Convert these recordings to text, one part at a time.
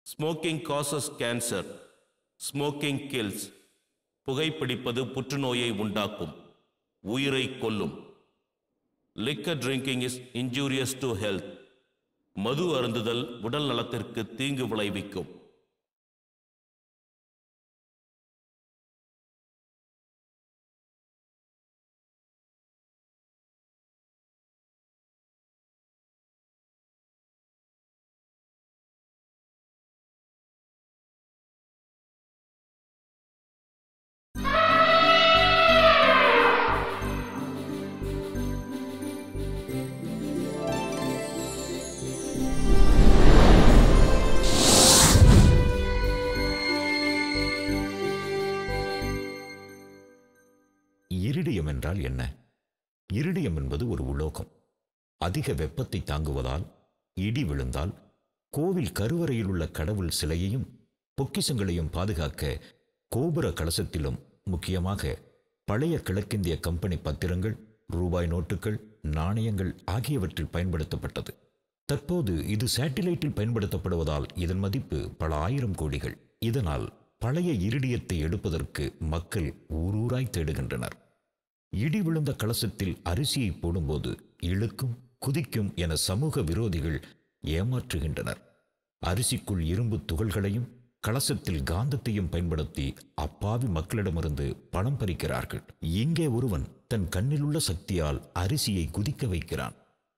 Smoking causes cancer smoking kills புகைப்பிடிப்பது புற்றுநோயை உண்டாக்கும் உயிரை கொல்லும் liquor drinking is injurious to health மது அருந்துதல் உடல் நலத்திற்கு தீங்கு விளைவிக்கும் இரிடியம் என்றால் என்ன இரிடியம் என்பது ஒரு உலோகம் அதிக வெப்பத்தை தாங்குவதால் இடி விழுந்தால் கோவில் கருவறையில் உள்ள கடவுள் சிலையையும் பொக்கிஷங்களையும் பாதுகாக்க கோபுர கலசத்திலும் முக்கியமாக பழைய கிழக்கிந்திய கம்பெனி பத்திரங்கள் ரூபாய் நோட்டுகள் நாணயங்கள் ஆகியவற்றில் பயன்படுத்தப்பட்டது தற்போது இது சேட்டிலைட்டில் பயன்படுத்தப்படுவதால் இதன் மதிப்பு பல ஆயிரம் கோடிகள் இதனால் பழைய இரிடியத்தை எடுப்பதற்கு மக்கள் ஊரூராய் தேடுகின்றனர் இடி விழுந்த கலசத்தில் அரிசியை போடும்போது இழுக்கும் குதிக்கும் என சமூக விரோதிகள் ஏமாற்றுகின்றனர் அரிசிக்குள் இரும்பு துகள்களையும் கலசத்தில் காந்தத்தையும் பயன்படுத்தி அப்பாவி மக்களிடமிருந்து பணம் பறிக்கிறார்கள் இங்கே ஒருவன் தன் கண்ணிலுள்ள சக்தியால் அரிசியை குதிக்க வைக்கிறான்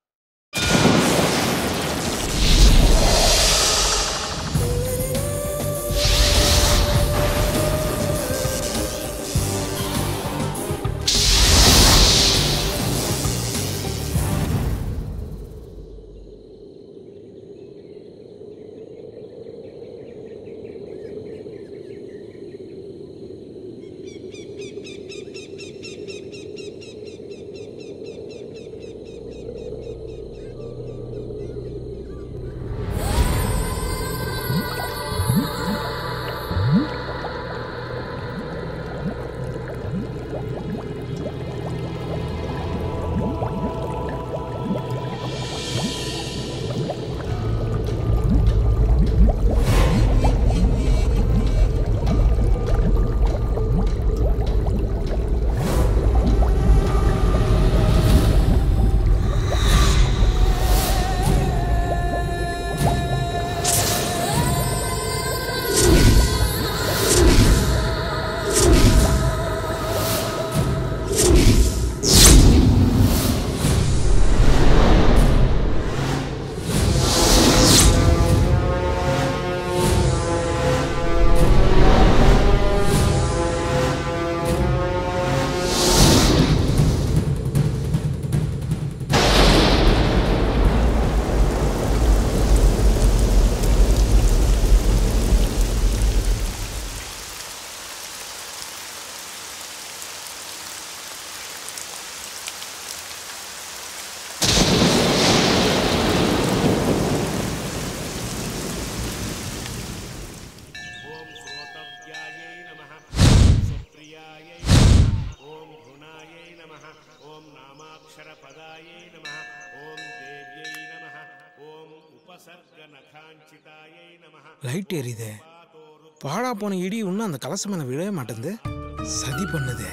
ॐ श्रोतव्यायै नमः सुप्रियायै नमः ॐ भ्रुणायै नमः ॐ नामाक्षरपदायै नमः ॐ देव्यै नमः ॐ उपसर्गनखाञ्चितायै नमः லைட் எரியுதே பாழா போன இடி இன்னும் அந்த கலசம் மேல விழவே மாட்டேங்குது சதி பண்ணுது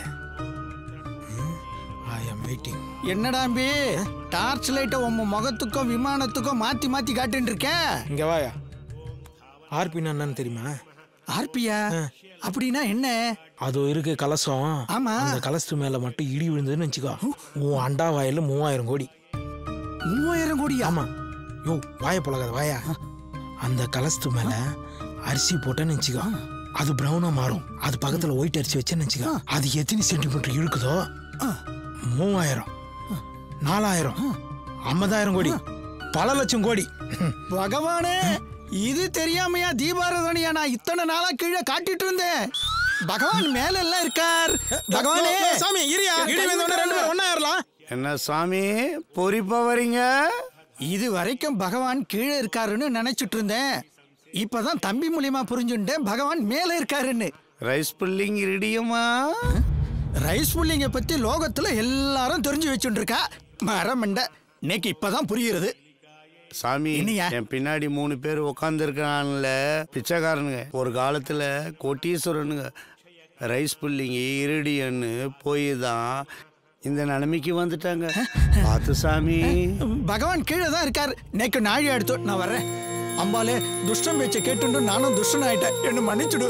ஐ எம் வெயிட்டிங் என்னடாம்பி டார்ச் லைட்டை உன் முகத்துக்கும் விமானத்துக்கும் மாத்தி மாத்தி காட்டின்னு இருக்க இங்க வாயா ஆர்பின்னா என்னன்னு தெரியுமா ஆர்பியா அப்படின்னா என்ன அது இருக்கு கலசம் ஆமா. அந்த கலசத்து மேல மட்டும் இடி விழுந்ததுன்னு வச்சுக்கோ உன் அண்டா வாயில மூவாயிரம் கோடி மூவாயிரம் கோடியா ஆமா யோ வாய பழகாத வாயா அந்த கலசத்து மேல அரிசி போட்டேன்னு வச்சுக்கோ அது ப்ரௌனா மாறும் அது பக்கத்துல ஒயிட் அரிசி வச்சேன்னு வச்சுக்கோ அது எத்தனை சென்டிமீட்டர் இழுக்குதோ மூவாயிரம் நாலாயிரம் ஐம்பதாயிரம் கோடி பல லட்சம் கோடி பகவானே இது தெரியாமையா தீபாரதனையா நான் இத்தனை நாளா கீழே காட்டிட்டு இருந்தேன் பகவான் மேல எல்லாம் இருக்கார் பகவானே சாமி இரியா இடி வந்தவன ரெண்டு பேரும் ஒண்ணா ஏறலாம் என்ன சாமி பொறிப்பா வரீங்க இது வரைக்கும் பகவான் கீழே இருக்காருன்னு நினைச்சிட்டு இருந்தேன் இப்பதான் தம்பி மூலியமா புரிஞ்சுட்டேன் பகவான் மேல இருக்காருன்னு ரைஸ் புல்லிங் இரிடியமா ரைஸ் புல்லிங்க பத்தி லோகத்துல எல்லாரும் தெரிஞ்சு வச்சுட்டு இருக்கா மரமண்ட இன்னைக்கு இப்பதான் புரியுறது சாமி என்னய்யா? என் பின்னாடி மூணு பேர் உட்காந்துருக்கான்ல பிச்சைக்காரனுங்க ஒரு காலத்துல கோட்டீஸ்வரனுங்க ரைஸ் புல்லிங்க இருடியன்னு போய் தான் இந்த நிலைமைக்கு வந்துட்டாங்க பார்த்து சாமி பகவான் கீழே தான் இருக்கார் நேக்கு நாழி எடுத்து நான் வர்றேன் அம்பாலே துஷ்டம் பேச்சை கேட்டுண்டு நானும் துஷ்டன் ஆயிட்டேன் என்ன மன்னிச்சுடு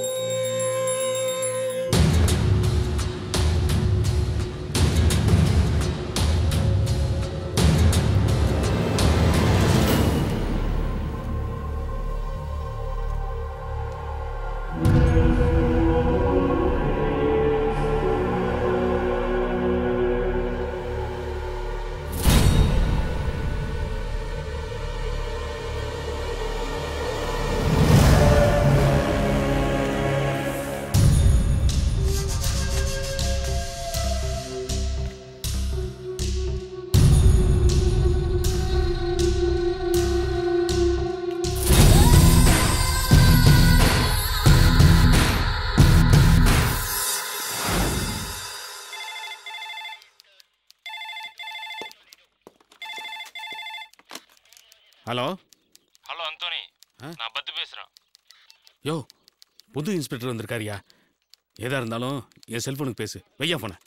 ஹலோ ஹலோ அந்தோனி நான் பத்து பேசுறேன் யோ புது இன்ஸ்பெக்டர் வந்திருக்காருயா எதா இருந்தாலும் என் செல்போனுக்கு பேசு வையா போன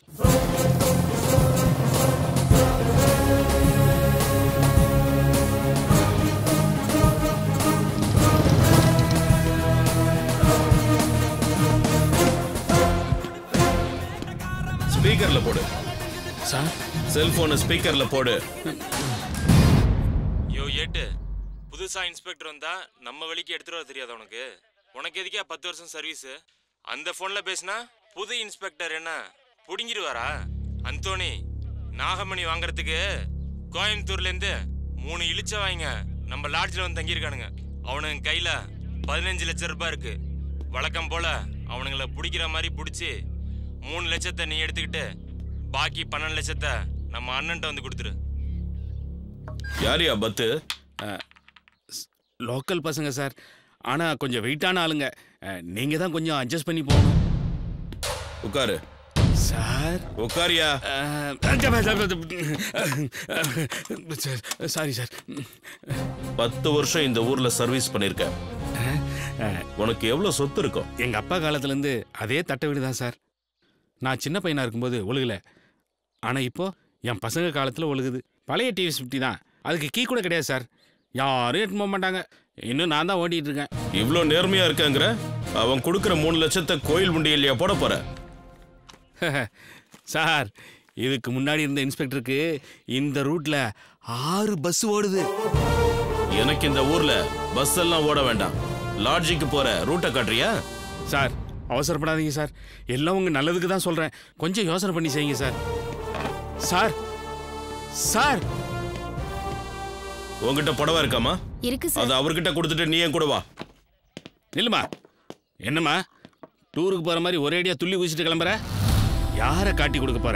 ஸ்பீக்கர்ல போடு சார் செல்போனை ஸ்பீக்கர்ல போடு யோ ஏட்டு புதுசா இன்ஸ்பெக்டர் வந்தா நம்ம வழிக்கு எடுத்துட்டு வர தெரியாது உனக்கு உனக்கு எதுக்கே பத்து வருஷம் சர்வீஸ் அந்த போன்ல பேசினா புது இன்ஸ்பெக்டர் என்ன புடுங்கிடுவாரா அந்தோணி நாகமணி வாங்குறதுக்கு கோயம்புத்தூர்ல இருந்து மூணு இழிச்ச வாங்க நம்ம லாட்ஜில் வந்து தங்கியிருக்கானுங்க அவனுங்க கையில பதினஞ்சு லட்சம் ரூபாய் இருக்கு வழக்கம் போல அவனுங்கள பிடிக்கிற மாதிரி பிடிச்சி மூணு லட்சத்தை நீ எடுத்துக்கிட்டு பாக்கி பன்னெண்டு லட்சத்தை நம்ம அண்ணன்ட்ட வந்து கொடுத்துரு யாரியா பத்து லோக்கல் பசங்க சார் ஆனால் கொஞ்சம் வெயிட்டான ஆளுங்க நீங்கள் தான் கொஞ்சம் அட்ஜஸ்ட் பண்ணி போகணும் உட்காரு சார் உட்காரியா சாரி சார் பத்து வருஷம் இந்த ஊர்ல சர்வீஸ் பண்ணிருக்க உனக்கு எவ்வளவு சொத்து இருக்கும் எங்கள் அப்பா காலத்துலேருந்து அதே தட்டை வீடு தான் சார் நான் சின்ன பையனாக இருக்கும்போது ஒழுகலை ஆனால் இப்போ என் பசங்க காலத்தில் ஒழுகுது பழைய டிவி ஃபிஃப்டி தான் அதுக்கு கீ கூட கிடையாது சார் யாரும் எடுத்து போக மாட்டாங்க இன்னும் நான் தான் ஓட்டிகிட்டு இருக்கேன் இவ்ளோ நேர்மையா இருக்காங்கிற அவன் கொடுக்கிற மூணு லட்சத்தை கோயில் உண்டியல்லையா போட போற சார் இதுக்கு முன்னாடி இருந்த இன்ஸ்பெக்டருக்கு இந்த ரூட்ல ஆறு பஸ் ஓடுது எனக்கு இந்த ஊர்ல பஸ் எல்லாம் ஓட வேண்டாம் லாட்ஜிக்கு போற ரூட்டை காட்டுறியா சார் அவசரப்படாதீங்க சார் எல்லாம் உங்க நல்லதுக்கு தான் சொல்றேன் கொஞ்சம் யோசனை பண்ணி செய்யுங்க சார் சார் சார் உன்கிட்ட புடவை இருக்காமா இருக்கு சார் அது அவர்கிட்ட கொடுத்துட்டு நீ என் கூட வா நில்லுமா என்னம்மா டூருக்கு போற மாதிரி ஒரேடியா துள்ளி குதிச்சுட்டு கிளம்புற யாரை காட்டி கொடுக்க போற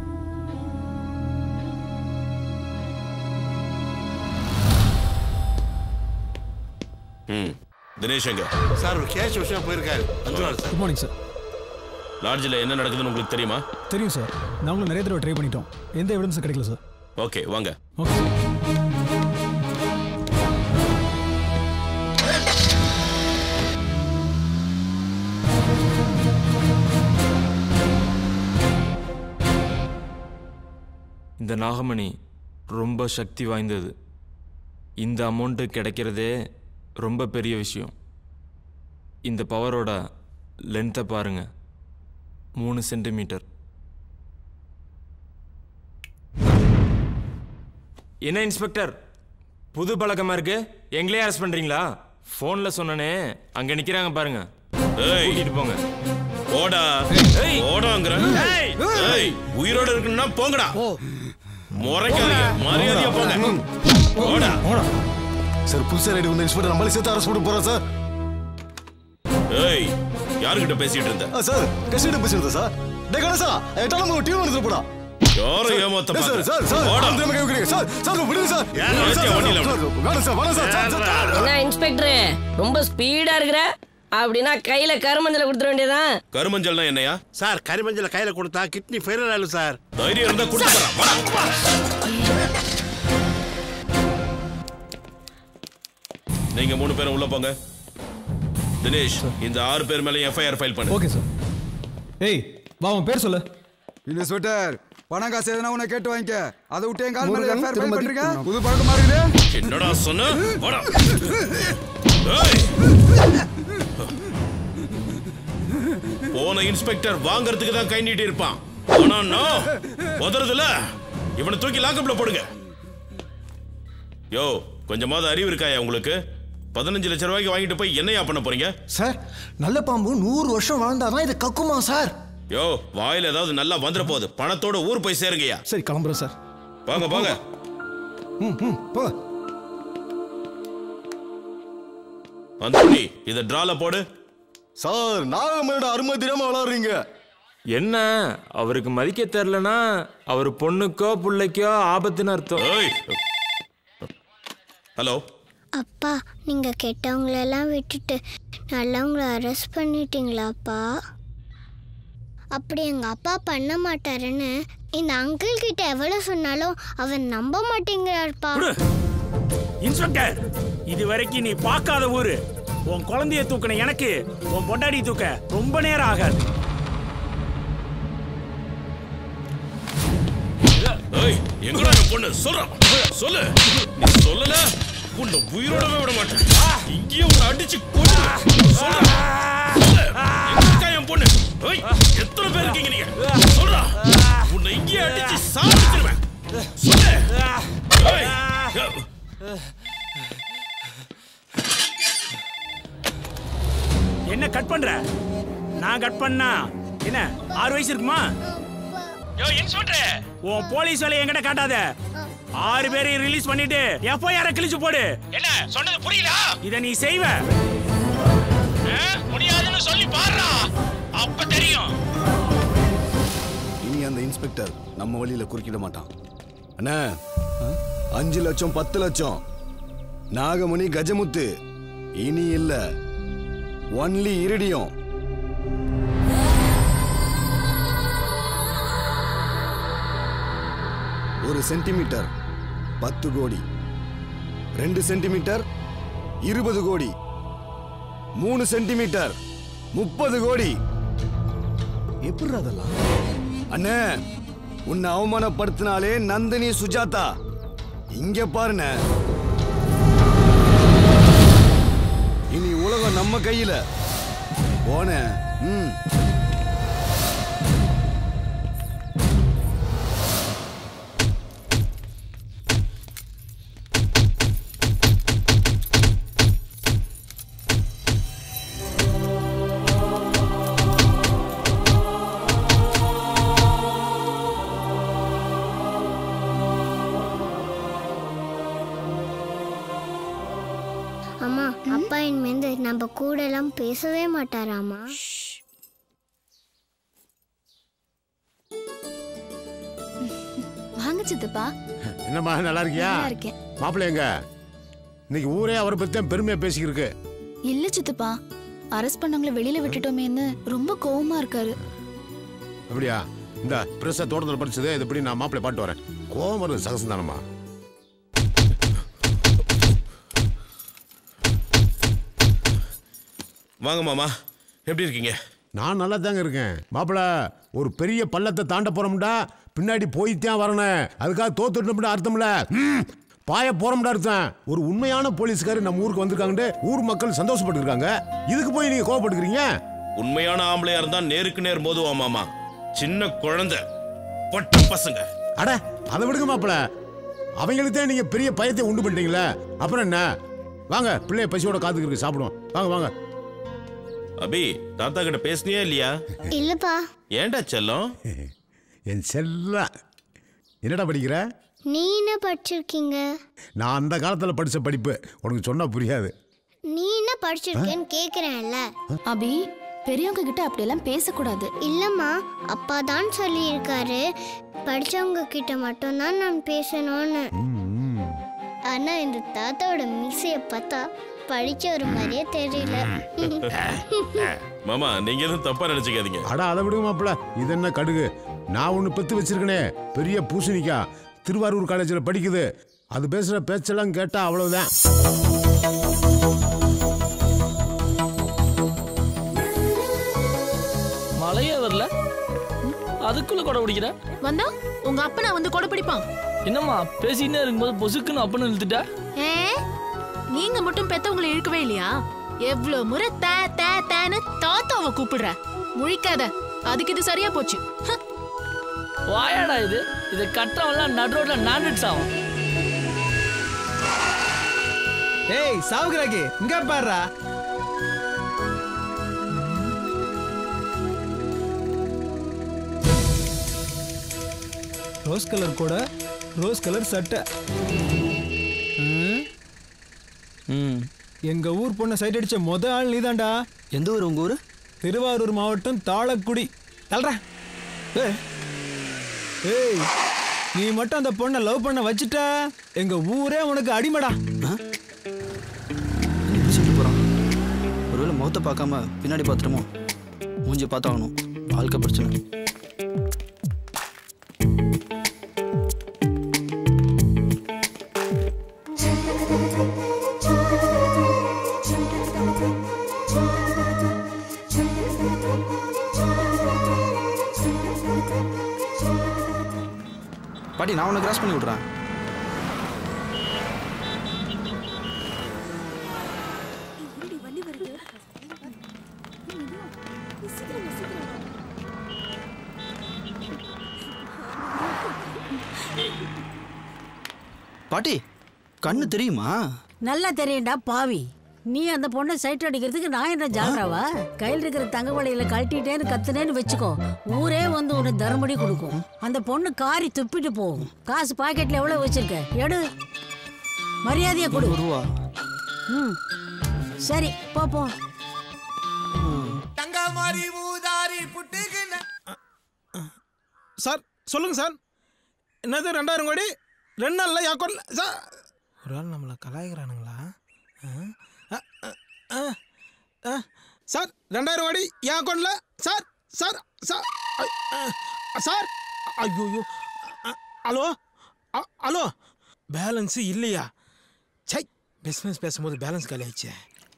ம் தினேஷ் எங்க சார் ஒரு கேஷ் விஷயம் போயிருக்காரு வந்துருவாரு சார் குட் மார்னிங் சார் லாட்ஜில் என்ன நடக்குதுன்னு உங்களுக்கு தெரியுமா தெரியும் சார் நாங்களும் நிறைய தடவை ட்ரை பண்ணிட்டோம் எந்த எவிடன்ஸும் கிடைக்கல சார் ஓகே வாங்க ஓகே சார் இந்த நாகமணி ரொம்ப சக்தி வாய்ந்தது இந்த அமௌண்ட்டு கிடைக்கிறதே ரொம்ப பெரிய விஷயம் இந்த பவரோட லென்த்தை பாருங்க மூணு சென்டிமீட்டர் என்ன இன்ஸ்பெக்டர் புது பழக்கமா இருக்கு எங்களே அரெஸ்ட் பண்றீங்களா ஃபோன்ல சொன்னனே அங்க நிக்கிறாங்க பாருங்க ஏய் கூட்டிட்டு போங்க ஓடா ஏய். ஓடாங்கிறேன் ஏய் ஏய் உயிரோட இருக்குன்னா போங்கடா முறைக்காதீங்க மரியாதையா போங்க ஓடா சார் புதுசா ரெடி வந்து இன்ஸ்பெக்டர் நம்மளே சேர்த்து அரெஸ்ட் பண்ண போறோம் சார் ஏய் யாருகிட்ட பேசிட்டு இருந்த ஆ, சார் கஷ்டம் பேசுறது சார் டே கணேசா எட்டாலும் ஒரு டீம் வந்து போடா யாரை ஏமாத்த சார் பாக்குற? சார் சார் ஓடா. அந்த மாதிரி கேக்குறீங்க சார் சார் விடுங்க சார் ஏன் சார், ஏத்தியா சார், வண்டியில சார், வேணாம் சார் வேணாம் சார் சார், சார், சார். என்ன இன்ஸ்பெக்டர் ரொம்ப ஸ்பீடா இருக்கிற அப்படின்னா கையில கருமஞ்சல கொடுத்துட வேண்டியதான் கருமஞ்சள்னா என்னையா சார் கரிமஞ்சளை கையில கொடுத்தா கிட்னி ஃபெயிலியர் ஆயிடும் சார் தைரியம் இருந்தா கொடுத்து நீங்க மூணு பேரும் உள்ள போங்க தினேஷ் இந்த ஆறு பேர் மேலே எஃப்ஐஆர் ஃபைல் பண்ணு ஓகே சார் ஏய் வா உன் பேர் சொல்லு இன்ஸ்பெக்டர் பணம் காசு எதுனா உன்னை கேட்டு வாங்கிக்க அதை விட்டு என் கால் மேல முருகன், எஃப்ஐஆர் ஃபைல் திருமதி. பண்றீங்க புது பழக்கமா இருக்குது என்னடா சொன்ன வாடா. ஏய். போன இன்ஸ்பெக்டர் வாங்குறதுக்கு தான் கை நீட்டி இருப்பான் ஆனா நான் உதறதுல இவனை தூக்கி லாக்கப்ல போடுங்க யோ கொஞ்சமாவது அறிவு இருக்காயா உங்களுக்கு பதினஞ்சு லட்சம் ரூபாய்க்கு வாங்கிட்டு போய் என்னையா பண்ண போறீங்க சார் நல்ல பாம்பு நூறு வருஷம் வாழ்ந்தாதான் இதை கக்குமா சார் யோ வாயில ஏதாவது நல்லா வந்துட போகுது பணத்தோட ஊர் போய் சேருங்கய்யா சரி கிளம்புறேன் சார் வாங்க போங்க ம் ம் போ அந்தோணி இத டிரால போடு சார் நாகமனோட அருமை தெரியாம விளாடுறீங்க என்ன அவருக்கு மதிக்க தெரிலனா அவர் பொண்ணுக்கோ பிள்ளைக்கோ ஆபத்துன்னு அர்த்தம் ஏய் ஹலோ அப்பா நீங்க கெட்டவங்களெல்லாம் விட்டுட்டு நல்லவங்கள அரெஸ்ட் பண்ணிட்டீங்களாப்பா அப்படி எங்க அப்பா பண்ண மாட்டாருன்னு இந்த அங்கிள் கிட்ட எவ்வளவு சொன்னாலும் அவர் நம்ப மாட்டேங்கிறாருப்பா இன்ஸ்பெக்டர் இது வரைக்கும் நீ பார்க்காத ஊரு உன் குழந்தைய தூக்கின எனக்கு உன் பொண்டாடி தூக்க ரொம்ப நேரம் ஆகாது ஏய் எங்கடா என் பொண்ணு சொல்றான் சொல்லு நீ சொல்லல உன்னை உயிரோடவே விட மாட்டேன் இங்கேயே உன்னை அடிச்சு கொண்டு சொல்றா சொல்லு. எங்க இருக்கா என் பொண்ணு ஏய் எத்தனை பேர் இருக்கீங்க நீங்க சொல்றா உன்னை இங்கேயே அடிச்சு சாப்பிட்டுருவேன் சொல்லு ஏய் என்ன கட் பண்ற நான் கட் பண்ணா என்ன ஆறு வயசு இருக்குமா யோ இன்ஸ்பெக்டர் உன் போலீஸ் வேலையை என்கிட்ட காட்டாத ஆறு பேரையும் ரிலீஸ் பண்ணிட்டு எஃப்ஐஆர் கிழிச்சு போடு என்ன சொன்னது புரியல இத நீ செய்வ ஆ? முடியாதுன்னு சொல்லி பாருடா அப்ப தெரியும் இனி அந்த இன்ஸ்பெக்டர் நம்ம வழியில குறுக்கிட மாட்டான் அண்ணா அஞ்சு லட்சம் பத்து லட்சம் நாகமணி கஜமுத்து இனி இல்ல ஒன்லி இருடியும் ஒரு சென்டிமீட்டர் பத்து கோடி ரெண்டு சென்டிமீட்டர் இருபது கோடி மூணு சென்டிமீட்டர் முப்பது கோடி எப்படி அதெல்லாம் அண்ணே உன்னை அவமானப்படுத்தினாலே நந்தினி சுஜாதா இங்க பாருண்ண இனி உலகம் நம்ம கையில போன ம் அம்மா அப்பா இனிமேந்து நம்ம கூட எல்லாம் பேசவே மாட்டாராமா வாங்க சித்தப்பா என்னம்மா நல்லா இருக்கியா நல்லா இருக்கேன் மாப்பிள்ளை எங்க இன்னைக்கு ஊரே அவரை பத்தி தான் பெருமையா பேசிக்கிருக்கு இல்ல சித்தப்பா அரெஸ்ட் பண்ணவங்கள வெளியில விட்டுட்டோமேன்னு ரொம்ப கோவமா இருக்காரு அப்படியா இந்த பிரச தோட்டத்தில் படிச்சது இது எப்படி நான் மாப்பிள்ளை பாட்டு வரேன் கோவம் வருது சகசம் தானம்மா வாங்க மாமா எப்படி இருக்கீங்க நான் நல்லா தாங்க இருக்கேன் மாப்பிள்ள ஒரு பெரிய பள்ளத்தை தாண்ட போறோம்டா பின்னாடி போய்த்தான் வரணும் அதுக்காக தோத்துட்டோம்டா அர்த்தம்ல ம், பாய போறோம்டா அர்த்தம் ஒரு உண்மையான போலீஸ்காரர் நம்ம ஊருக்கு வந்திருக்காங்கன்னு ஊர் மக்கள் சந்தோஷப்பட்டு இருக்காங்க இதுக்கு போய் நீங்க கோவப்பட்டுக்கிறீங்க உண்மையான ஆம்பளையா இருந்தா நேருக்கு நேர் மோதுவா மாமா சின்ன குழந்தை பொட்ட பசங்க அட அதை விடுங்க மாப்பிள அவங்களுக்கு தான் நீங்க பெரிய பயத்தை உண்டு பண்ணிட்டீங்களே அப்புறம் என்ன வாங்க பிள்ளைய பசியோட காத்துக்கிட்டு சாப்பிடுவோம் வாங்க வாங்க அபி தாத்தா கிட்ட பேசுனியா இல்லையா இல்லப்பா ஏன்டா செல்லம் என் செல்ல என்னடா படிக்கிற நீ என்ன படிச்சிருக்கீங்க நான் அந்த காலத்துல படிச்ச படிப்பு உனக்கு சொன்னா புரியாது நீ என்ன படிச்சிருக்கேன்னு கேக்குறேன்ல அபி பெரியவங்க கிட்ட அப்படியெல்லாம் பேசக்கூடாது இல்லம்மா அப்பா தான் சொல்லியிருக்காரு படிச்சவங்க கிட்ட மட்டும்தான் நான் பேசணும்னு ஆனா இந்த தாத்தாவோட மீசைய பார்த்தா படிச்ச ஒரு மாதிரியே தெரியல மாமா நீங்க எதுவும் தப்பா நினைச்சுக்காதீங்க அட அதை விடுங்க மாப்பிள இது என்ன கடுகு நான் ஒன்று பெத்து வச்சிருக்கனே பெரிய பூசணிக்கா திருவாரூர் காலேஜில் படிக்குது அது பேசுகிற பேச்செல்லாம் கேட்டால் அவ்வளவுதான் மழையே வரல அதுக்குள்ள கொடை பிடிக்கிற வந்தா உங்க அப்பனா வந்து கொடை பிடிப்பான் என்னம்மா பேசிக்கிட்டே இருக்கும்போது பொசுக்குன்னு அப்பன்னு இழுத்துட்டா ஏ நீங்க மட்டும் பெத்தவங்களை இழுக்கவே இல்லையா எவ்வளவு முறை தே தே தேன்னு தாத்தாவை கூப்பிடுற முழிக்காத அதுக்கு இது சரியா போச்சு ஹ. வாயாடா இது இது கட்டவன்லாம் நடு ரோட்ல நான்வெஜ் ஆகும் ஏய் சாவுகிறாக்கி இங்க பாருடா ரோஸ் கலர் கூட ரோஸ் கலர் சட்டை ம். ம் எங்க ஊர் பொண்ணை சைட் அடிச்ச முத ஆள் நீதான்டா எந்த ஊர் உங்க ஊர் திருவாரூர் மாவட்டம் தாளக்குடி தல்றா ஏய். ஏய் நீ மட்டும் அந்த பொண்ணை லவ் பண்ண வச்சுட்ட எங்க ஊரே உனக்கு அடிமடா இப்படி சொல்லிட்டு போறான் ஒருவேளை முகத்தை பார்க்காம பின்னாடி பார்த்துருமோ மூஞ்சி பார்த்தாகணும் வாழ்க்கை பிரச்சனை பாட்டி நான் உன்னை கிராஸ் பண்ணி விட்றேன் பாட்டி கண்ணு தெரியுமா நல்லா தெரியும்டா பாவி நீ அந்த பொண்ணை சைட் அடிக்கிறதுக்கு நான் என்ன ஜாலராவா கையில் இருக்கிற தங்க வளையல கழட்டிட்டேன்னு கத்துனேன்னு வச்சுக்கோ ஊரே வந்து உன்னை தர்மடி கொடுக்கும் அந்த பொண்ணு காரி துப்பிட்டு போகும் காசு பாக்கெட்ல எவ்வளவு வச்சிருக்க எடு மரியாதையா கொடு ரூபா ம் சரி போ போ தங்க மாதிரி ஊதாரி புட்டுக்குன சார் சொல்லுங்க சார் என்னது ரெண்டாயிரம் கோடி ரெண்டு நாள்ல யாக்கோட்ல சார் ஒரு ஆள் நம்மளை கலாய்க்கிறானுங்களா ஆ? அ, அ, அ, அ. சார் ரெண்டாயிரம் கோடி என் அக்கௌண்ட்ல சார் சார் சார் ஐ, அ, சார் ஐயோ ஹலோ அ- ஹலோ பேலன்ஸு இல்லையா சை பிஸ்னஸ் பேசும்போது பேலன்ஸ் காலி ஆயிடுச்சே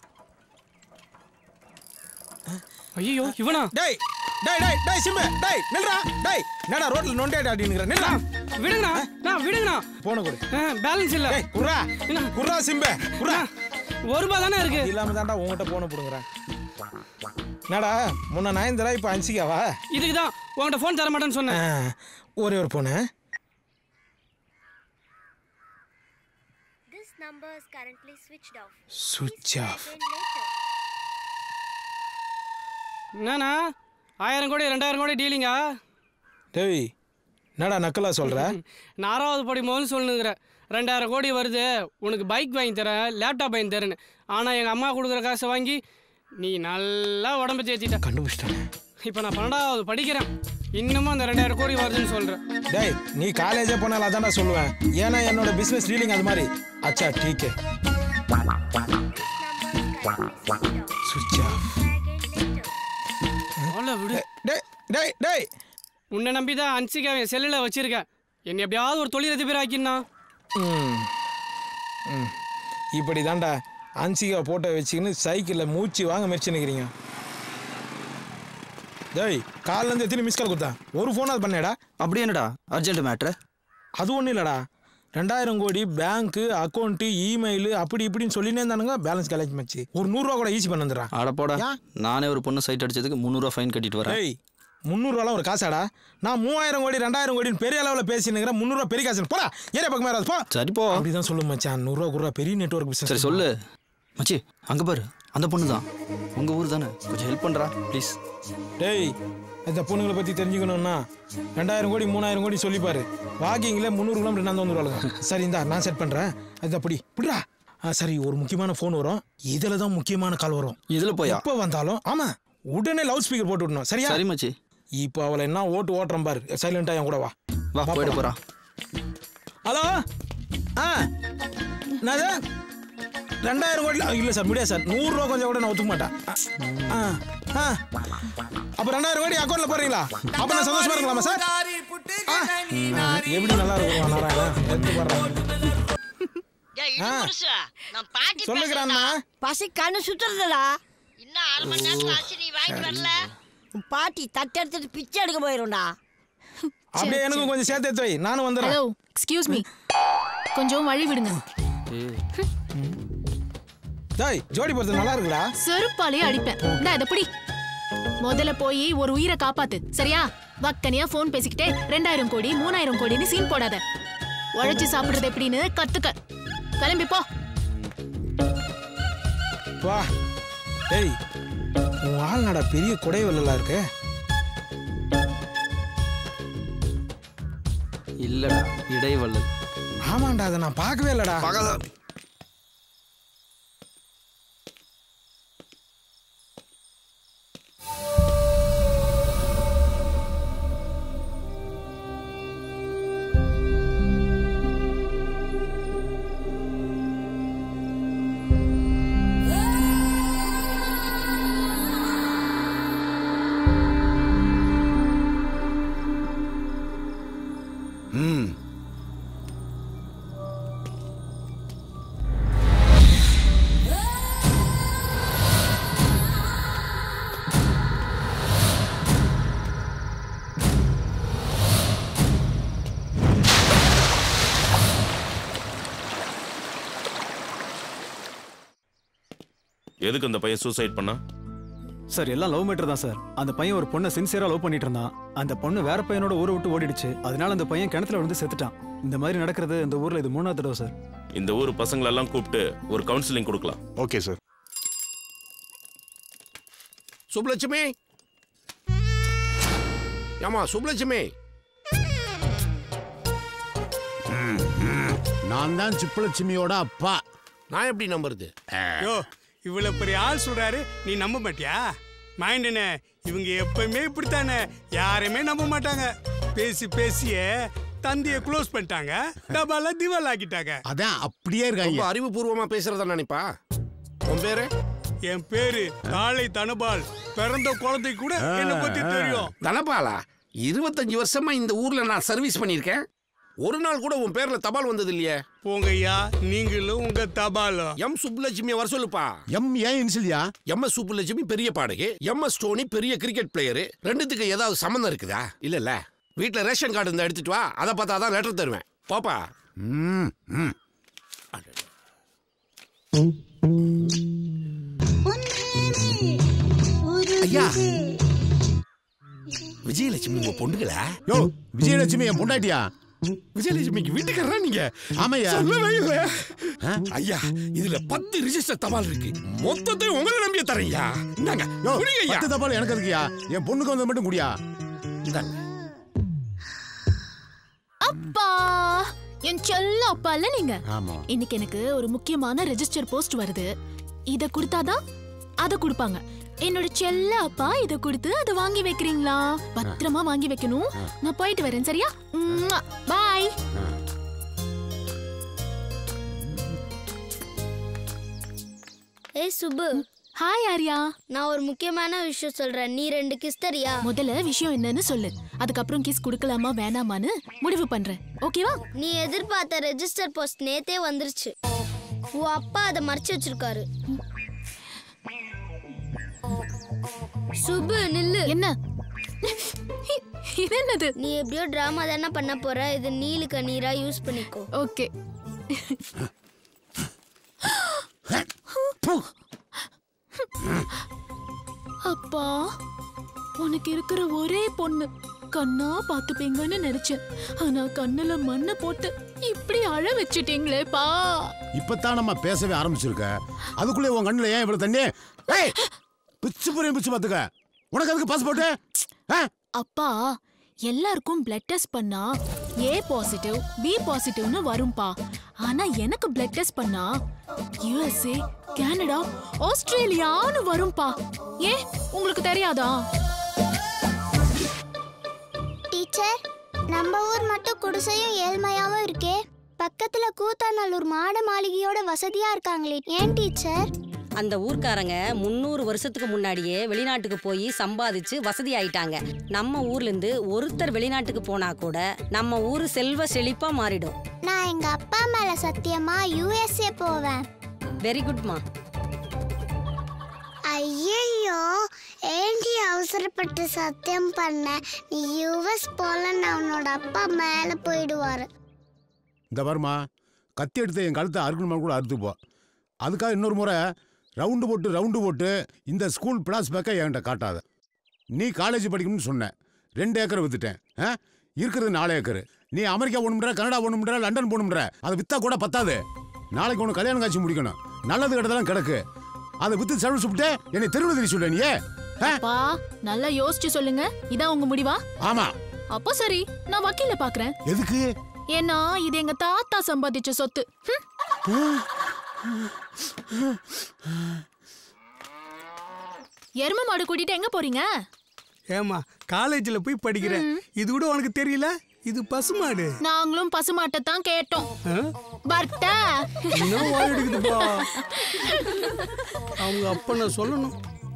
ஐயோ இவனா டேய் டேய் டேய் டேய் சிம்பு டேய் நில்றா டேய் என்னடா ரோட்ல நொண்டே ஆடினுங்கற நில்றா விடுங்கண்ணா நான் விடுங்கண்ணா போன கொடு பேலன்ஸ் இல்ல டேய் குர்ரா குர்ரா சிம்பு குர்ரா ஒரு ரூபா தானே இருக்கு இல்லாம தான்டா உன்கிட்ட போன புடுங்கறேன் என்னடா முன்ன நயன்தரா இப்ப அன்சிகாவா இதுக்கு தான் உன்கிட்ட ஃபோன் தர மாட்டேன்னு சொன்னேன் ஆ, ஒரே ஒரு போன This number is currently switched off. சுவிட்ச் ஆஃப் என்னண்ணா ஆயிரம் கோடி ரெண்டாயிரம் கோடி டீலிங்கா டேய் என்னடா நக்கலா சொல்ற நாலாவது படி முதல்ல சொல்லுங்கிற ரெண்டாயிரம் கோடி வருது உனக்கு பைக் வாங்கி தரேன் லேப்டாப் வாங்கி தரேன்னு ஆனால் எங்கள் அம்மா கொடுக்குற காசை வாங்கி நீ நல்லா உடம்பு தேத்திட்ட கண்டுபிடிச்சிட்டேன் இப்போ நான் பன்னெண்டாவது படிக்கிறேன் இன்னமும் அந்த ரெண்டாயிரம் கோடி வருதுன்னு சொல்கிறேன் டேய் நீ காலேஜே போனாலும் அதான்டா சொல்லுவேன் ஏன்னா என்னோட பிசினஸ் டீலிங் அது மாதிரி அச்சா டீக்கே சுவிட்ச் ஆஃப் அவ்வளோ விடு டேய் டேய் டேய் உன்னை நம்பி தான் அன்சிகா என் செல்லில் வச்சிருக்கேன் என்னை எப்படியாவது ஒரு தொழிலதிபர் ஆக்கினா ம் ம் இப்படி தான்டா அன்சிகா போட்டோ வச்சுக்கின்னு சைக்கிளில் மூச்சு வாங்க முயற்சி நிற்கிறீங்க டேய் காலிலேருந்து எத்தனை மிஸ் கால் கொடுத்தா ஒரு ஃபோன் அது பண்ணேடா அப்படி என்னடா அர்ஜென்ட் மேட்ரு அது ஒன்றும் இல்லைடா ரெண்டாயிரம் கோடி பேங்க்கு அக்கௌண்ட்டு இமெயில் அப்படி இப்படின்னு சொல்லினே இருந்தானுங்க பேலன்ஸ் கலெக்ட் மச்சு ஒரு நூறுரூவா கூட ஈஸி பண்ண வந்துடுறான் அட போடா நானே ஒரு பொண்ணு சைட் அடிச்சதுக்கு முந்நூறுவா ஃபைன் கட்டிட்டு வரேன் டேய் முந்நூறுவாலாம் ஒரு காசாடா நான் மூவாயிரம் கோடி ரெண்டாயிரம் கோடின்னு பெரிய அளவில் பேசினுங்கிறேன் முந்நூறுவா பெரிய காசு போடா ஏரியா பக்கம் யாராவது போ சரி போ அப்படிதான் சொல்லு மச்சான் நூறுரூவா குருவா பெரிய நெட்ஒர்க் பிசினஸ் சரி சொல்லு மச்சி அங்க பாரு அந்த பொண்ணு தான் உங்க ஊர் தானே கொஞ்சம் ஹெல்ப் பண்றா ப்ளீஸ் டேய் இந்த பொண்ணுங்களை பற்றி தெரிஞ்சுக்கணும்னா ரெண்டாயிரம் கோடி மூணாயிரம் கோடி சொல்லிப்பாரு வாக்கிங்கில் முந்நூறு கிலோமீட்டர் நான் வந்துருவாளுங்க சரி இந்தா நான் செட் பண்ணுறேன் அது அப்படி பிடிடா ஆ சரி ஒரு முக்கியமான ஃபோன் வரும் இதில் தான் முக்கியமான கால் வரும் இதுல போயா எப்போ வந்தாலும் ஆமாம் உடனே லவுட் ஸ்பீக்கர் போட்டு விடணும் சரியா சரி மச்சி இப்போ அவளை என்ன ஓட்டு ஓட்டுறேன் பாரு சைலண்டா என் கூட வா வா போயிட்டு போறா ஹலோ ஆ என்னது ரெண்டாயிரம் கோடி இல்லை சார் முடியாது சார் நூறுரூவா கொஞ்சம் கூட நான் ஒத்துக்க மாட்டேன் ஆ ஆ அப்போ ரெண்டாயிரம் கோடி அக்கௌண்ட்டில் போடுறீங்களா அப்போ நான் சந்தோஷமா இருக்கலாமா சார் ஆ, எப்படி நல்லா இருக்கும் நாராயணன் எடுத்து போடுறேன் ஏய், இரு முருசா, நான் பாட்டி சொல்லுகிறான்னா பசி கண்ணு சுத்துறதுடா இன்னும் அரை மணி நேரத்துல ஆச்சு நீ வாங்கிட்டு வரல உன் பாட்டி தட்டு எடுத்துட்டு பிச்சை எடுக்க போயிரும்டா அப்படியே எனக்கும் கொஞ்சம் சேர்த்து எடுத்து வை நானும் ஹலோ வந்துடுறேன் எக்ஸ்கியூஸ் மீ கொஞ்சம் வழி விடுங்க டேய் ஜோடி பொறுத்து நல்லா இருக்குடா செருப்பாலேயே அடிப்பேன் இந்தா இதை பிடி முதல்ல போய் ஒரு உயிரை காப்பாத்து சரியா வக்கனியா ஃபோன் பேசிக்கிட்டே ரெண்டாயிரம் கோடி மூணாயிரம் கோடின்னு சீன் போடாத உழைச்சு சாப்பிடுறது எப்படின்னு கத்துக்க கிளம்பி போ வா டேய் உன் ஆள் நடா பெரிய குடைவெல்லாம் இருக்கு இல்லடா இடைவள்ளல் ஆமாண்டா அதை நான் பார்க்கவே இல்லடா ம் எதுக்கு அந்த பையன் சூசைட் பண்ணா சார் எல்லாம் லவ் மேட்டர் தான் சார் அந்த பையன் ஒரு பொண்ணை சின்சியரா லவ் பண்ணிட்டு இருந்தான் அந்த பொண்ணு வேற பையனோட ஊரை விட்டு ஓடிடுச்சு அதனால அந்த பையன் கிணத்துல விழுந்து செத்துட்டான் இந்த மாதிரி நடக்கிறது இந்த ஊர்ல இது மூணாவது தடவை சார் இந்த ஊர் பசங்களெல்லாம் கூப்பிட்டு ஒரு கவுன்சிலிங் கொடுக்கலாம் ஓகே சார் சுப்லட்சுமி ஏமா சுப்லட்சுமி நான் தான் சிப்பலட்சுமியோட அப்பா நான் எப்படி நம்புறது யோ இவ்வளவு பெரிய ஆள் சொல்றாரு நீ நம்ப மாட்டியா மைண்ட் என்ன இவங்க எப்பவுமே இப்படித்தானே யாரையுமே நம்ப மாட்டாங்க பேசி பேசியே தந்திய க்ளோஸ் பண்ணிட்டாங்க டபால திவால் ஆக்கிட்டாங்க அதான் அப்படியே ரொம்ப அறிவுபூர்வமா பேசுறதா நினைப்பா உன் பேரு என் பேரு காளை தனபால் பிறந்த குழந்தை கூட என்ன பத்தி தெரியும் தனபாலா இருபத்தஞ்சு வருஷமா இந்த ஊர்ல நான் சர்வீஸ் பண்ணியிருக்கேன் ஒரு நாள் கூட உன் பேர்ல தபால் வந்தது இல்லையே போங்கய்யா நீங்களும் உங்க தபாலும் எம் சுப்புலட்சுமி வர சொல்லுப்பா எம் ஏன் இன்சிலியா எம் எஸ் சுப்புலட்சுமி பெரிய பாடகி எம் எஸ் டோனி பெரிய கிரிக்கெட் பிளேயரு ரெண்டுத்துக்கு ஏதாவது சம்மந்தம் இருக்குதா இல்லல்ல வீட்ல ரேஷன் கார்டு இருந்தா எடுத்துட்டு வா அதை பார்த்தா தான் லெட்டர் தருவேன் பாப்பா ம் ம் ஐயா விஜயலட்சுமி உங்க பொண்ணுங்களா யோ விஜயலட்சுமி என் பொண்டாட்டியா விஜயலட்சுமிக்கு வீட்டுக்காரரா நீங்க ஆமையா சொல்லவே இல்ல ஐயா இதுல பத்து ரிஜிஸ்டர் தபால் இருக்கு மொத்தத்தையும் உங்களை நம்பிய தரேன்யா இந்தாங்க யோ குடிங்க ஐயா பத்து தபால் எனக்கு இருக்குயா என் பொண்ணுக்கு வந்தது மட்டும் குடியா இந்தாங்க அப்பா என் செல்ல அப்பா இல்ல நீங்க ஆமா இன்னைக்கு எனக்கு ஒரு முக்கியமான ரெஜிஸ்டர் போஸ்ட் வருது இத கொடுத்தாதான் அத கொடுப்பாங்க என்னோட செல்ல அப்பா இத கொடுத்து அதை வாங்கி வைக்கிறீங்களா பத்திரமா வாங்கி வைக்கணும் நான் போயிட்டு வரேன் சரியா பாய் ஏய் சுப்பு ஹாய் ஆர்யா நான் ஒரு முக்கியமான விஷயம் சொல்றேன் நீ ரெண்டு கிஸ் தரியா முதல்ல விஷயம் என்னன்னு சொல்லு அதுக்கப்புறம் கிஸ் கொடுக்கலாமா வேணாமான்னு முடிவு பண்றேன் ஓகேவா நீ எதிர்பார்த்த ரெஜிஸ்டர் போஸ்ட் நேத்தே வந்துருச்சு உன் அப்பா அதை மறைச்சு வச்சிருக்காரு சுப்பு நில்லு என்ன இது என்னது நீ எப்படியோ டிராமா தானே பண்ண போற இது நீலு கண்ணீரா யூஸ் பண்ணிக்கோ ஓகே அப்பா உனக்கு இருக்கிற ஒரே பொண்ணு கண்ணா பாத்துப்பீங்கன்னு நினைச்சேன் ஆனா கண்ணுல மண்ணை போட்டு இப்படி அழ வச்சிட்டீங்களேப்பா இப்பதான் நம்ம பேசவே ஆரம்பிச்சிருக்க அதுக்குள்ளே உன் கண்ணுல ஏன் இவ்வளவு தண்ணி ஏய், பிச்சு புரியும் பிச்சு பாத்துக்க உனக்கு அதுக்கு பாஸ்போர்ட் அப்பா எல்லாருக்கும் பிளட் டெஸ்ட் பண்ணா ஏ பாசிட்டிவ் பி பாசிட்டிவ்னு வரும்பா ஆனா எனக்கு பிளட் டெஸ்ட் பண்ணா யுஎஸ்ஏ கனடா ஆஸ்திரேலியான்னு வரும்பா ஏன் உங்களுக்கு தெரியாதா டீச்சர் நம்ம ஊர் மட்டும் குடிசையும் ஏழ்மையாவும் இருக்கே பக்கத்துல கூத்தாநல்லூர் மாட மாளிகையோட வசதியா இருக்காங்களே ஏன் டீச்சர் அந்த ஊர்க்காரங்க முந்நூறு வருஷத்துக்கு முன்னாடியே வெளிநாட்டுக்கு போய் சம்பாதிச்சு வசதி ஆயிட்டாங்க நம்ம ஊர்ல இருந்து ஒருத்தர் வெளிநாட்டுக்கு போனா கூட நம்ம ஊரு செல்வ செழிப்பா மாறிடும் நான் எங்க அப்பா மேல சத்தியமா யூஎஸ்ஏ போவேன் வெரி குட்மா ஐயோ ஏண்டி அவசரப்பட்டு சத்தியம் பண்ண நீ யூஎஸ் போலன்னு அவனோட அப்பா மேல போயிடுவாரு இந்த வருமா கத்தி எடுத்து என் கழுத்தை அறுக்கணுமா கூட அறுத்து போ அதுக்காக இன்னொரு முறை ரவுண்டு போட்டு ரவுண்டு போட்டு இந்த ஸ்கூல் பிளாஸ் பேக்கை என்கிட்ட காட்டாத நீ காலேஜ் படிக்கணும்னு சொன்னேன் ரெண்டு ஏக்கரை வித்துட்டேன் ஆ இருக்கிறது நாலு ஏக்கர் நீ அமெரிக்கா போகணும்ன்ற கனடா போகணும்ன்ற லண்டன் போகணும்ன்ற அதை வித்தா கூட பத்தாது நாளைக்கு ஒன்று கல்யாணம் காட்சி முடிக்கணும் நல்லது கிடதெல்லாம் கிடக்கு அதை வித்து செலவு சுப்பிட்டு என்னை தெருவில் தெரிய சொல்ல நீ அப்பா நல்லா யோசிச்சு சொல்லுங்க இதான் உங்க முடிவா ஆமா அப்போ சரி நான் வக்கீல பாக்குறேன் எதுக்கு ஏன்னா இது எங்க தாத்தா சம்பாதிச்ச சொத்து ஹம். எரும மாடு கூட்டிட்டு எங்க போறீங்க ஏமா காலேஜில் போய் படிக்கிறேன் இது கூட உனக்கு தெரியல இது பசுமாடு நாங்களும் பசுமாட்டை தான் கேட்டோம் ஆ? பர்த்த இன்னும் வாய் எடுக்குதுப்பா அவங்க அப்பனை சொல்லணும்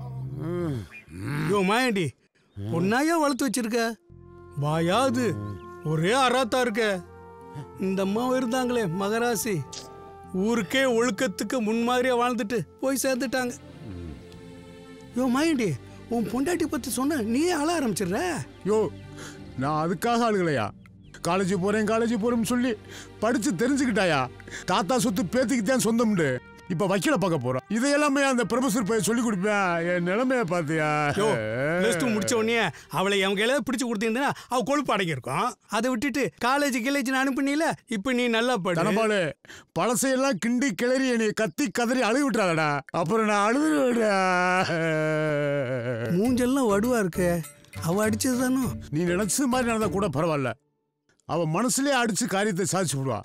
யோ மாயாண்டி பொண்ணாயா வளர்த்து வச்சிருக்க வாயாது ஒரே அராத்தா இருக்க இந்த அம்மா இருந்தாங்களே மகராசி ஊருக்கே ஒழுக்கத்துக்கு முன்மாதிரியா வாழ்ந்துட்டு போய் சேர்ந்துட்டாங்க யோ மாயாண்டி உன் பொண்டாட்டி பத்தி சொன்ன நீயே அழ ஆரம்பிச்சிடுற யோ நான் அதுக்காக ஆளுகளையா காலேஜ் போறேன் காலேஜ் போறேன்னு சொல்லி படிச்சு தெரிஞ்சுக்கிட்டாயா தாத்தா சொத்து பேத்திக்கு தான் சொந்தம்னு இப்ப வக்கீல பார்க்க போறோம் இதையெல்லாமே அந்த ப்ரொஃபசர் பையன் சொல்லி கொடுப்பேன் என் நிலைமைய பாத்தியா யோ ப்ளஸ் டூ முடிச்ச உடனே அவளை அவங்க கையில பிடிச்சு கொடுத்திருந்தா அவ கொழுப்பு அடங்கியிருக்கும் அதை விட்டுட்டு காலேஜ் கிலேஜ்னு அனுப்புனீல இப்போ நீ நல்லா படி தனபாலு பழசையெல்லாம் கிண்டி கிளறி என்னை கத்தி கதறி அழுகி விட்டுறாதடா அப்புறம் நான் அழுதுடா மூஞ்செல்லாம் வடுவா இருக்கு அவ அடிச்சது தானோ நீ நினைச்சது மாதிரி நடந்தா கூட பரவாயில்ல அவ மனசுலயே அடிச்சு காரியத்தை சாதிச்சு விடுவா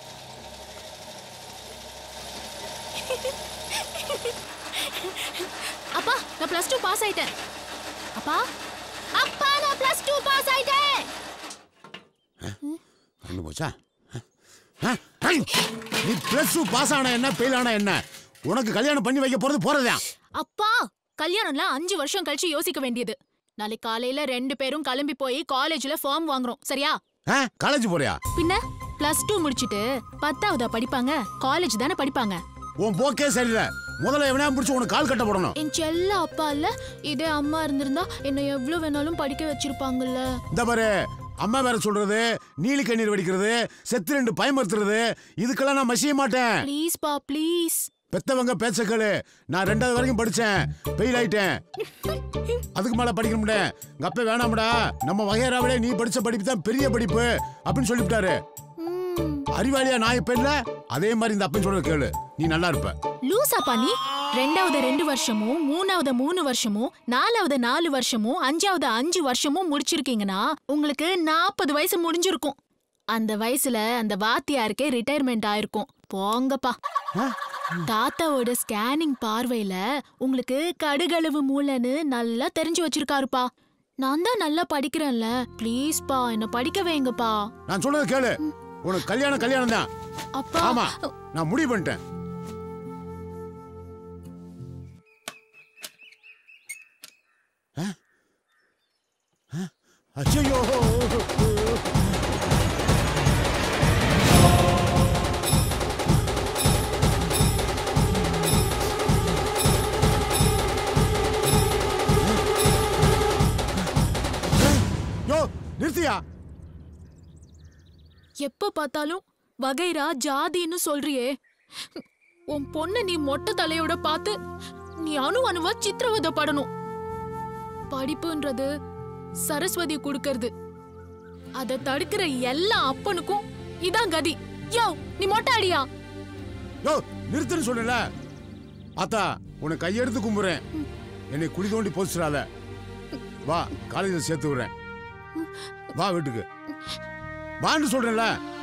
அப்பா நான் பிளஸ் டூ பாஸ் ஆயிட்டேன் அப்பா அப்பா நான் பிளஸ் டூ பாஸ் ஆயிட்டேன் கண்டு போச்சா ஆ? ஐ! நீ பிளஸ் டூ பாஸ் ஆன என்ன ஃபெயில் ஆன என்ன உனக்கு கல்யாணம் பண்ணி வைக்க போறது போறதா அப்பா கல்யாணம்லாம் அஞ்சு வருஷம் கழிச்சு யோசிக்க வேண்டியது நாளைக்கு காலையில ரெண்டு பேரும் கிளம்பி போய் காலேஜ்ல ஃபார்ம் வாங்குறோம் சரியா காலேஜ் போறியா பின்ன பிளஸ் டூ முடிச்சிட்டு பத்தாவதா படிப்பாங்க காலேஜ் தானே படிப்பாங்க உன் போக்கே சரியில்லை முதல்ல எவனையா பிடிச்சி உனக்கு கால் கட்ட போடணும் என் செல்ல அப்பா இல்ல இதே அம்மா இருந்திருந்தா என்னை எவ்வளவு வேணாலும் படிக்க வச்சிருப்பாங்கல்ல இந்த பாரு அம்மா வேற சொல்றது நீலி கண்ணீர் வடிக்கிறது செத்து ரெண்டு பயமுறுத்துறது இதுக்கெல்லாம் நான் மசிய மாட்டேன் ப்ளீஸ் பா ப்ளீஸ் பெத்தவங்க பேச்ச கேளு நான் ரெண்டாவது வரைக்கும் படிச்சேன் ஃபெயில் ஆயிட்டேன் அதுக்கு மேல படிக்க முடியல எங்க அப்பா வேணாம்டா நம்ம வகையறாவிலே நீ படிச்ச படிப்பு தான் பெரிய படிப்பு அப்படின்னு சொல்லிவிட்டாரு அறிவாளியா நான் இப்ப இல்ல அதே மாதிரி இந்த அப்பன் சொல்றது கேளு நீ நல்லா இருப்ப லூசாப்பா நீ ரெண்டாவது ரெண்டு வருஷமும் மூணாவது மூணு வருஷமும் நாலாவது நாலு வருஷமும் அஞ்சாவது அஞ்சு வருஷமும் முடிச்சிருக்கீங்கன்னா உங்களுக்கு நாற்பது வயசு முடிஞ்சிருக்கும் அந்த வயசுல அந்த வாத்தியாருக்கே ரிட்டையர்மெண்ட் ஆயிருக்கும் போங்கப்பா தாத்தாவோட ஸ்கேனிங் பார்வையில உங்களுக்கு கடுகளவு மூளைன்னு நல்லா தெரிஞ்சு வச்சிருக்காருப்பா நான் தான் நல்லா படிக்கிறேன்ல ப்ளீஸ்ப்பா என்ன படிக்க வைங்கப்பா நான் சொல்றது கேளு உனக்கு கல்யாணம் கல்யாணம் தான் அப்பா ஆமா நான் முடிவு பண்ணிட்டேன் அச்சோ யோ நிறுத்தியா எப்ப பார்த்தாலும் வகைரா ஜாதின்னு சொல்றியே உன் பொண்ணு நீ மொட்டை தலையோட பார்த்து நீ அணு அணுவா சித்திரவதைப்படணும் படிப்புன்றது சரஸ்வதி கொடுக்கறது அதை தடுக்கிற எல்லா அப்பனுக்கும் இதான் கதி யோ நீ மொட்டை அடியா யோ நிறுத்துன்னு சொல்லல ஆத்தா உனக்கு கையெடுத்து கும்புறேன் என்னை குழி தோண்டி போச்சுடாத வா காலேஜில் சேர்த்து விடுறேன் வா வீட்டுக்கு வான்னு சொல்றேன்ல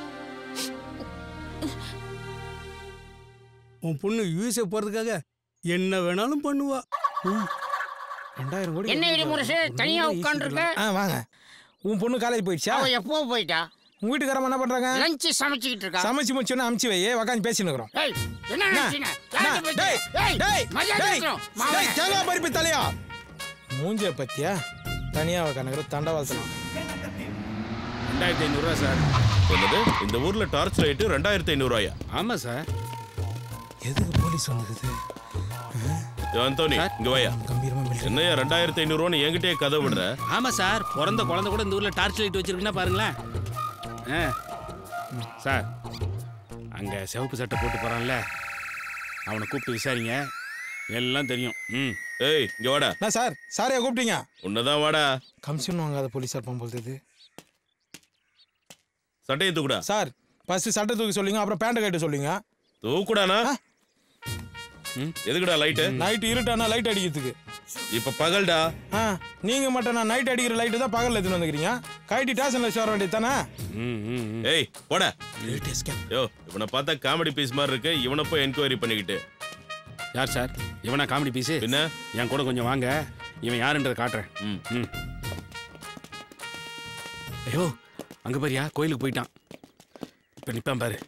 உன் பொண்ணு யூஎஸ்ஏ போறதுக்காக என்ன வேணாலும் பண்ணுவா ரெண்டாயிரம் கோடி என்ன இது முரசு தனியா உட்காந்துருக்க ஆ வாங்க உன் பொண்ணு காலேஜ் போயிடுச்சா அவ எப்போ போயிட்டா உங்க வீட்டுக்காரமா என்ன பண்றாங்க லஞ்ச் சமைச்சுக்கிட்டு இருக்கா சமைச்சு முடிச்சோன்னு அமுச்சு வை உட்காந்து பேசின்னு இருக்கிறோம் ஏய் என்ன என்ன? நினைச்சீங்க என்ன? யார்கிட்ட பேசுறீங்க? டேய், ஏய், டேய், மரியாதை டேய், இருக்கணும். டேய், மாவனே. தேங்காய் பருப்பு தலையா மூஞ்ச பத்தியா தனியா உட்காந்துக்கிற தண்டவாளத்தலாம் ரெண்டாயிரத்தி ஐநூறுரூவா சார் என்னது இந்த ஊர்ல டார்ச் லைட்டு ரெண்டாயிரத்தி ஐநூறுவாயா ஆமாம் சார் எதுக்கு போலீஸ் வந்துக்குது அந்தோனி இங்க வாயா என்னையா ரெண்டாயிரத்தி ஐநூறுவான்னு என்கிட்டயே கதை விடுற ஆமாம் சார் பிறந்த குழந்தை கூட இந்த ஊரில் டார்ச் லைட் வச்சிருக்குன்னா பாருங்களேன் ஆ சார் அங்கே சிவப்பு சட்டை போட்டு போகிறான்ல அவனை கூப்பிட்டு விசாரிங்க எல்லாம் தெரியும் ம் ஏய் இங்க வாடா என்ன சார் சாரையா கூப்பிட்டீங்க உன்னதான் வாடா கமிஷன் வாங்காத போலீஸார் இருப்பான் போலது சட்டையை தூக்குடா சார் ஃபர்ஸ்ட் சட்டை தூக்கி சொல்லுங்க அப்புறம் பேண்ட் கட்ட சொல்லுங்க தூக்குடானா எதுக்குடா லைட்டு நைட் இருட்டானா லைட் அடிக்கிறதுக்கு இப்ப பகல்டா ஆ நீங்க மட்டும் நான் நைட் அடிக்கிற லைட்டு தான் பகல்ல எடுத்துன்னு வந்துக்கிறீங்க கைட்டி ஸ்டேஷன்ல சேர வேண்டியது தானே ஏய் போடா யோ இவனை பார்த்தா காமெடி பீஸ் மாதிரி இருக்கு இவனை போய் என்கொயரி பண்ணிக்கிட்டு யார் சார் இவனா காமெடி பீஸு என்ன என் கூட கொஞ்சம் வாங்க இவன் யாருன்றதை காட்டுறேன் ம் ம் ஐயோ அங்கே பாரியா கோயிலுக்கு போயிட்டான் இப்போ நிற்பான் பாரு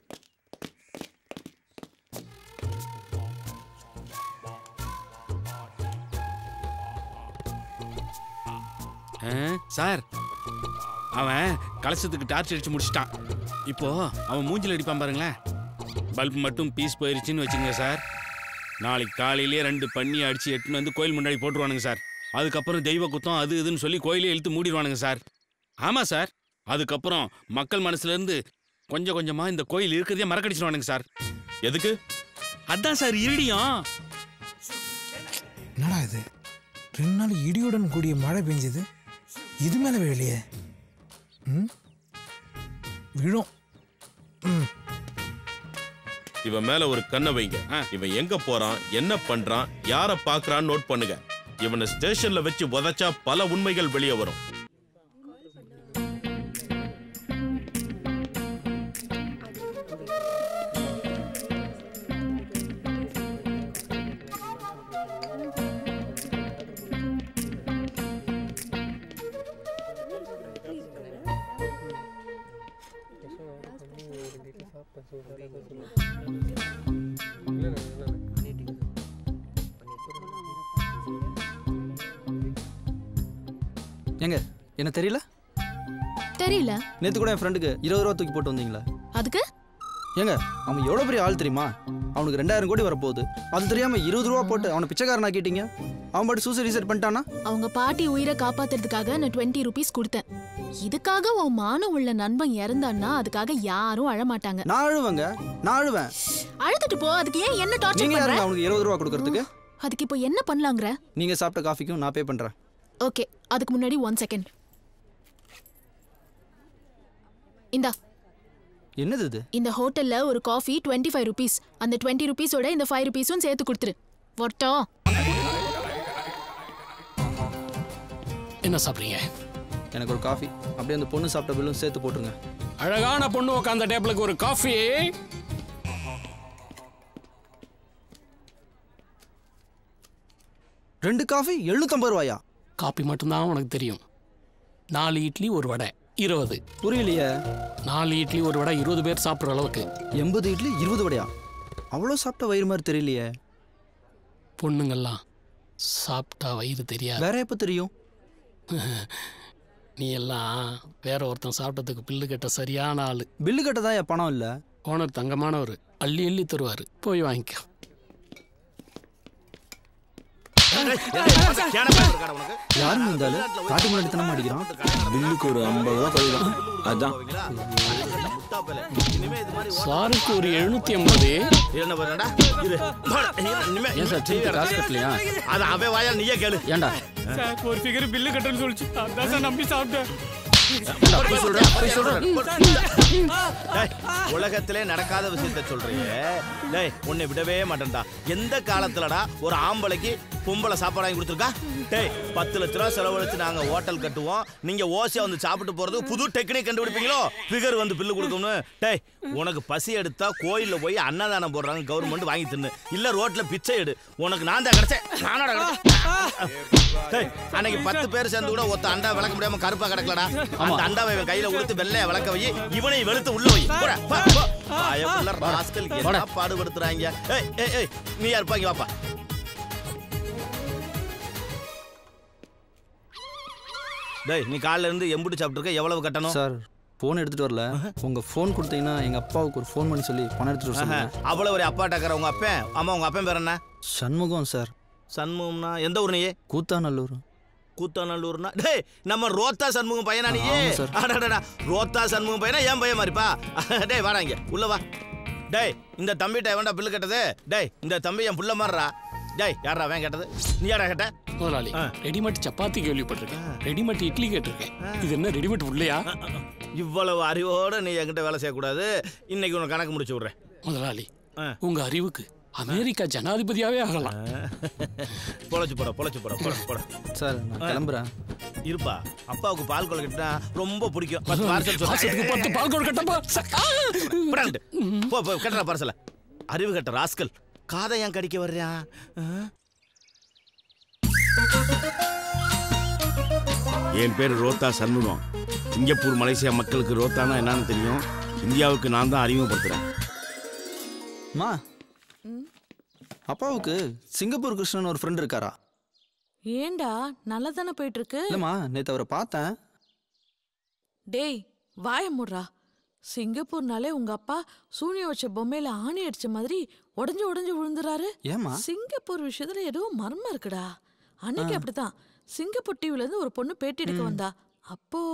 ஆ, சார் அவன் கலசத்துக்கு டார்ச் அடிச்சு முடிச்சிட்டான் இப்போ அவன் மூஞ்சில் அடிப்பான் பாருங்களேன் பல்ப் மட்டும் பீஸ் போயிருச்சுன்னு வச்சுங்க சார் நாளைக்கு காலையிலேயே ரெண்டு பண்ணி அடிச்சு எட்டுன்னு வந்து கோயில் முன்னாடி போட்டுருவானுங்க சார் அதுக்கப்புறம் தெய்வ குத்தம் அது இதுன்னு சொல்லி கோயிலே இழுத்து மூடிடுவானுங்க சார் ஆமாம் சார் அதுக்கப்புறம் மக்கள் மனசுல இருந்து கொஞ்சம் கொஞ்சமா இந்த கோயில் இருக்கிறதே மறக்கடிச்சிருவானுங்க சார் எதுக்கு அதான் சார் இருடியும் என்னடா இது ரெண்டு நாள் இடியுடன் கூடிய மழை பெஞ்சது இது மேல விழலையே ம் விழும் ம் இவன் மேல ஒரு கண்ணை வைங்க இவன் எங்க போறான் என்ன பண்றான் யார பாக்குறான்னு நோட் பண்ணுங்க இவனை ஸ்டேஷன்ல வச்சு உதைச்சா பல உண்மைகள் வெளியே வரும் ஏங்க என்ன தெரியல தெரியல நேத்து கூட என் ஃப்ரெண்டுக்கு இருபது ரூபா தூக்கி போட்டு வந்தீங்களா அதுக்கு ஏங்க அவன் எவ்வளோ பெரிய ஆள் தெரியுமா அவனுக்கு ரெண்டாயிரம் கோடி வரப்போகுது அது தெரியாம இருபது ரூபா போட்டு அவனை பிச்சைக்காரன் ஆக்கிட்டீங்க அவன் பாட்டு சூசைட் ரீசெட் பண்ணிட்டானா அவங்க பாட்டி உயிரை காப்பாத்துறதுக்காக நான் டுவெண்ட்டி ருபீஸ் கொடுத்தேன் இதுக்காக உன் மானம் உள்ள நண்பன் இறந்தான்னா அதுக்காக யாரும் அழமாட்டாங்க நான் அழுவேங்க நான் அழுவேன் அழுதுட்டு போ அதுக்கு ஏன் என்ன டார்ச்சர் நீங்க பண்ற யாருங்க அவனுக்கு இருபது ரூபா கொடுக்கறதுக்கு அதுக்கு இப்போ என்ன பண்ணலாங்கிற நீங்க சாப்பிட்ட காஃபிக்கும் நான் பே பண்றேன் ஓகே அதுக்கு முன்னாடி ஒன் செகண்ட் இந்தா என்னது இது இந்த ஹோட்டல்ல ஒரு காஃபி டுவெண்ட்டி ஃபைவ் ருபீஸ் அந்த டுவெண்ட்டி ருபீஸோட இந்த ஃபைவ் ருபீஸும் சேர்த்து கொடுத்துரு ஒட்டோ என்ன சாப்பிட்றீங்க எனக்கு ஒரு காஃபி அப்படியே அந்த பொண்ணு சாப்பிட்ட பில்லும் சேர்த்து போட்டுருங்க அழகான பொண்ணு உட்காந்த டேபிளுக்கு ஒரு காஃபி ரெண்டு காஃபி எழுநூத்தம்பது ரூபாயா காப்பி மட்டும்தான் உனக்கு தெரியும் நாலு இட்லி ஒரு வடை இருபது புரியலையே நாலு இட்லி ஒரு வடை இருபது பேர் சாப்பிட்ற அளவுக்கு எண்பது இட்லி இருபது வடையா அவ்வளோ சாப்பிட்ட வயிறு மாதிரி தெரியலையே பொண்ணுங்கள்லாம் சாப்பிட்டா வயிறு தெரியாது வேற எப்போ தெரியும் நீ எல்லாம் வேற ஒருத்தன் சாப்பிட்டதுக்கு பில்லு கட்ட சரியான ஆளு பில்லு கட்ட தான் பணம் இல்லை ஓனர் தங்கமானவர் அள்ளி அள்ளி தருவார் போய் வாங்கிக்கோ யாருங்க இருந்தாலும் காட்டு முன்னாடி தானே அடிக்கிறான் பில்லுக்கு ஒரு ஐம்பது ரூபா கழிதான் அதான் சாருக்கு ஒரு எழுநூத்தி ஐம்பது என்ன பண்ணடா இரு ஏன் சார் திருப்பி காசு கட்டலையா அது அவன் வாயா நீயே கேளு ஏன்டா சார் ஒரு ஃபிகர் பில்லு கட்டணும்னு சொல்லிச்சு அதான் சார் நம்பி சாப்பிட்டேன் டேய், உலகத்திலே நடக்காத விஷயத்த சொல்றீங்க டேய் உன்னை விடவே மாட்டேன்டா எந்த காலத்துலடா ஒரு ஆம்பளைக்கு பொம்பளை சாப்பாடு வாங்கி கொடுத்துருக்கா டேய் பத்து லட்ச ரூபா செலவழிச்சு நாங்க ஹோட்டல் கட்டுவோம் நீங்க ஓசியா வந்து சாப்பிட்டு போறது புது டெக்னிக் கண்டுபிடிப்பீங்களோ ஃபிகர் வந்து பில்லு கொடுக்கணும்னு டேய் உனக்கு பசி எடுத்தா கோயில்ல போய் அன்னதானம் போடுறாங்க கவர்மெண்ட் வாங்கி தின்னு இல்ல ரோட்ல பிச்சை எடு உனக்கு நான் தான் கிடைச்சேன் நானோட கிடைச்சேன் டேய் அன்னைக்கு பத்து பேர் சேர்ந்து கூட ஒத்த அண்டா விளக்க முடியாம கருப்பா கிடக்கலடா அந்த அண்டாவை இவன் கையில கொடுத்து வெள்ளைய விளக்க வை இவனை வெளுத்து உள்ள வை போடா, போ, போ. பயமுள்ள ராஸ்கல் என்ன பாடுபடுத்துறாங்க ஏய் ஏய் ஏய் நீ யாருப்பா இங்க வாப்பா டேய் நீ காலைல இருந்து எம்புட்டு சாப்பிட்டுருக்க எவ்வளவு கட்டணும் சார் ஃபோன் எடுத்துட்டு வரல உங்க ஃபோன் கொடுத்தீங்கன்னா எங்க அப்பாவுக்கு ஒரு ஃபோன் பண்ணி சொல்லி பணம் எடுத்துட்டு வர சொல்லுங்க அவ்வளவு ஒரு அப்பா டக்கற உங்க அப்பன் ஆமா உங்க அப்பன் பேர் என்ன சண்முகம் சார் சண்முகம்னா எந்த ஊர் நீ கூத்தாநல்லூர் கூத்தாநல்லூர்னா டேய் நம்ம ரோத்தா சண்முகம் பையனா நீ ஆமா சார். அடடடா ரோத்தா சண்முகம் பையனா ஏன் பையன் மாதிரிப்பா டேய் வாடா இங்க உள்ள வா டேய் இந்த தம்பிட்ட எவன்டா பில்லு கட்டது டேய் இந்த தம்பி என் புள்ள மாறுறா டேய் யாரா அவன் கேட்டது நீ யாரா கேட்ட முதலாளி ரெடிமேட் சப்பாத்தி கேள்விப்பட்டிருக்கேன் ரெடிமேட் இட்லி கேட்டிருக்கேன் இது என்ன ரெடிமேட் உள்ளையா இவ்வளவு அறிவோட நீ என்கிட்ட வேலை செய்யக்கூடாது இன்னைக்கு உனக்கு கணக்கு முடிச்சு விடுறேன் முதலாளி உங்க அறிவுக்கு அமெரிக்கா ஜனாதிபதியாவே ஆகலாம் பொழைச்சு போட பொழைச்சு போட பொழைச்சு போட சார் நான் கிளம்புறேன் இருப்பா அப்பாவுக்கு பால் கொழுக்கட்டா ரொம்ப பிடிக்கும் பத்து பார்சல் மாசத்துக்கு பத்து பால் கொழுக்கட்டப்பா. போ போ கட்டுற பார்சல அறிவு கட்ட ராஸ்கல் காதை ஏன் கடிக்க வர்றியா என் பேர் ரோத்தா சண்முகம் சிங்கப்பூர் மலேசியா மக்களுக்கு ரோத்தானா என்னன்னு தெரியும் இந்தியாவுக்கு நான் தான் அறிமுகப்படுத்துறேன் மா அப்பாவுக்கு சிங்கப்பூர் கிருஷ்ணன் ஒரு ஃப்ரெண்ட் இருக்காரா ஏண்டா நல்லா தானே போயிட்டு இருக்கு இல்லம்மா நேத்து அவரை பார்த்தேன் டேய் வாய முடுறா சிங்கப்பூர்னாலே உங்க அப்பா சூனியம் வச்ச பொம்மையில ஆணி அடிச்ச மாதிரி உடஞ்சு உடஞ்சு விழுந்துறாரு ஏம்மா? சிங்கப்பூர் விஷயத்துல ஏதோ மர்மம் இருக்குடா அன்னைக்கு ஆ. அப்படித்தான் சிங்கப்பூர் டிவில இருந்து ஒரு பொண்ணு பேட்டி எடுக்க ம். வந்தா அப்போ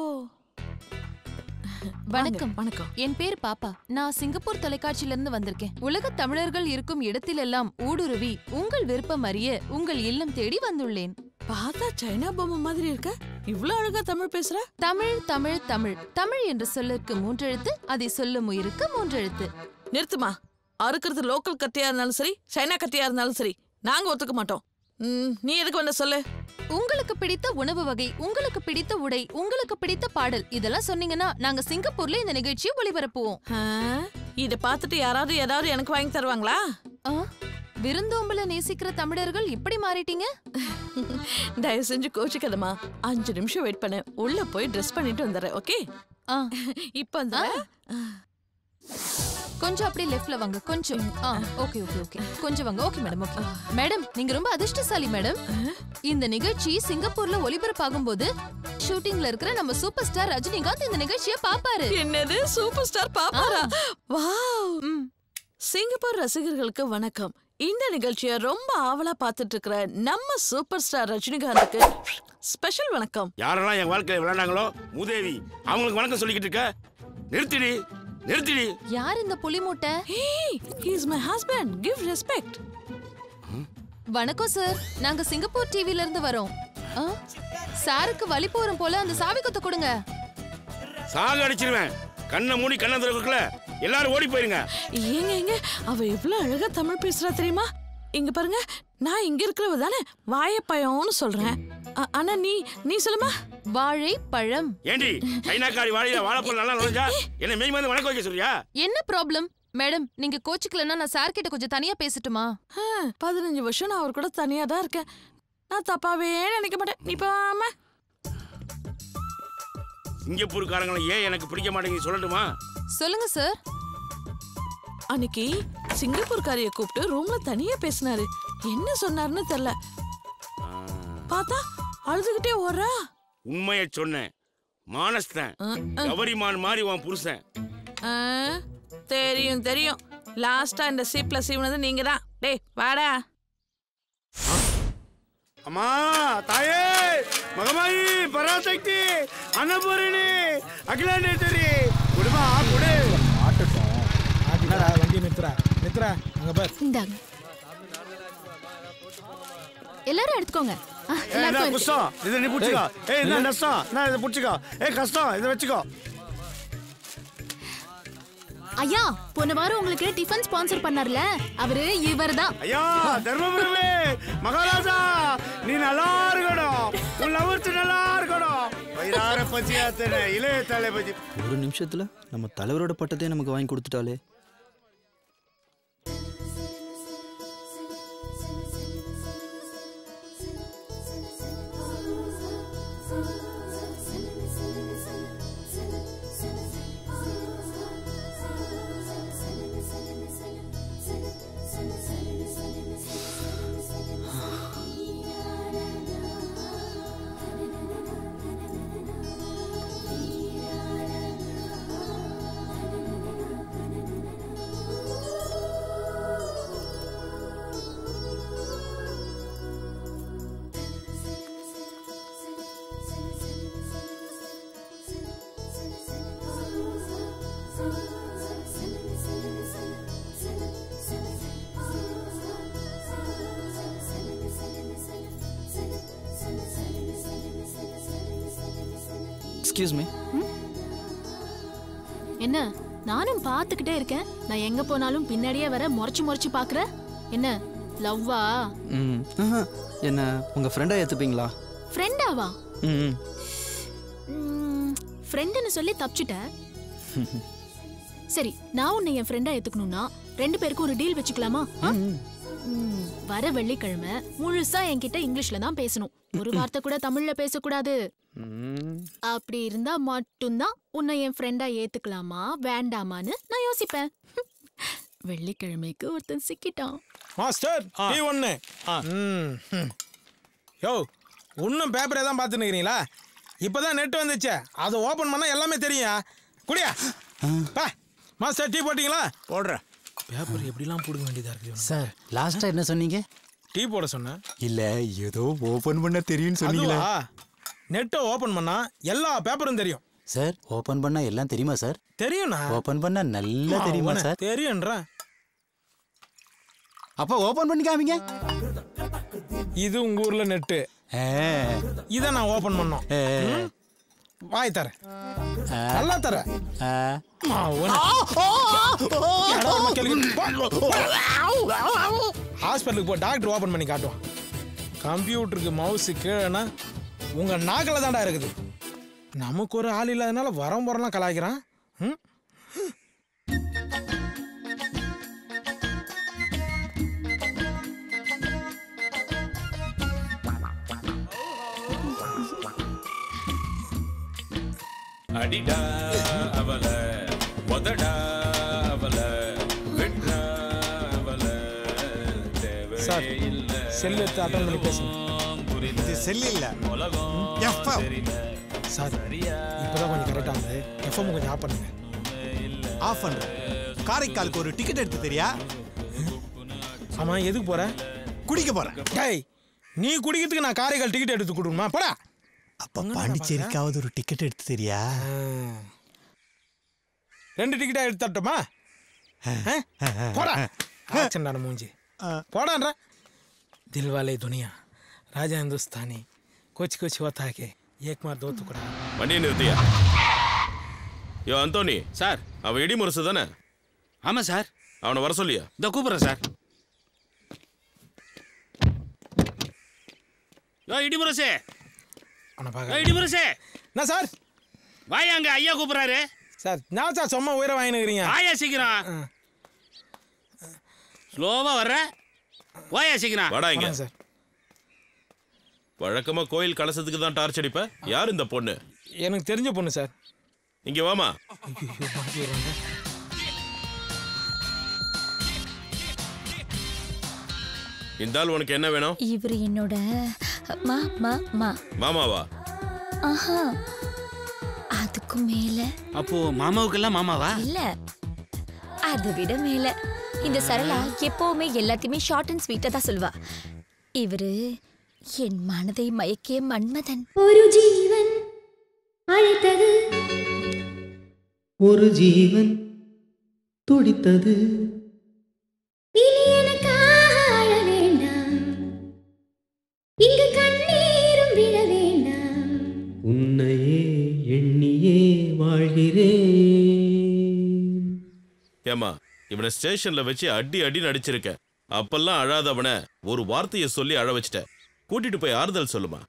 வணக்கம் வணக்கம் என் பேர் பாப்பா நான் சிங்கப்பூர் தொலைக்காட்சியில இருந்து வந்திருக்கேன் உலக தமிழர்கள் இருக்கும் இடத்திலெல்லாம் ஊடுருவி உங்கள் விருப்பம் அறிய உங்கள் இல்லம் தேடி வந்துள்ளேன் பார்த்தா சைனா பொம்மை மாதிரி இருக்க இவ்ளோ அழகா தமிழ் பேசுற தமிழ் தமிழ் தமிழ் தமிழ் என்ற சொல்லுக்கு மூன்றெழுத்து அதை சொல்லும் உயிருக்கு மூன்றெழுத்து நிறுத்துமா அறுக்கிறது லோக்கல் கத்தியா இருந்தாலும் சரி சைனா கத்தியா இருந்தாலும் சரி நாங்க ஒத்துக்க மாட்டோம் ம், நீ எதுக்கு வந்த சொல்லு உங்களுக்கு பிடித்த உணவு வகை உங்களுக்கு பிடித்த உடை உங்களுக்கு பிடித்த பாடல் இதெல்லாம் சொன்னீங்கன்னா நாங்க சிங்கப்பூர்ல இந்த நிகழ்ச்சியை ஒளிபரப்புவோம் இத பார்த்துட்டு யாராவது ஏதாவது எனக்கு வாங்கி தருவாங்களா விருந்தோம்பல நேசிக்கிற தமிழர்கள் இப்படி மாறிட்டீங்க தயவு செஞ்சு கோச்சிக்காதம்மா அஞ்சு நிமிஷம் வெயிட் பண்ணு உள்ள போய் ட்ரெஸ் பண்ணிட்டு வந்துடுறேன் ஓகே இப்போ வந்து கொஞ்சம் அப்படியே லெஃப்ட்ல வாங்க கொஞ்சம் ஆ ஓகே ஓகே ஓகே கொஞ்சம் வாங்க ஓகே மேடம் ஓகே மேடம் நீங்க ரொம்ப அதிர்ஷ்டசாலி மேடம் இந்த நிகழ்ச்சி சிங்கப்பூர்ல ஒளிபரப்பாகும் போது ஷூட்டிங்ல இருக்கிற நம்ம சூப்பர் ஸ்டார் ரஜினிகாந்த் இந்த நிகழ்ச்சியை பாப்பாரு என்னது சூப்பர் ஸ்டார் பாப்பாரா வாவ் சிங்கப்பூர் ரசிகர்களுக்கு வணக்கம் இந்த நிகழ்ச்சியை ரொம்ப ஆவலா பார்த்துட்டு இருக்கிற நம்ம சூப்பர் ஸ்டார் ரஜினிகாந்துக்கு ஸ்பெஷல் வணக்கம் யாரெல்லாம் என் வாழ்க்கையில விளையாண்டாங்களோ மூதேவி அவங்களுக்கு வணக்கம் சொல்லிக்கிட்டு இருக்க நிறுத்திடி நிறுத்திடி யார் இந்த புலி மூட்டை he is my husband give respect வணக்கம் சார் நாங்க சிங்கப்பூர் டிவில இருந்து வரோம் ஆ, சாருக்கு வலி போறோம் போல அந்த சாவி கொத்த கொடுங்க சாக அடிச்சிருவேன் கண்ணை மூடி கண்ணை திறக்கல எல்லாரும் ஓடி போயிருங்க ஏங்க ஏங்க அவ எவ்வளவு அழகா தமிழ் பேசுறா தெரியுமா இங்க பாருங்க நான் இங்க இருக்கிறவ தானே வாழைப்பழம்னு சொல்றேன் ஆ- ஆனா நீ நீ சொல்லுமா வாழைப்பழம் ஏண்டி சைனாக்காரி வாழையில வாழைப்பழம் நல்லா நுழைஞ்சா என்ன மெய் வந்து வணக்கம் வைக்க சொல்றியா என்ன ப்ராப்ளம் மேடம் நீங்க கோச்சுக்கலன்னா நான் சார் கிட்ட கொஞ்சம் தனியா பேசட்டுமா ஆ, பதினஞ்சு வருஷம் நான் அவர் கூட தனியா தான் இருக்கேன் நான் தப்பாவே நினைக்க மாட்டேன் நீ போமா சிங்கப்பூர்காரங்களை ஏன் எனக்கு பிடிக்க மாட்டேங்குது சொல்லட்டுமா சொல்லுங்க சார் அன்னைக்கு சிங்கப்பூர்காரிய கூப்பிட்டு ரூம்ல தனியா பேசினாரு என்ன சொன்னாருன்னு தெரியல பார்த்தா அழுதுகிட்டே ஓடுறா உண்மையை சொன்னேன் மானஸ்தன் கவரிமான் மாதிரி உன் புருஷன் ஆ, தெரியும் தெரியும் லாஸ்டா இந்த சீப்ல சீவனது நீங்க தான் டேய் வாடா அம்மா தாயே மகமாயி பராசக்தி அன்னபூரணி அகிலாண்டேஸ்வரி குடுமா குடு என்னடா வண்டி நிறுத்துறா நிறுத்துறா அங்க பார் இந்தாங்க எல்லாரும் எடுத்துக்கோங்க ஆ, ஏய், எல்லாருக்கும் இந்தா இருக்கு. குஷ்டம் இதை நீ பிடிச்சிக்கோ ஏய் இந்த நஷ்டம் நான் இதை பிடிச்சிக்கோ ஏய் கஷ்டம் இதை வச்சுக்கோ ஐயா போன வாரம் உங்களுக்கு டிஃபன் ஸ்பான்சர் பண்ணார்ல அவரு இவர்தான் ஐயா தர்மபுரமே மகாராஜா நீ நல்லா இருக்கணும் உன் லவர்த்து நல்லா இருக்கணும் வயிறார பசியாத்தன இளைய தளபதி ஒரு நிமிஷத்துல நம்ம தலைவரோட பட்டத்தையே நமக்கு வாங்கி கொடுத்துட்டாலே எக்ஸ்கியூஸ் மீ என்ன நானும் பார்த்துக்கிட்டே இருக்கேன் நான் எங்க போனாலும் பின்னாடியே வர முறைச்சு முறைச்சு பாக்குற என்ன லவ்வா ம் ஆஹா. என்ன உங்க ஃப்ரெண்டா ஏத்துப்பீங்களா ஃப்ரெண்டாவா ம் ஃப்ரெண்டுன்னு சொல்லி தப்பிச்சுட்ட சரி நான் உன்னை என் ஃப்ரெண்டா ஏத்துக்கணும்னா ரெண்டு பேருக்கும் ஒரு டீல் வச்சுக்கலாமா ஆ? ம், வர வெள்ளிக்கிழமை முழுசா என்கிட்ட இங்கிலீஷ்ல தான் பேசணும் ஒரு வார்த்தை கூட தமிழ்ல பேசக்கூடாது அப்படி இருந்தா மட்டும்தான் உன்னை என் ஃப்ரெண்டா ஏத்துக்கலாமா வேண்டாமான்னு நான் யோசிப்பேன் வெள்ளிக்கிழமைக்கு ஒருத்தன் சிக்கிட்டான் மாஸ்டர் டீ ஒன்று ம் ம். யோ இன்னும் பேப்பரை தான் பார்த்துன்னு இருக்கிறீங்களா இப்போ தான் நெட் வந்துச்சே அதை ஓப்பன் பண்ணால் எல்லாமே தெரியும் குடியா பா மாஸ்டர் டீ போட்டிங்களா போடுறேன் பேப்பர் எப்படிலாம் போடுங்க வேண்டியதாக இருக்குது சார் லாஸ்டா என்ன சொன்னீங்க டீ போட சொன்னேன் இல்ல ஏதோ ஓபன் பண்ண தெரியும்னு சொன்னீங்களே அதுவா நெட்டை ஓப்பன் பண்ணா எல்லா பேப்பரும் தெரியும் சார் ஓபன் பண்ணா எல்லாம் தெரியுமா சார் தெரியும்ண்ணா ஓபன் பண்ணா நல்லா தெரியுமா அவனை சார் தெரியும்ன்றேன் அப்ப ஓபன் பண்ணி காமிங்க இது உங்க ஊர்ல நெட்டு இதை நான் ஓபன் பண்ணோம் ம்? வாய் தரேன் நல்லா தரேன் ஹாஸ்பிட்டலுக்கு போ டாக்டர் ஓபன் பண்ணி காட்டுவான் கம்ப்யூட்டருக்கு மவுஸ் கீழேனா உங்க நாக்கில் தான்டா இருக்குது நமக்கு ஒரு ஆள் இல்லாதனால வரம் வரலாம் கலாய்க்கிறான் ம்? அடிடா அவல உதடா அவல வெட்றா அவல சார் செல் எடுத்து அட்டன் பண்ணி பேசுங்க இது செல் இல்ல சார் இப்போதான் கொஞ்சம் கரெக்டாக இருந்தது எஃப்எம் கொஞ்சம் ஆஃப் பண்ணுங்க ஆஃப் பண்றேன் காரைக்காலுக்கு ஒரு டிக்கெட் எடுத்து தெரியா ஆமா எதுக்கு போற குடிக்க போறேன் டேய் நீ குடிக்கிறதுக்கு நான் காரைக்கால் டிக்கெட் எடுத்து கொடுக்கணுமா போடா அப்ப பாண்டிச்சேரிக்காவது ஒரு டிக்கெட் எடுத்து தெரியா ரெண்டு டிக்கெட்டா எடுத்து தரட்டுமா ஆ? போடா ஆச்சண்டான மூஞ்சி போடான்ற தில்வாலே துனியா ராஜா हिंदुस्तानी कुछ कुछ होता है कि एक मार दो टुकड़ा வண்டியை நிறுத்தியா யோ அந்தோனி சார் அவன் இடி முரசு தானே ஆமா சார் அவனை வர சொல்லியா இந்த கூப்பிடுறேன் சார் யோ இடிமுரசே அவனை யோ பார்க்க இடிமுரசே என்ன சார் வாயா அங்க ஐயா கூப்பிடுறாரு சார் நான் சார் சும்மா உயிரை வாங்கினுக்கிறீங்க வாயா சீக்கிரம் ஸ்லோவா வர்ற வாயா சீக்கிரம் வாடா இங்க சார் வழக்கமா கோயில் கலசத்துக்கு தான் டார்ச் அடிப்ப யார் இந்த பொண்ணு எனக்கு தெரிஞ்ச பொண்ணு சார் இங்க வாமா ஐயோ, மாட்டி விடுறாங்க. இந்த ஆள் உனக்கு என்ன வேணும் இவர் என்னோட மா மா மா மாமாவா ஆஹா அதுக்கும் மேல அப்போ மாமாவுக்கெல்லாம் மாமாவா இல்ல அதை விட மேல இந்த சரளா எப்பவுமே எல்லாத்தையுமே ஷார்ட் அண்ட் ஸ்வீட்டா தான் சொல்வா இவரு என் மனதை மயக்கிய மன்மதன் ஒரு ஜீவன் அழைத்தது ஒரு ஜீவன் துடித்தது இனி எனக்காக அழ வேண்டாம் இங்கு கண்ணீரும் விழ வேண்டாம் உன்னையே எண்ணியே வாழ்கிறேன் ஏமா இவனை ஸ்டேஷன்ல வச்சு அடி அடி நடிச்சிருக்க அப்பெல்லாம் அழாதவன ஒரு வார்த்தையை சொல்லி அழ வச்சிட்ட கூட்டிட்டு போய் ஆறுதல் சொல்லுமா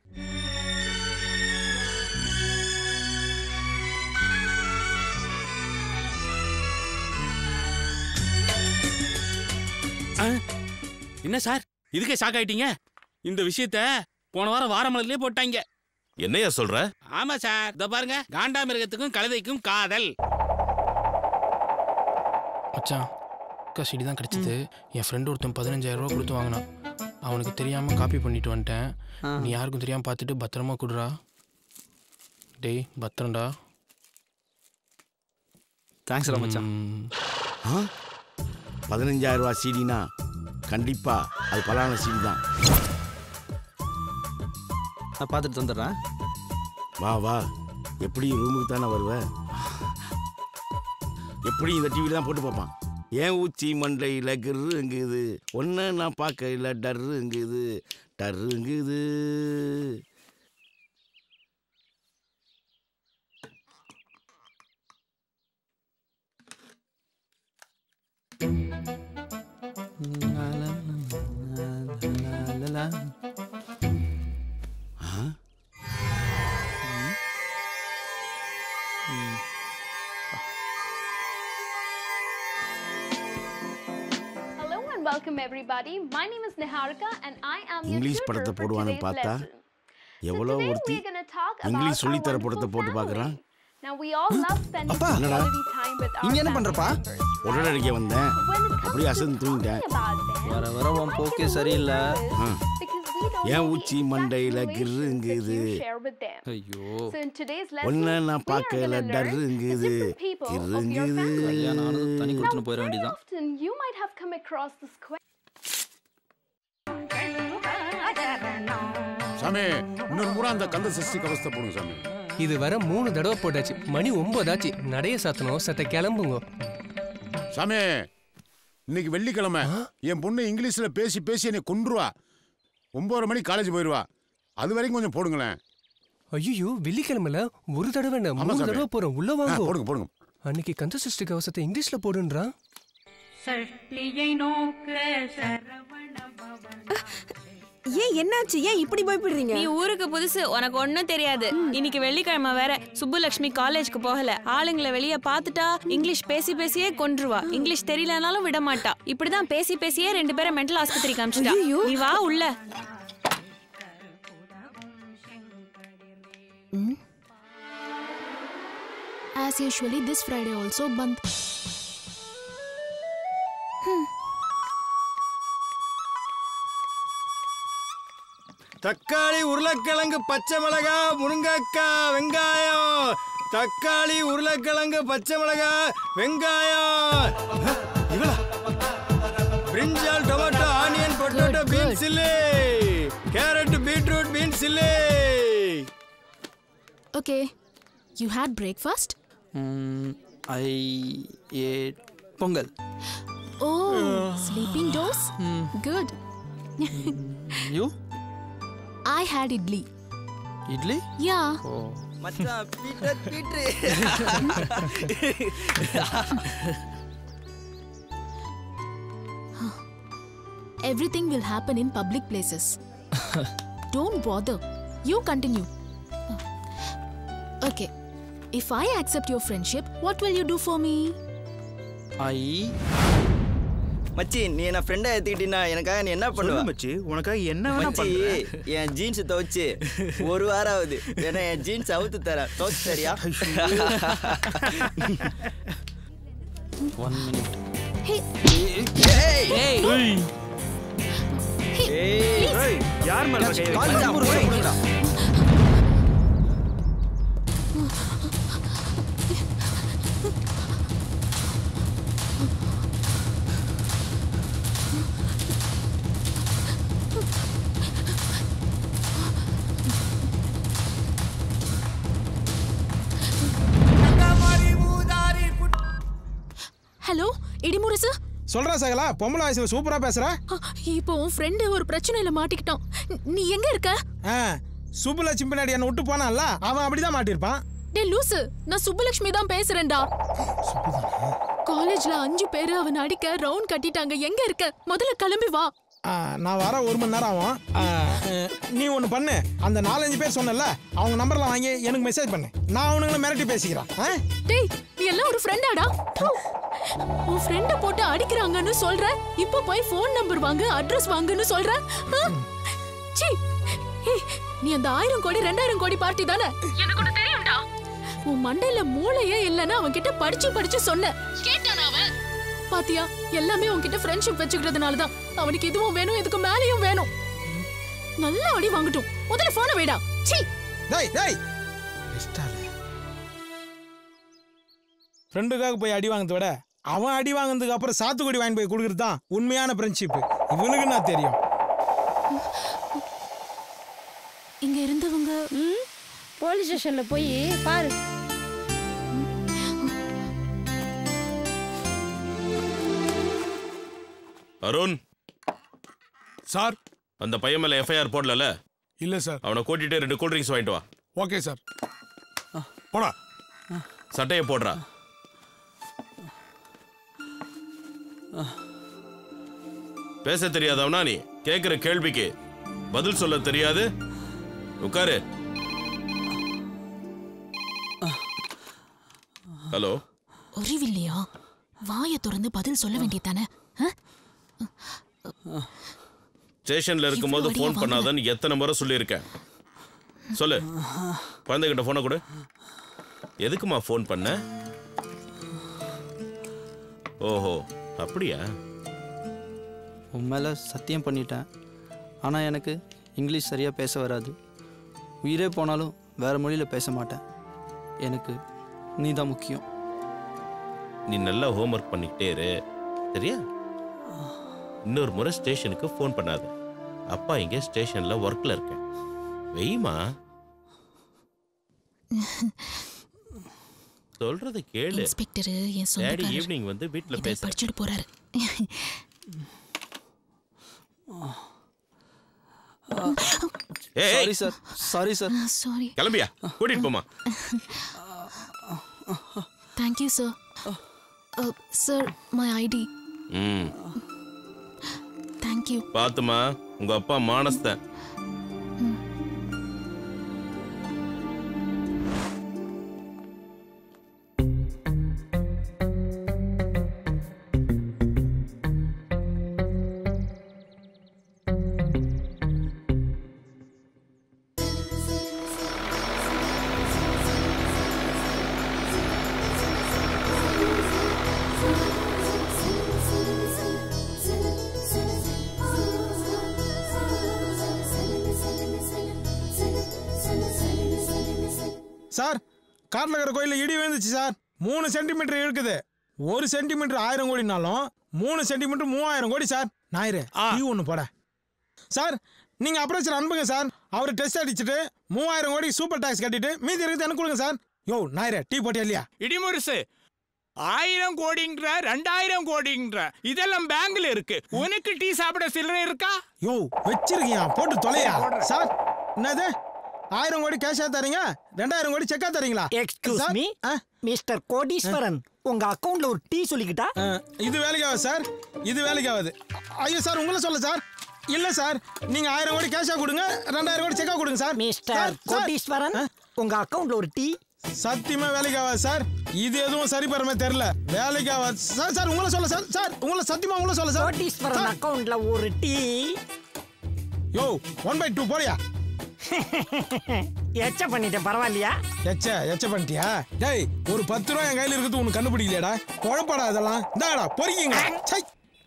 ஆ, என்ன சார் இதுக்கே ஷாக் ஆயிட்டீங்க இந்த விஷயத்த போன வாரம் வாரமலர்லயே போட்டாங்க என்னையா சொல்ற ஆமா சார் இதோ பாருங்க காண்டாமிருகத்துக்கும் கழுதைக்கும் காதல் மச்சான் அக்கா செடி தான் கிடச்சிது என் ஃப்ரெண்டு ஒருத்தன் பதினஞ்சாயிரம் ரூபா கொடுத்து வாங்கினான் அவனுக்கு தெரியாமல் காப்பி பண்ணிட்டு வந்துட்டேன் நீ யாருக்கும் தெரியாமல் பார்த்துட்டு பத்திரமா கொடுறா டேய் பத்திரம்டா தேங்க்ஸ் மச்சான் ஆ பதினஞ்சாயிரம் ரூபா சீடினா கண்டிப்பா அது பலான சீடி தான் நான் பார்த்துட்டு தந்துடுறேன் வா வா எப்படி ரூமுக்கு தானே வருவ எப்படி இந்த டிவியில் தான் போட்டு பார்ப்பான் ஏன் ஊச்சி மண்டையில் கிருங்குது ஒன்று நான் பார்க்கல டர்ருங்குது டர்ருங்குது ஆ Hello and welcome everybody. My name is Niharika and I am your English tutor படத்தை for போடுவான்னு today's பார்த்தா lesson. எவ்வளோ today ஒருத்தி we're gonna talk about English our சொல்லித்தர wonderful படத்தை போட்டு பார்க்குறான் Now we all love spending அப்பா. என்னடா? quality time with our இங்க என்ன family பண்றப்பா members. உடனே அடிக்க வந்தேன் அப்படியே அசந்து தூங்கிட்டேன் வர வர உன் போக்கே சரியில்லை ஆ. ஏன் ஊச்சி மண்டையில் கிருங்குது Share with them. ஐயோ So in today's lesson, ஒன்ன நான் we are பார்க்கல gonna learn டர்ருங்குது people of your கிருங்குது கல்யாணம் ஆனதும் தனி கொடுத்துன்னு போயிட வேண்டியதான் often you might have come across this question. சாமி இன்னொரு முறை அந்த கந்த சஷ்டி கவசத்தை போடுங்க சாமி இது வர மூணு தடவை போட்டாச்சு மணி ஒன்பதாச்சு நடைய சாத்தணும் சத்த கிளம்புங்க சாமி இன்னைக்கு வெள்ளிக்கிழமை என் பொண்ணு இங்கிலீஷ்ல பேசி பேசி என்னை கொன்றுவா ஒன்பதரை மணி காலேஜ் போயிடுவா அது வரைக்கும் கொஞ்சம் போடுங்களேன் ஐயோ வெள்ளிக்கிழமைல ஒரு தடவை என்ன ஆமா மூணு சாமி. தடவை போறோம் உள்ள ஆ, வாங்க போடுங்க போடுங்க அன்னைக்கு கந்த சஷ்டி கவசத்தை இங்கிலீஷ்ல போடுன்றான் சஷ்டியை நோக்க ஏன் என்னாச்சு ஏன் இப்படி பயப்படுறீங்க நீ ஊருக்கு புதுசு உனக்கு ஒண்ணும் தெரியாது இன்னைக்கு வெள்ளிக்கிழமை வேற சுப்புலட்சுமி காலேஜ்க்கு போகல ஆளுங்களை வெளிய பார்த்துட்டா இங்கிலீஷ் பேசி பேசியே கொன்றுவா இங்கிலீஷ் தெரியலனாலும் விட மாட்டா இப்படிதான் பேசி பேசியே ரெண்டு பேரை மென்டல் ஆஸ்பத்திரி காமிச்சிட்டா நீ வா உள்ள As usually, this Friday also band. தக்காளி உருளைக்கிழங்கு பச்சை மிளகாய் முருங்கக்காய் வெங்காயம் தக்காளி உருளைக்கிழங்கு பச்சை மிளகாய் வெங்காயம் அஹ், இவளா பிரிஞ்சால் டொமேட்டோ ஆனியன் பொட்டேட்டோ பீன்ஸ் இல்லே கேரட் பீட்ரூட் பீன்ஸ் இல்லே Okay. You had breakfast? I a pongal Oh, sleeping dose? Good. You I had idli. Idli Yeah. Oh மச்சான் பீட்டர் பீட்ரு Everything will happen in public places. Don't bother. You continue. Okay. If I accept your friendship, what will you do for me? ஐ மச்சி நீ என்ன ஃப்ரெண்டா ஏத்துக்கிட்டீனா எனக்காக நீ என்ன பண்ணுவ சொல்லு மச்சி, உனக்காக என்ன வேணா மச்சி, பண்றேன். என் ஜீன்ஸ் துவைச்சு ஒரு வாரம் ஆகுது ஏன்னா என் ஜீன்ஸ் அவுத்து தரேன் துவைச்சு சரியா ஒன் மினிட் Hey. ஏய் ஏய் யார் மேல கை கால் வைக்கிறீங்க? ஒரு நிமிஷம் கொடுங்கடா. ஹலோ இடிமுரசு சொல்றா சகலா பொம்பளை வயசுல சூப்பரா பேசுற இப்போ உன் ஃப்ரெண்டு ஒரு பிரச்சனையில மாட்டிக்கிட்டான் நீ- நீ எங்க இருக்க ஆ சுப்புலட்சுமி பின்னாடி என்ன விட்டு போனான்ல அவன் அப்படிதான் மாட்டிருப்பான் டே லூசு நான் சுப்புலட்சுமி தான் பேசுறேன்டா காலேஜ்ல அஞ்சு பேரு அவன் அடிக்க ரவுண்ட் கட்டிட்டாங்க எங்க இருக்க முதல்ல கிளம்பி வா ஆ, நான் வர ஒரு மணி நேரம் ஆகும் ஆ, அஹ், நீ ஒன்று பண்ணு அந்த நாலஞ்சு பேர் சொன்னல அவங்க நம்பர்லாம் வாங்கி எனக்கு மெசேஜ் பண்ணு நான் அவனுங்களை மிரட்டி பேசிக்கிறேன் ஆ? டேய் நீ எல்லாம் ஒரு ஃப்ரெண்டாடா உன் ஃப்ரெண்ட போட்டு அடிக்கிறாங்கன்னு சொல்ற இப்போ போய் ஃபோன் நம்பர் வாங்கு அட்ரஸ் வாங்குன்னு சொல்ற ஆ? சீ ஏய், நீ அந்த ஆயிரம் கோடி ரெண்டாயிரம் கோடி பார்ட்டி தானே எனக்கு ஒண்ணு தெரியும்டா உன் மண்டையில மூளையே இல்லைன்னு அவன் கிட்ட படிச்சு படிச்சு சொன்ன கேட்டானா அவன் பாத்தியா எல்லாமே உன்கிட்ட ஃப்ரெண்ட்ஷிப் வச்சுக்கிறதுனால தான் அவனுக்கு இதுவும் வேணும் இதுக்கு மேலேயும் வேணும் நல்லா அடி வாங்கட்டும் முதல்ல போனை வைடா சீ டேய் டேய் ஃப்ரெண்டுக்காக போய் அடி வாங்குறத விட அவன் அடி வாங்குனதுக்கு அப்புறம் சாத்துக்குடி வாங்கி போய் கொடுக்குறது தான் உண்மையான ஃப்ரெண்ட்ஷிப் இவனுக்கு நான் தெரியும் இங்க இருந்தவங்க போலீஸ் ஸ்டேஷன்ல போய் பாரு அருண் சார் அந்த பையன் மேல எஃப்ஐஆர் போடல இல்ல சார் அவனை கூட்டிட்டு ரெண்டு கூல் ட்ரிங்க்ஸ் வாங்கிட்டு வா ஓகே சார் போடா சட்டையை போடுறா பேச தெரியாதவனா நீ கேக்குற கேள்விக்கு பதில் சொல்ல தெரியாது உட்காரு ஹலோ அறிவில்லையா வாயை திறந்து பதில் சொல்ல வேண்டியதானே ஸ்டேஷன்ல இருக்கும்போது இவ்வளவு ஃபோன் அடியா பண்ணாதன்னு எத்தனை முறை சொல்லியிருக்கேன் சொல்லு குழந்தைகிட்ட ஃபோனை கொடு எதுக்குமா ஃபோன் பண்ண ஓஹோ அப்படியா உன் மேலே சத்தியம் பண்ணிட்டேன் ஆனால் எனக்கு இங்கிலீஷ் சரியாக பேச வராது உயிரே போனாலும் வேறு மொழியில் பேச மாட்டேன் எனக்கு நீ தான் முக்கியம் நீ நல்லா ஹோம்ஒர்க் பண்ணிக்கிட்டே இரு சரியா இன்னொரு முறை ஸ்டேஷனுக்கு ஃபோன் பண்ணாத அப்பா இங்கே ஸ்டேஷன்ல ஒர்க்ல இருக்கேன் வெய்மா சொல்றது கேளு இன்ஸ்பெக்டர் என் டேடி சொந்தக்காரர் ஈவினிங் வந்து வீட்ல இதை பேச படிச்சுட்டு போறாரு ஏய் sorry sir sorry sir sorry கிளம்பியா கூட்டிட்டு போமா thank you sir sir my ID ம் தேங்க் யூ பாத்துமா உங்க அப்பா மானஸ்தன் சார் காட்டில் இருக்கிற கோயிலில் இடி விழுந்துச்சு சார் மூணு சென்டிமீட்டர் இருக்குது ஒரு சென்டிமீட்டர் ஆயிரம் கோடினாலும் மூணு சென்டிமீட்டர் மூவாயிரம் கோடி சார் ஞாயிறு டீ ஒன்று போட சார் நீங்கள் அப்ரோச்சர் அனுப்புங்க சார் அவர் டெஸ்ட் அடிச்சுட்டு மூவாயிரம் கோடி சூப்பர் டாக்ஸ் கட்டிட்டு மீதி இருக்குது எனக்கு கொடுங்க சார் யோ ஞாயிறு டீ போட்டியா இல்லையா இடிமுரசு ஆயிரம் கோடிங்கிற ரெண்டாயிரம் கோடிங்கிற இதெல்லாம் பேங்க்ல இருக்கு உனக்கு டீ சாப்பிட சில்லறை இருக்கா யோ வச்சிருக்கியா போட்டு தொலையா சார் என்னது ஆயிரம் கோடி கேஷா தரீங்க ரெண்டாயிரம் கோடி செக்கா தரீங்களா excuse sir? Me mister Kodeeswaran உங்க அக்கவுண்ட்ல ஒரு டீ சொல்லிக்கிட்டா இது வேலைக்கு ஆகாது சார் இது வேலைக்கு ஆகாது ஐயோ சார் உங்களை சொல்ல சார் இல்ல சார் நீங்க ஆயிரம் கோடி கேஷா கொடுங்க ரெண்டாயிரம் கோடி செக்கா கொடுங்க சார் மிஸ்டர் கோடீஸ்வரன் உங்க அக்கவுண்ட்ல ஒரு டீ சத்தியமா வேலைக்கு ஆகாது சார் இது எதுவும் சரி பெறமே தெரியல வேலைக்கு ஆகாது சார் சார் உங்களை சொல்ல சார் சார் உங்களை சத்தியமா உங்களை சொல்ல சார் கோடீஸ்வரன் அக்கவுண்ட்ல ஒரு டீ யோ ஒன் பை டூ போறியா எச்ச பண்ணிட்டேன் பரவாயில்லையா எச்ச எச்ச பண்ணிட்டியா டேய் ஒரு பத்து ரூபா என் கையில இருக்குது உனக்கு கண்டுபிடிக்கலையாடா குழப்படா இதெல்லாம் இந்தாடா பொறிக்கிங்க சை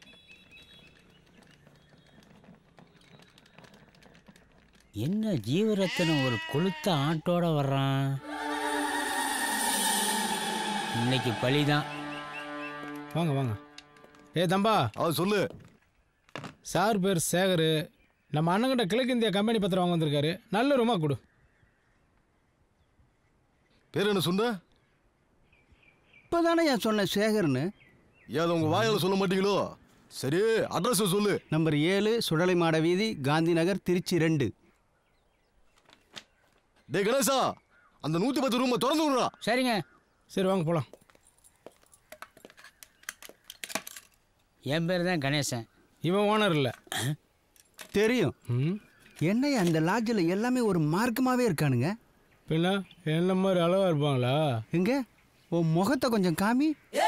என்ன ஜீவரத்தனம் ஒரு கொளுத்த ஆட்டோட வர்றான் இன்னைக்கு பழிதான் வாங்க வாங்க ஏ தம்பா அவ சொல்லு சார் பேர் சேகர் நம்ம அண்ணங்கிட்ட கிழக்கு இந்தியா கம்பெனி பத்திரம் வாங்க வந்திருக்காரு நல்ல ரூமா கொடு பேர் என்ன சொன்ன இப்போதானே என் சொன்ன சேகர்னு ஏன் உங்க வாயால சொல்ல மாட்டீங்களோ சரி அட்ரஸ் சொல்லு நம்பர் ஏழு சுடலை மாட வீதி காந்தி நகர் திருச்சி ரெண்டு டேய் கணேசா அந்த நூத்தி பத்து ரூமை திறந்து விடுறா சரிங்க சரி வாங்க போலாம் என் பேர் தான் கணேசன் இவன் ஓனர் இல்லை தெரியும் என்னையா அந்த லாட்ஜில் எல்லாமே ஒரு மார்க்கமாவே இருக்கானுங்க பின்ன என்ன மாதிரி அளவா இருப்பாங்களா எங்க உன் முகத்தை கொஞ்சம் காமி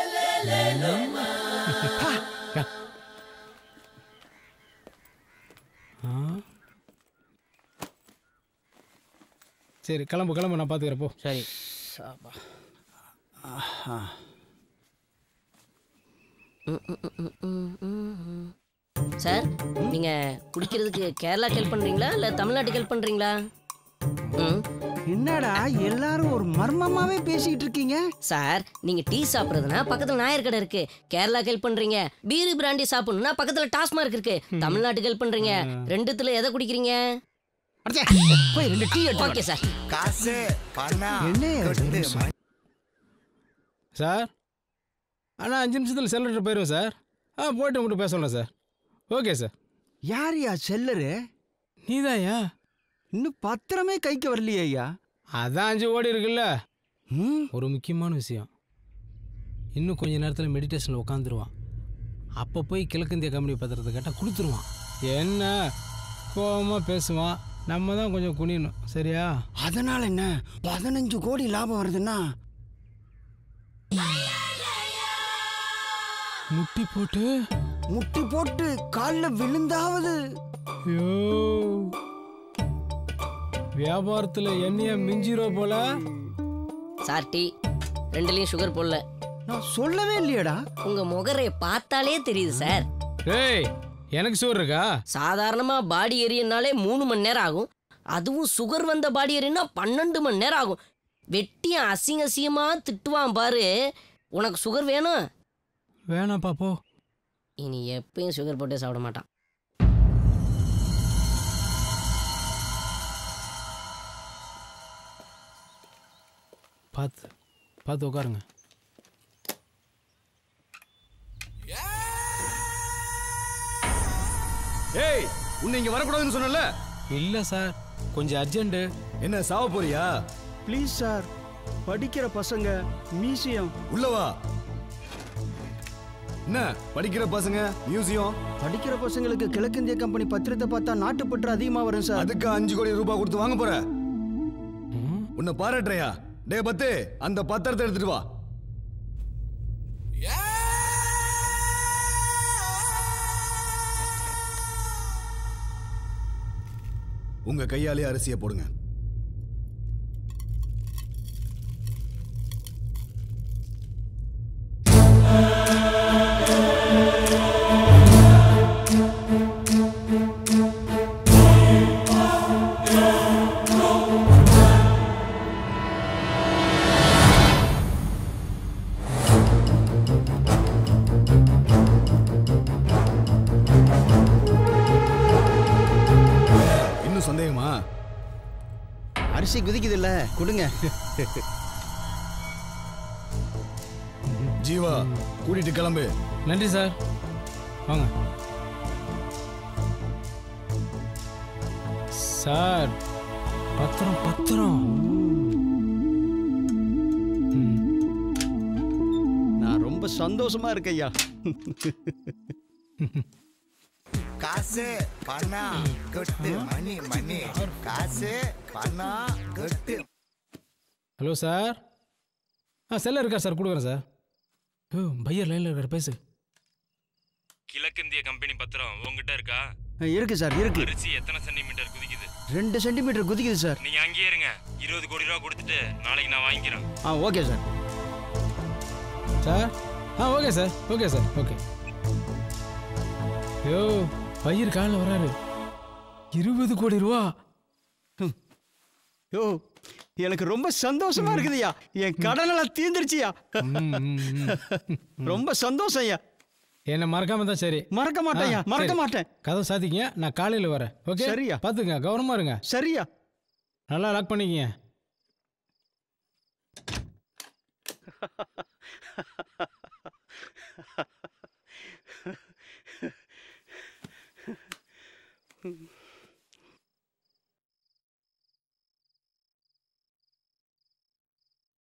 ஆ. சரி கிளம்பு கிளம்பு நான் பார்த்துக்கிறேன் போ சரி சார் நீங்க குடிக்கிறதுக்கு கேரளாக்கு ஹெல்ப் பண்றீங்களா இல்ல தமிழ்நாட்டுக்கு ஹெல்ப் பண்றீங்களா ம் என்னடா எல்லாரும் ஒரு மர்மமாவே பேசிக்கிட்டு இருக்கீங்க சார் நீங்க டீ சாப்பிடுறதுனா பக்கத்துல நாயர் கடை இருக்கு கேரளாக்கு ஹெல்ப் பண்றீங்க பீரு பிராண்டி சாப்பிடணும்னா பக்கத்துல டாஸ்மார்க் இருக்கு தமிழ்நாட்டுக்கு ஹெல்ப் பண்றீங்க ரெண்டுத்துல எதை குடிக்கிறீங்க போய் ரெண்டு டீ ஓகே சார் காசு பணம் என்ன சார் அண்ணா அஞ்சு நிமிஷத்தில் செல்லர் போயிடுவோம் சார் ஆ போயிட்டு உங்கள்கிட்ட பேச சொல்கிறேன் சார் ஓகே சார் யாரியா செல்லரு நீதாயா இன்னும் பத்திரமே கைக்கு வரலையே ஐயா அதான் அஞ்சு ஓடி இருக்குல்ல ஒரு முக்கியமான விஷயம் இன்னும் கொஞ்ச நேரத்தில் மெடிடேஷனில் உட்காந்துருவான் அப்போ போய் கிழக்கிந்திய கம்பெனி பத்திரத்தை கேட்டால் கொடுத்துருவான் என்ன கோபமாக பேசுவான் நம்ம தான் கொஞ்சம் குனியணும் சரியா அதனால என்ன பதினஞ்சு கோடி லாபம் வருதுன்னா முட்டி போட்டு முட்டி போட்டு காலில் விழுந்தாவது ஐயோ வியாபாரத்தில் என்னைய மிஞ்சிரும் போல சார் டீ ரெண்டுலயும் சுகர் போடல நான் சொல்லவே இல்லையடா உங்க முகரை பார்த்தாலே தெரியுது சார் ஏய் எனக்கு சுகர் இருக்கா சாதாரணமா பாடி எரியனாலே மூணு மணி நேரம் ஆகும் அதுவும் சுகர் வந்த பாடி எரியனா பன்னெண்டு மணி நேரம் ஆகும் வெட்டியன் அசிங்க அசிங்கமா திட்டுவான் பாரு உனக்கு சுகர் வேணும் வேணாம் பாப்போ இனி எப்பயும் சுகர் போட்டே சாப்பிட மாட்டான் பார்த்து பார்த்து உட்காருங்க ஏய் உன்னை இங்க வரக்கூடாதுன்னு சொன்னல இல்லை சார் கொஞ்சம் அர்ஜென்ட்டு என்ன சாவ போறியா ப்ளீஸ் சார் படிக்கிற பசங்க மியூசியம் உள்ளவா என்ன படிக்கிற பசங்க மியூசியம் படிக்கிற பசங்களுக்கு கிழக்கிந்திய கம்பெனி பத்திரத்தை பார்த்தா நாட்டுப்பற்று அதிகமா வரும் சார் அதுக்கு அஞ்சு கோடி ரூபாய் கொடுத்து வாங்க போற உன்னை பாராட்டுறையா டே பத்து அந்த பத்திரத்தை எடுத்துட்டு வா உங்க கையாலே அரிசியை போடுங்க இன்னும் சந்தேகமா அரிசி குதிக்குது இல்ல கொடுங்க ஜீவா கூட்டிட்டு கிளம்பு நன்றி சார் வாங்க சார் பத்திரம் பத்திரம் நான் ரொம்ப சந்தோஷமா இருக்கேன் ஐயா காசு பணம் கொட்டு மணி மணி காசு பணம் கொட்டு ஹலோ சார் ஆ செல்ல இருக்கா சார் கொடுக்குறேன் சார் ஓ பையர் லைனில் இருக்கார் பேசு கிழக்கிந்திய கம்பெனி பத்திரம் உங்ககிட்ட இருக்கா இருக்கு சார் இருக்கு அரிசி எத்தனை சென்டிமீட்டர் குதிக்குது ரெண்டு சென்டிமீட்டர் குதிக்குது சார் நீங்க அங்கேயே இருங்க இருபது கோடி ரூபா கொடுத்துட்டு நாளைக்கு நான் வாங்கிக்கிறேன் ஆ ஓகே சார் சார் ஆ okay sir okay sir okay ஐயோ பையர் காலில் வராரு இருபது கோடி ரூபா யோ எனக்கு ரொம்ப சந்தோஷமா இருக்குதுய்யா என் கடனெல்லாம் தீந்துருச்சியா ரொம்ப சந்தோஷம் ஐயா என்ன மறக்காம தான் சரி மறக்க மாட்டேன்யா, ஆ, மறக்க சரி. மாட்டேன். கதவை சாத்திக்கங்க நான் காலையில் வரேன் ஓகே சரியா. பார்த்துங்க கவனமா இருங்க சரியா நல்லா லாக் பண்ணிக்கங்க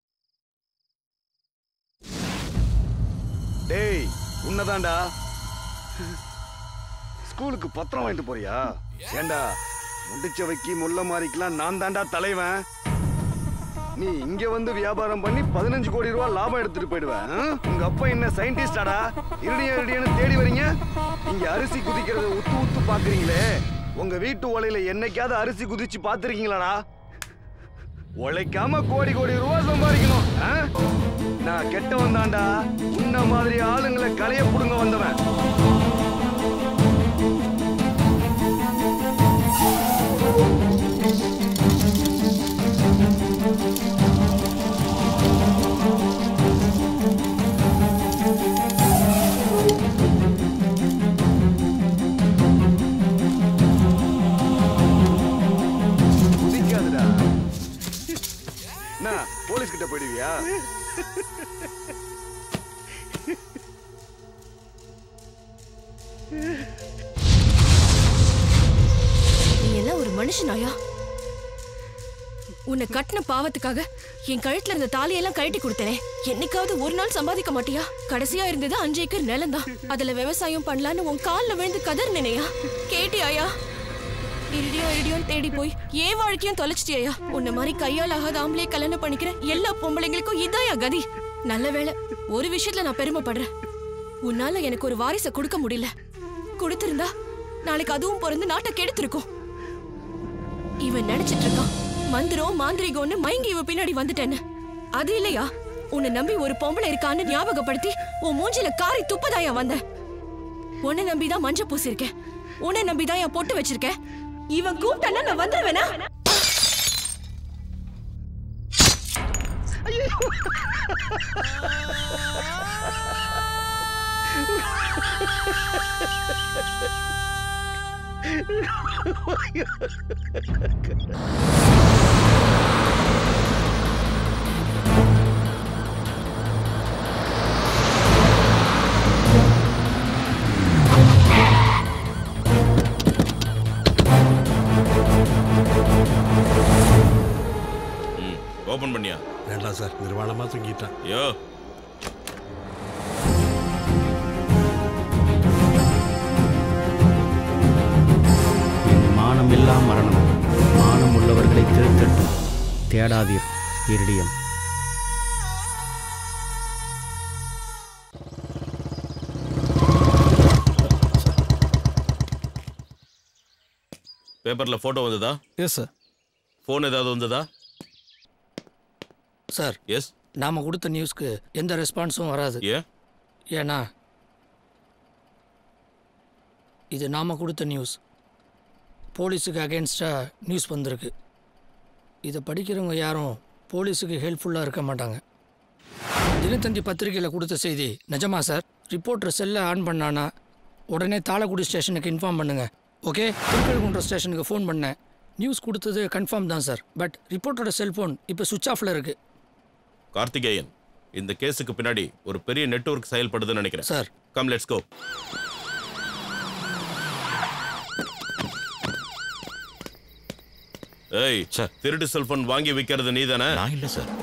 டேய் உன்னதான்டா ஸ்கூலுக்கு பத்திரம் வாங்கிட்டு போறியா ஏண்டா முடிச்சவைக்கு முள்ள மாறிக்கலாம் நான் தாண்டா தலைவன் நீ இங்க வந்து வியாபாரம் பண்ணி பதினஞ்சு கோடி ரூபாய் லாபம் எடுத்துட்டு போயிடுவேன் ஆ? உங்க அப்பா என்ன சயின்டிஸ்டாடா இருடியா இருடியான்னு தேடி வரீங்க இங்க அரிசி குதிக்கிறத உத்து உத்து பாக்குறீங்களே உங்க வீட்டு உலையில என்னைக்காவது அரிசி குதிச்சு பாத்திருக்கீங்களாடா உழைக்காம கோடி கோடி ரூபாய் சம்பாதிக்கணும் ஆ? நான் கெட்டவன் தான்டா உன்ன மாதிரி ஆளுங்களை களைய புடுங்க வந்தவன் குதிக்காதுடா என்ன போலீஸ் கிட்ட போயிடுவியா நீ எல்லாம் ஒரு மனுஷனாயா உன்னை கட்டின பாவத்துக்காக என் கழுத்துல இருந்த தாலியெல்லாம் கழட்டி கொடுத்தேனே என்னைக்காவது ஒரு நாள் சம்பாதிக்க மாட்டியா கடைசியா இருந்தது அஞ்சு ஏக்கர் நிலம் தான் அதுல விவசாயம் பண்ணலான்னு உன் கால்ல விழுந்து கதறினேயா கேட்டியாயா இருடியோ இருடியோன்னு தேடி போய் ஏன் வாழ்க்கையும் தொலைச்சிட்டியா உன்ன மாதிரி கையால் ஆகாத ஆம்பளை கல்யாணம் பண்ணிக்கிற எல்லா பொம்பளைங்களுக்கும் இதாயா கதி நல்ல வேளை ஒரு விஷயத்துல நான் பெருமைப்படுறேன் உன்னால எனக்கு ஒரு வாரிசை கொடுக்க முடியல கொடுத்திருந்தா நாளைக்கு அதுவும் பிறந்து நாட்டை கெடுத்திருக்கும் இவன் நினைச்சிட்டு இருக்கான் மந்திரம் மாந்திரிகம்னு மயங்கி இவ பின்னாடி வந்துட்டேன்னு அது இல்லையா உன்னை நம்பி ஒரு பொம்பளை இருக்கான்னு ஞாபகப்படுத்தி உன் மூஞ்சில காரி துப்பதாயா வந்த உன்னை நம்பிதான் மஞ்சள் பூசிருக்கேன் உன்னை நம்பிதான் என் பொட்டு வச்சிருக்கேன் இவன் கூப்பிட்டா நான் வந்துருவேனா ஓபன் பண்ணியா வேண்டாம் சார் நிர்வாணமாக தூங்கிட்டான் ஐயோ என் மானமெல்லாம் மரணம் மானம் உள்ளவர்களை திருத்தட்டும் தேடாதீர் இருடியம் பேப்பர்ல போட்டோ வந்ததா எஸ் சார் ஃபோன் ஏதாவது வந்ததா சார் எஸ் நாம கொடுத்த நியூஸ்க்கு எந்த ரெஸ்பான்ஸும் வராது ஏன் ஏன்னா இது நாம கொடுத்த நியூஸ் போலீஸுக்கு அகேன்ஸ்டாக நியூஸ் வந்திருக்கு இதை படிக்கிறவங்க யாரும் போலீஸுக்கு ஹெல்ப்ஃபுல்லாக இருக்க மாட்டாங்க தினத்தந்தி பத்திரிகையில் கொடுத்த செய்தி நிஜமா சார் ரிப்போர்ட்டர் செல்லை ஆன் பண்ணானா உடனே தாளக்குடி ஸ்டேஷனுக்கு இன்ஃபார்ம் பண்ணுங்க ஓகே திருக்கழுகுன்றம் ஸ்டேஷனுக்கு ஃபோன் பண்ணேன் நியூஸ் கொடுத்தது கன்ஃபார்ம் தான் சார் பட் ரிப்போர்ட்டரோட செல்ஃபோன் இப்போ சுவிட்ச் ஆஃபில் இருக்குது கார்த்திகேயன் இந்த கேஸுக்கு பின்னாடி ஒரு பெரிய நெட்வொர்க் செயல்படுதுன்னு நினைக்கிறேன் சார் கம் லெட்ஸ் கோ ஏய் திருட்டு செல்போன் வாங்கி விற்கிறது நீதானே நான் இல்லை சார்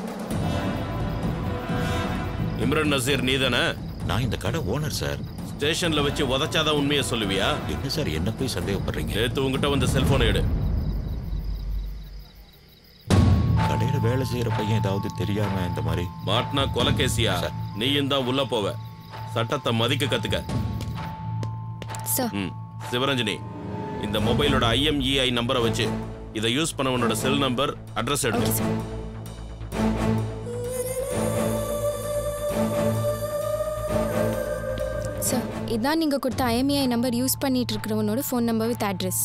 இம்ரான் நசீர் நீதானே நான் இந்த கடை ஓனர் சார் ஸ்டேஷன்ல வச்சு உதச்சாதான் உண்மையை சொல்லுவியா என்ன சார் என்ன போய் சந்தேகப்படுறீங்க நேத்து உங்ககிட்ட வந்த செல்போனை எடு கடையில வேலை செய்யற பையன் ஏதாவது தெரியாம இந்த மாதிரி மாட்டினா கொலகேசியா நீயும் தான் உள்ள போவ சட்டத்தை மதிக்க கத்துக்க சார் ம் சிவரஞ்சனி இந்த மொபைலோட ஐஎம்இஐ நம்பரை வச்சு இதை யூஸ் பண்ணவனோட செல் நம்பர் அட்ரஸ் எடுங்க சார் இதான் நீங்கள் கொடுத்த ஐஎம்இஐ நம்பர் யூஸ் பண்ணிட்டு இருக்கிறவனோட ஃபோன் நம்பர் வித் அட்ரஸ்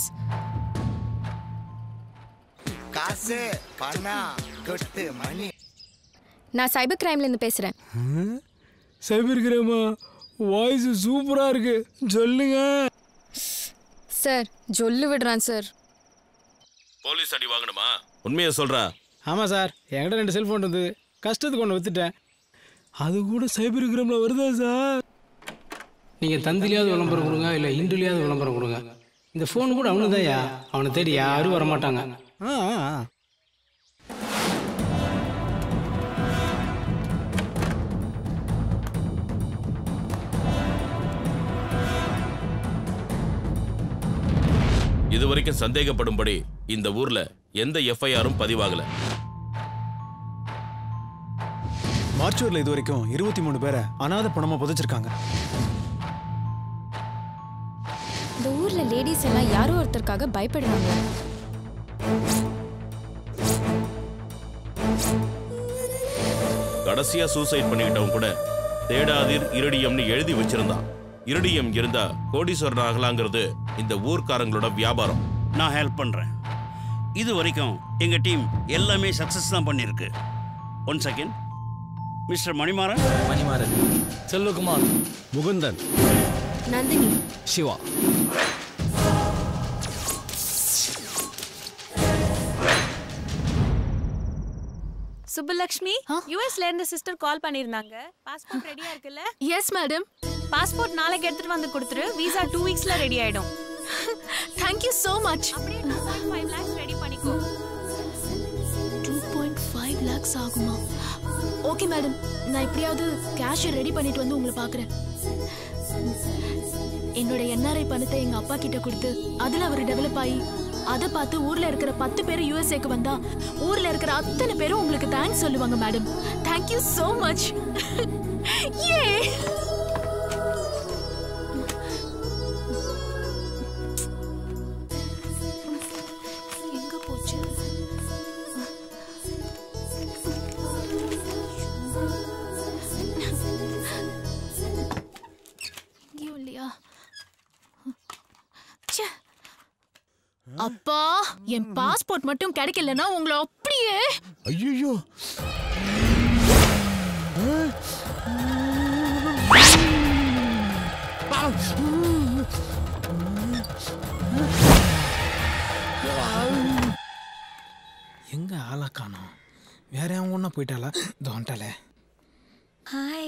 காசு பணம் கொட்டு மணி நான் சைபர் கிரைம்லேருந்து பேசுகிறேன் சைபர் கிரைமா வாய்ஸ் சூப்பரா இருக்கு சொல்லுங்க சார் ஜொல்லு விடுறான் சார் போலீஸ் அடி வாங்கணுமா உண்மையை சொல்றா ஆமாம் சார் என்கிட்ட ரெண்டு செல்ஃபோன் இருந்தது கஷ்டத்துக்கு ஒன்று வித்துட்டேன் அது கூட சைபர் கிரைமில் வருதா சார் நீங்கள் தந்திலையாவது விளம்பரம் கொடுங்க இல்லை இண்டுலையாவது விளம்பரம் கொடுங்க இந்த ஃபோன் கூட அவனு தான்யா அவனை தேடி யாரும் வரமாட்டாங்க ஆ ஆ, ஆ. இதுவரைக்கும் சந்தேகப்படும்படி இந்த ஊர்ல எந்த எஃப்ஐஆரும் பதிவாகல மார்ச்சூரில் இது வரைக்கும் இருபத்தி மூணு பேரை அனாதை பணமா புதைச்சிருக்காங்க இந்த ஊர்ல லேடிஸ் எல்லாம் யாரோ ஒருத்தருக்காக பயப்படுவாங்க கடைசியா சூசைட் பண்ணிக்கிட்டவன் கூட தேடாதீர் இருடியம்னு எழுதி வச்சிருந்தான் இருடியம் இருந்தா கோடீஸ்வரன் ஆகலாங்கிறது இந்த ஊர்க்காரங்களோட வியாபாரம் நான் ஹெல்ப் பண்றேன் இது வரைக்கும் எங்க டீம் எல்லாமே சக்சஸ் தான் பண்ணிருக்கு one second mister Manimaran Manimaran Selvakumar Mukundan Nandini Shiva Subbulakshmi யுஎஸ்ல இருந்து சிஸ்டர் கால் பண்ணிருந்தாங்க பாஸ்போர்ட் ரெடியா இருக்குல்ல எஸ் மேடம் பாஸ்போர்ட் நாளைக்கு எடுத்துட்டு வந்து கொடுத்துரு விசா டூ வீக்ஸ்ல ரெடி ஆயிடும் தேங்க்யூ so மச் அப்படியே two point five lakhs ready பண்ணிக்கோ டூ பாயிண்ட் ஃபைவ் லேக்ஸ் ஆகுமா ஓகே மேடம் நான் எப்படியாவது கேஷை ரெடி பண்ணிட்டு வந்து உங்களை பார்க்குறேன் என்னோட என்ஆர்ஐ பணத்தை எங்க அப்பா கிட்ட கொடுத்து அதுல அவர் டெவலப் ஆகி அதை பார்த்து ஊர்ல இருக்கிற பத்து பேர் யூஎஸ்ஏக்கு வந்தா ஊர்ல இருக்கிற அத்தனை பேரும் உங்களுக்கு தேங்க்ஸ் சொல்லுவாங்க மேடம் தேங்க்யூ so மச் ஏ எங்க போச்சு எங்கேயும் இல்லையா ச்சே. அப்பா என் பாஸ்போர்ட் மட்டும் கிடைக்கலன்னா உங்களை அப்படியே ஐயோ எங்க ஆளா காணோம் வேற எவன் ஒன்றா போயிட்டாளா தோண்டாலே ஹாய்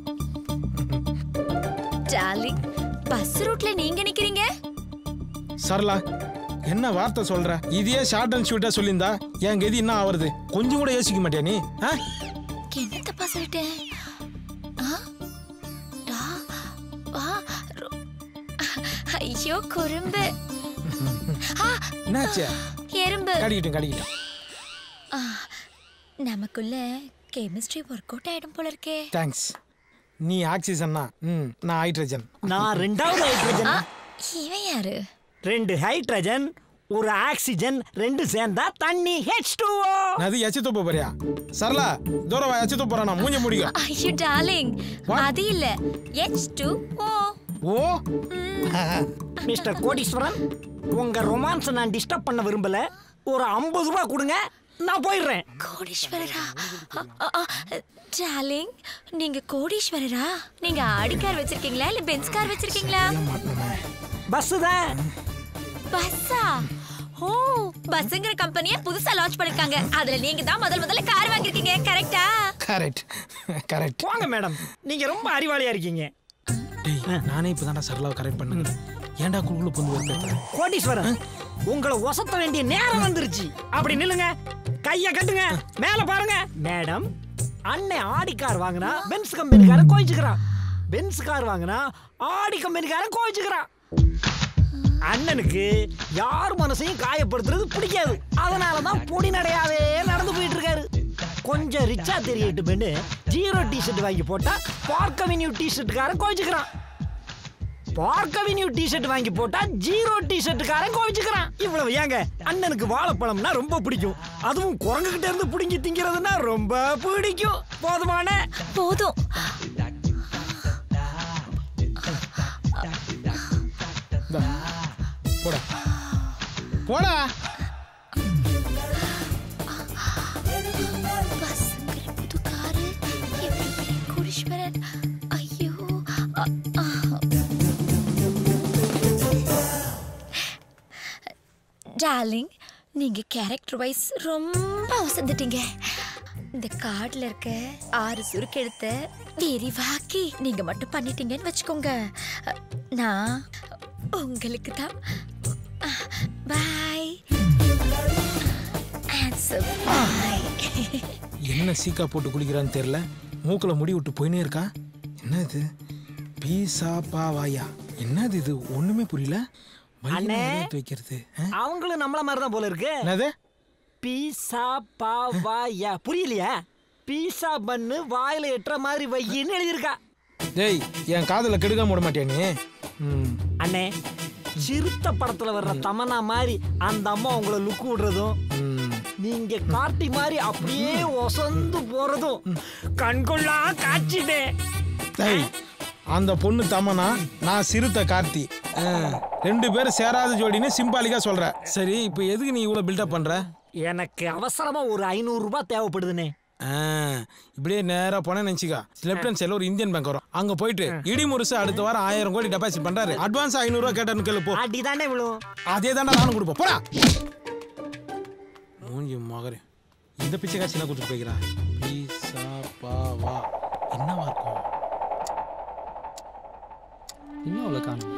டார்லிங் பஸ் ரூட்ல நீங்க நிக்கிறீங்க சரலா என்ன வார்த்தை சொல்ற இதையே ஷார்ட் அண்ட் ஸ்வீட்டா சொல்லியிருந்தா என் கதி என்ன ஆவறது கொஞ்சம் கூட யோசிக்க மாட்டியா நீ ஆ? என்ன தப்பா சொல்லிட்டேன் ஆ? டா, வா, ரொ- ஐயோ குறும்பு ஆ, என்னாச்சு எறும்பு கடிக்கிட்டேன் கடிக்கிட்டேன் ஆ, நமக்குள்ள கெமிஸ்ட்ரி ஒர்க் அவுட் ஆயிடும் போல இருக்கே தேங்க்ஸ் நீ ஆக்சிஜன்னா ம் நான் ஹைட்ரஜன் நான் ரெண்டாவது ஹைட்ரஜன் ஆ, இவன் யாரு ரெண்டு ஹைட்ரஜன் ஒரு ஆக்சிஜன் ரெண்டு சேர்ந்தா தண்ணி ஹெச் டூ அது எச்சு துப்ப போறியா சரலா தூரம் வா எச்சு துப்புறா நான் மூஞ்ச முடியும் ஐயோ டார்லிங் அது இல்ல எச் டூ ஓ ஓ மிஸ்டர் கோடீஸ்வரன் உங்க ரொமான்ஸ் நான் டிஸ்டர்ப் பண்ண விரும்பல ஒரு ஐம்பது ரூபாய் கொடுங்க நான் போயிடுறேன் கோடீஸ்வரரா டார்லிங் நீங்க கோடீஸ்வரரா நீங்க ஆடி கார் வச்சிருக்கீங்களா இல்ல பென்ஸ் கார் வச்சிருக்கீங்களா பஸ் தான் பஸ்ஸா ஓ பஸ்ங்கிற கம்பெனியை புதுசா லான்ச் பண்ணிருக்காங்க அதுல நீங்க தான் முதல் முதல்ல கார் வாங்கிருக்கீங்க கரெக்டா கரெக்ட் கரெக்ட் போங்க மேடம் நீங்க ரொம்ப அறிவாளியா இருக்கீங்க டேய் நானே இப்பதான்டா சரலாவை கரெக்ட் பண்ணுங்க ஏன்டா குழுக்குள்ள பொந்து வைப்பேன் கோடீஸ்வரன் உங்களை ஒசத்த வேண்டிய நேரம் வந்துருச்சு அப்படி நில்லுங்க கைய கட்டுங்க மேல பாருங்க மேடம் அண்ணன் ஆடி கார் வாங்கினா பென்ஸ் கம்பெனிக்காரன் கோயிச்சுக்கிறான் பென்ஸ் கார் வாங்கினா ஆடி கம்பெனிக்காரன் கோயிச்சுக்கிறான் அண்ணனுக்கு யார் மனசையும் காயப்படுத்துறது பிடிக்காது அதனால தான் பொடி நடையாவே நடந்து போயிட்டு இருக்காரு கொஞ்சம் ரிச்சா தெரியட்டுமென்னு ஜீரோ டிஷர்ட் வாங்கி போட்டா பார்க் அவென்யூ டிஷர்ட்டுக்காரன் கோவிச்சுக்கிறான் பார்க் அவென்யூ டிஷர்ட் வாங்கி போட்டா ஜீரோ டிஷர்ட்டுக்காரன் கோவிச்சுக்கிறான் இவ்வளவு ஏங்க அண்ணனுக்கு வாழைப்பழம்னா ரொம்ப பிடிக்கும் அதுவும் குரங்கு கிட்ட இருந்து பிடுங்கி திங்கிறதுனா ரொம்ப பிடிக்கும் போதுமான போதும் போடா போடா பஸ்ங்கிற புது காரு எவ்வளவு பெரிய கோடீஸ்வரன் ஐயோ அ, ஆ. டார்லிங் நீங்க கேரக்டர் வைஸ் ரொம்ப அவசந்துட்டீங்க இந்த கார்டுல இருக்க ஆறு சுருக்கெழுத்த விரிவாக்கி நீங்க மட்டும் பண்ணிட்டீங்கன்னு வச்சுக்கோங்க நான் உங்களுக்கு தான் பாய் ஆன்சர் பாய் என்ன சீக்கா போட்டு குளிக்கிறான்னு தெரியல மூக்குல முடி விட்டு போயினே இருக்கா என்ன இது பீசா பாவாயா என்னது இது ஒண்ணுமே புரியல அண்ணே எடுத்து வைக்கிறது அவங்களும் நம்மள மாதிரி தான் போல இருக்கு என்னது பீஸா பாவாயா புரியலையா பீஸா பண்ணு வாயில எட்டுற மாதிரி வையின்னு எழுதியிருக்கா டேய் என் காதுல கெடுக்காம விட மாட்டியா நீ ம் அண்ணே சிறுத்த படத்துல வர்ற தமனா மாதிரி அந்த அம்மா உங்களை லுக் விடுறதும் நீங்க காட்டி மாதிரி அப்படியே ஒசந்து போறதும் கண்கொள்ளா காட்சிதே டேய் அந்த பொண்ணு தமனா நான் சிறுத்தை கார்த்தி ஆ, ரெண்டு பேரும் சேராத ஜோடின்னு சிம்பாலிக்கா சொல்ற சரி இப்போ எதுக்கு நீ இவ்வளோ பில்டப் பண்ற எனக்கு அவசரமா ஒரு ஐநூறு ரூபாய் தேவைப்படுதுனே ஆ, இப்படியே நேரா போனேன்னு நினச்சிக்கா லெஃப்ட் ஹேண்ட் சைடில் ஒரு இந்தியன் பேங்க் வரும் அங்க போயிட்டு இடி முருசு அடுத்த வாரம் ஆயிரம் கோடி டெபாசிட் பண்றாரு அட்வான்ஸ் ஐநூறுரூவா கேட்டான்னு கேளு போ அடிதானே விழும் அதே தாண்டா நானும் கொடுப்போம் போடா மூஞ்சி மகரே இந்த பிச்சை காட்சி என்ன கொடுத்துட்டு போய்க்கிறான் பீஸா பாவா என்னவா இருக்கும் இன்னும் அவ்வளோ காணும்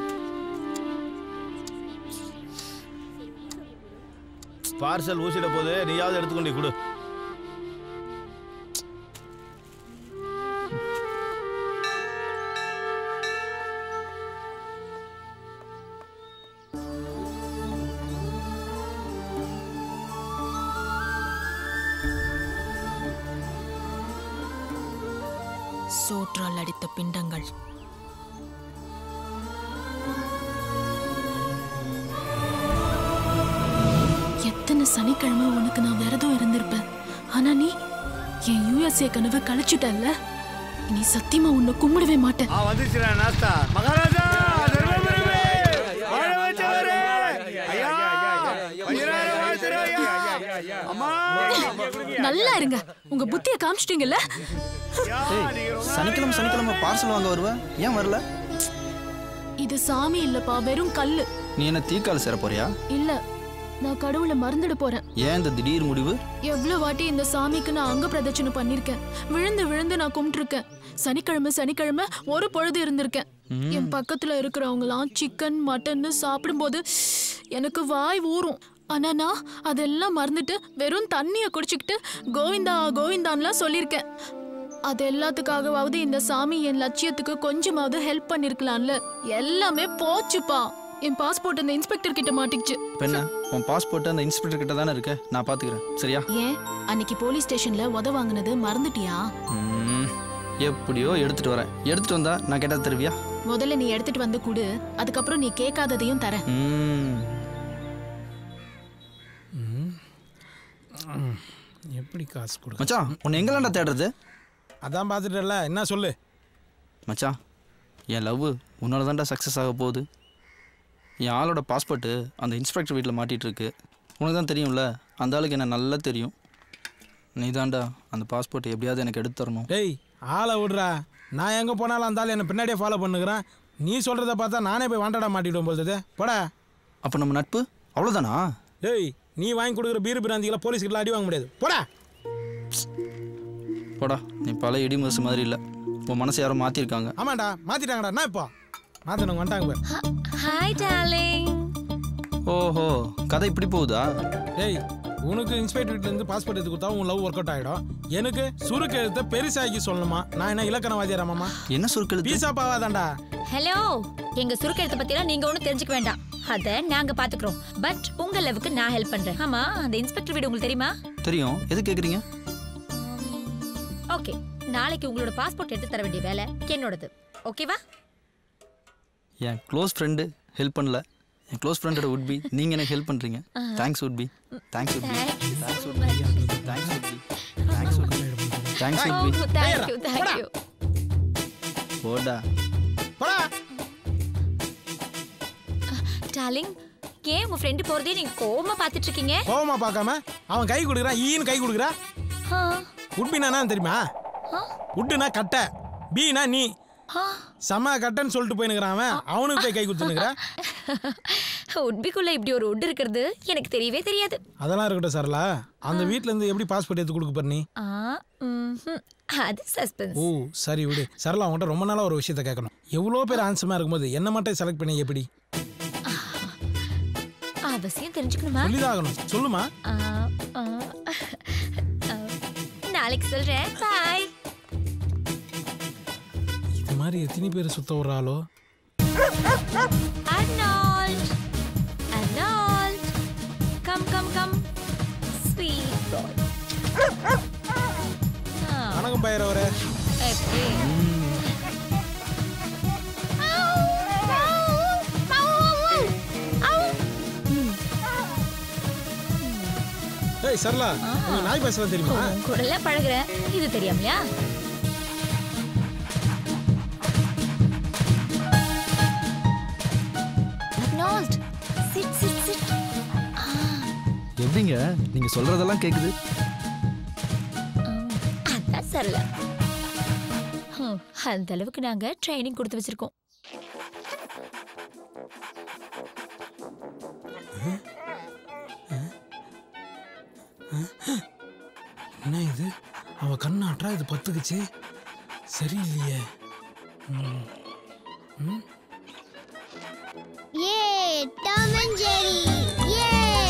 பார்சல் ஊசிட போது நீயாவது எடுத்துக்கொண்டு கொடு சோற்றால் அடித்த பிண்டங்கள் எத்தனை சனிக்கிழமை உனக்கு நான் விரதம் இருந்திருப்பேன் ஆனா நீ என் யூஎஸ்ஏ கனவை கழிச்சுட்டல்ல நீ சத்தியமா உன்னை கும்பிடவே மாட்டேன் வந்துச்சுடா நாஸ்தா மகாராஜா தர்மபுரமே வாழ வச்சவரே ஐயா வயிறார வாழ்த்துரு ஐயா அம்மா நல்லா இருங்க உங்க புத்திய காமிச்சிட்டீங்கல்ல ஏய் சனிக்கிழமை சனிக்கிழமை பார்சல் வாங்க வருவ ஏன் வரல இது சாமி இல்லப்பா வெறும் கல்லு நீ என்ன தீக்கால சேர போறியா இல்ல நான் கடவுளை மறந்துட போறேன் ஏன் இந்த திடீர் முடிவு எவ்வளவு வாட்டி இந்த சாமிக்கு நான் அங்க பிரதட்சணை பண்ணிருக்கேன் விழுந்து விழுந்து நான் கும்பிட்டுருக்கேன் சனிக்கிழமை சனிக்கிழமை ஒரு பொழுது இருந்திருக்கேன் என் பக்கத்துல இருக்கிறவங்களாம் சிக்கன் மட்டன்னு சாப்பிடும்போது எனக்கு வாய் ஊறும் ஆனா நான் அதெல்லாம் மறந்துட்டு வெறும் தண்ணிய குடிச்சுக்கிட்டு கோவிந்தா கோவிந்தான்லாம் சொல்லியிருக்கேன் அது எல்லாத்துக்காகவாவது இந்த சாமி என் லட்சியத்துக்கு கொஞ்சமாவது ஹெல்ப் பண்ணிருக்கலாம்ல எல்லாமே போச்சுப்பா என் பாஸ்போர்ட் அந்த இன்ஸ்பெக்டர் கிட்ட மாட்டிக்கிச்சு பெண்ண உன் பாஸ்போர்ட் அந்த இன்ஸ்பெக்டர் கிட்ட தானே இருக்கு நான் பாத்துக்கிறேன் சரியா ஏன் அன்னைக்கு போலீஸ் ஸ்டேஷன்ல உத வாங்குனது மறந்துட்டியா ம், எப்படியோ எடுத்துட்டு வரேன் எடுத்துட்டு வந்தா நான் கேட்டா தருவியா முதல்ல நீ எடுத்துட்டு வந்து கொடு அதுக்கப்புறம் நீ கேட்காததையும் தரேன் ம் ம், எப்படி காசு கொடு மச்சான் உன்னை எங்கெல்லாம்டா தேடுறது அதான் பார்த்துட்டல என்ன சொல்லு மச்சான் என் லவ் உன்னால தான்டா சக்ஸஸ் ஆக போகுது என் ஆளோட பாஸ்போர்ட்டு அந்த இன்ஸ்பெக்டர் வீட்டில் மாட்டிட்டு இருக்கு உனக்கு தான் தெரியும்ல அந்த ஆளுக்கு என்ன நல்லா தெரியும் நீ தான்டா அந்த பாஸ்போர்ட் எப்படியாவது எனக்கு எடுத்து தரணும் டேய் ஆளை விடுறா நான் எங்கே போனாலும் அந்த ஆள் என்னை பின்னாடியே ஃபாலோ பண்ணுகிறேன் நீ சொல்கிறத பார்த்தா நானே போய் வாண்டடா மாட்டிடுவோம் போகுது போடா அப்போ நம்ம நட்பு அவ்வளோதானா டேய் நீ வாங்கி கொடுக்குற பீர் பிராந்திகளை போலீஸ்கிட்ட அடி வாங்க முடியாது போடா போடா நீ பல இடி முரசு மாதிரி இல்லை உன் மனசை யாரோ மாற்றிருக்காங்க ஆமாண்டா மாற்றிட்டாங்கடா என்ன இப்போ மாற்றினவங்க வந்துட்டாங்க பாரு ஹாய் டார்லிங் ஓஹோ கதை இப்படி போகுதா டேய் உனக்கு இன்ஸ்பெக்டர் வீட்டிலேருந்து பாஸ்போர்ட் எடுத்து கொடுத்தா உன் லவ் ஒர்க் அவுட் ஆகிடும் எனக்கு சுருக்கு எழுத்த பெருசாக்கி சொல்லணுமா நான் என்ன இலக்கணவாதியாராமாமா என்ன சுருக்கு பீஸா பாவாதான்டா ஹலோ எங்க சுருக்கெழுத்த பத்திலாம் நீங்க ஒண்ணும் தெரிஞ்சுக்க வேண்டாம் அத நாங்க பாத்துக்கிறோம் பட் உங்க லவ்வுக்கு நான் ஹெல்ப் பண்றேன் ஆமா அந்த இன்ஸ்பெக்டர் வீடு உங்களுக்கு தெரியுமா தெரியும் எது கேட்குறீங்க ஓகே நாளைக்கு உங்களோட பாஸ்போர்ட் எடுத்து தர வேண்டிய வேலை என்னோடது ஓகேவா என் க்ளோஸ் ஃப்ரெண்டு ஹெல்ப் பண்ணல என் க்ளோஸ் ஃப்ரெண்டோட உட்பி நீங்கள் எனக்கு ஹெல்ப் பண்ணுறீங்க thanks would be thanks would be thanks would be thanks would be thanks would be thanks would be thank you thank you போடா டார்லிங் ஏன் உங்க ஃப்ரெண்டு போறதே நீங்க கோவமா பாத்துட்டு இருக்கீங்க கோவமா பார்க்காம அவன் கை கொடுக்குறான் ஈன்னு கை கொடுக்குறா ஆ, உட்பினா என்ன தெரியுமா உட்டுனா கட்டை பீனா நீ ஆ. செம கட்டைன்னு சொல்லிட்டு போயினுக்கிறான் அவன் அவனுக்கு போய் கை கொடுத்துனுக்குறா உட்பிக்குள்ள இப்படி ஒரு உட் இருக்கிறது எனக்கு தெரியவே தெரியாது அதெல்லாம் இருக்கட்டும் சரலா அந்த வீட்ல இருந்து எப்படி பாஸ்போர்ட் எடுத்து கொடுக்க போற நீ ஆ, ம்ஹும். அது சஸ்பென்ஸ் ஓ சரி விடு சரலா உன்கிட்ட ரொம்ப நாளா ஒரு விஷயத்த கேட்கணும் எவ்வளோ பேர் ஆன்சமா இருக்கும்போது என்ன மட்டும் செலக்ட் பண்ணி எப்படி அவசியம் தெரிஞ்சுக்கணுமா சொல்லிதாகணும் சொல்லுமா ஆ, ஆ, ஆ, நாளைக்கு சொல்றேன் பாய் இது மாதிரி எத்தனை பேர் சுத்த விடுறாளோ அர்னால்ட் ஏய் சரளா உனக்கு நாய் பேசலாம் தெரியுமா உன் கூடல பழகுற இது தெரியாமலையா Acknowledged. Sit, sit, sit. எப்படிங்க நீங்க சொல்றதெல்லாம் கேக்குது அதான் சரளா ஹம், அந்த அளவுக்கு நாங்க ட்ரைனிங் கொடுத்து வச்சிருக்கோம் என்ன இது அவ கண்ணாட்டா இது பத்துக்குச்சு சரியில்லையே ம். ம் ஏ டாம் அண்ட் ஜெரி ஏ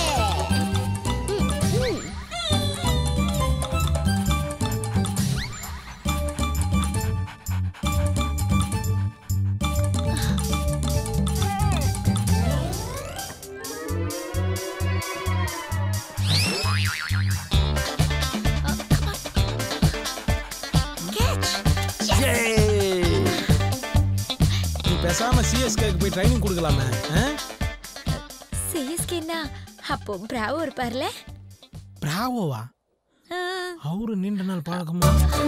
நீ பேசாம சிஎஸ்கேக்கு போய் ட்ரைனிங் கொடுக்கலாமே ஆ? சிஎஸ்கேனா அப்போ பிராவோ இருப்பார்ல பிராவோவா அவரு நீண்ட நாள் பழக்கமா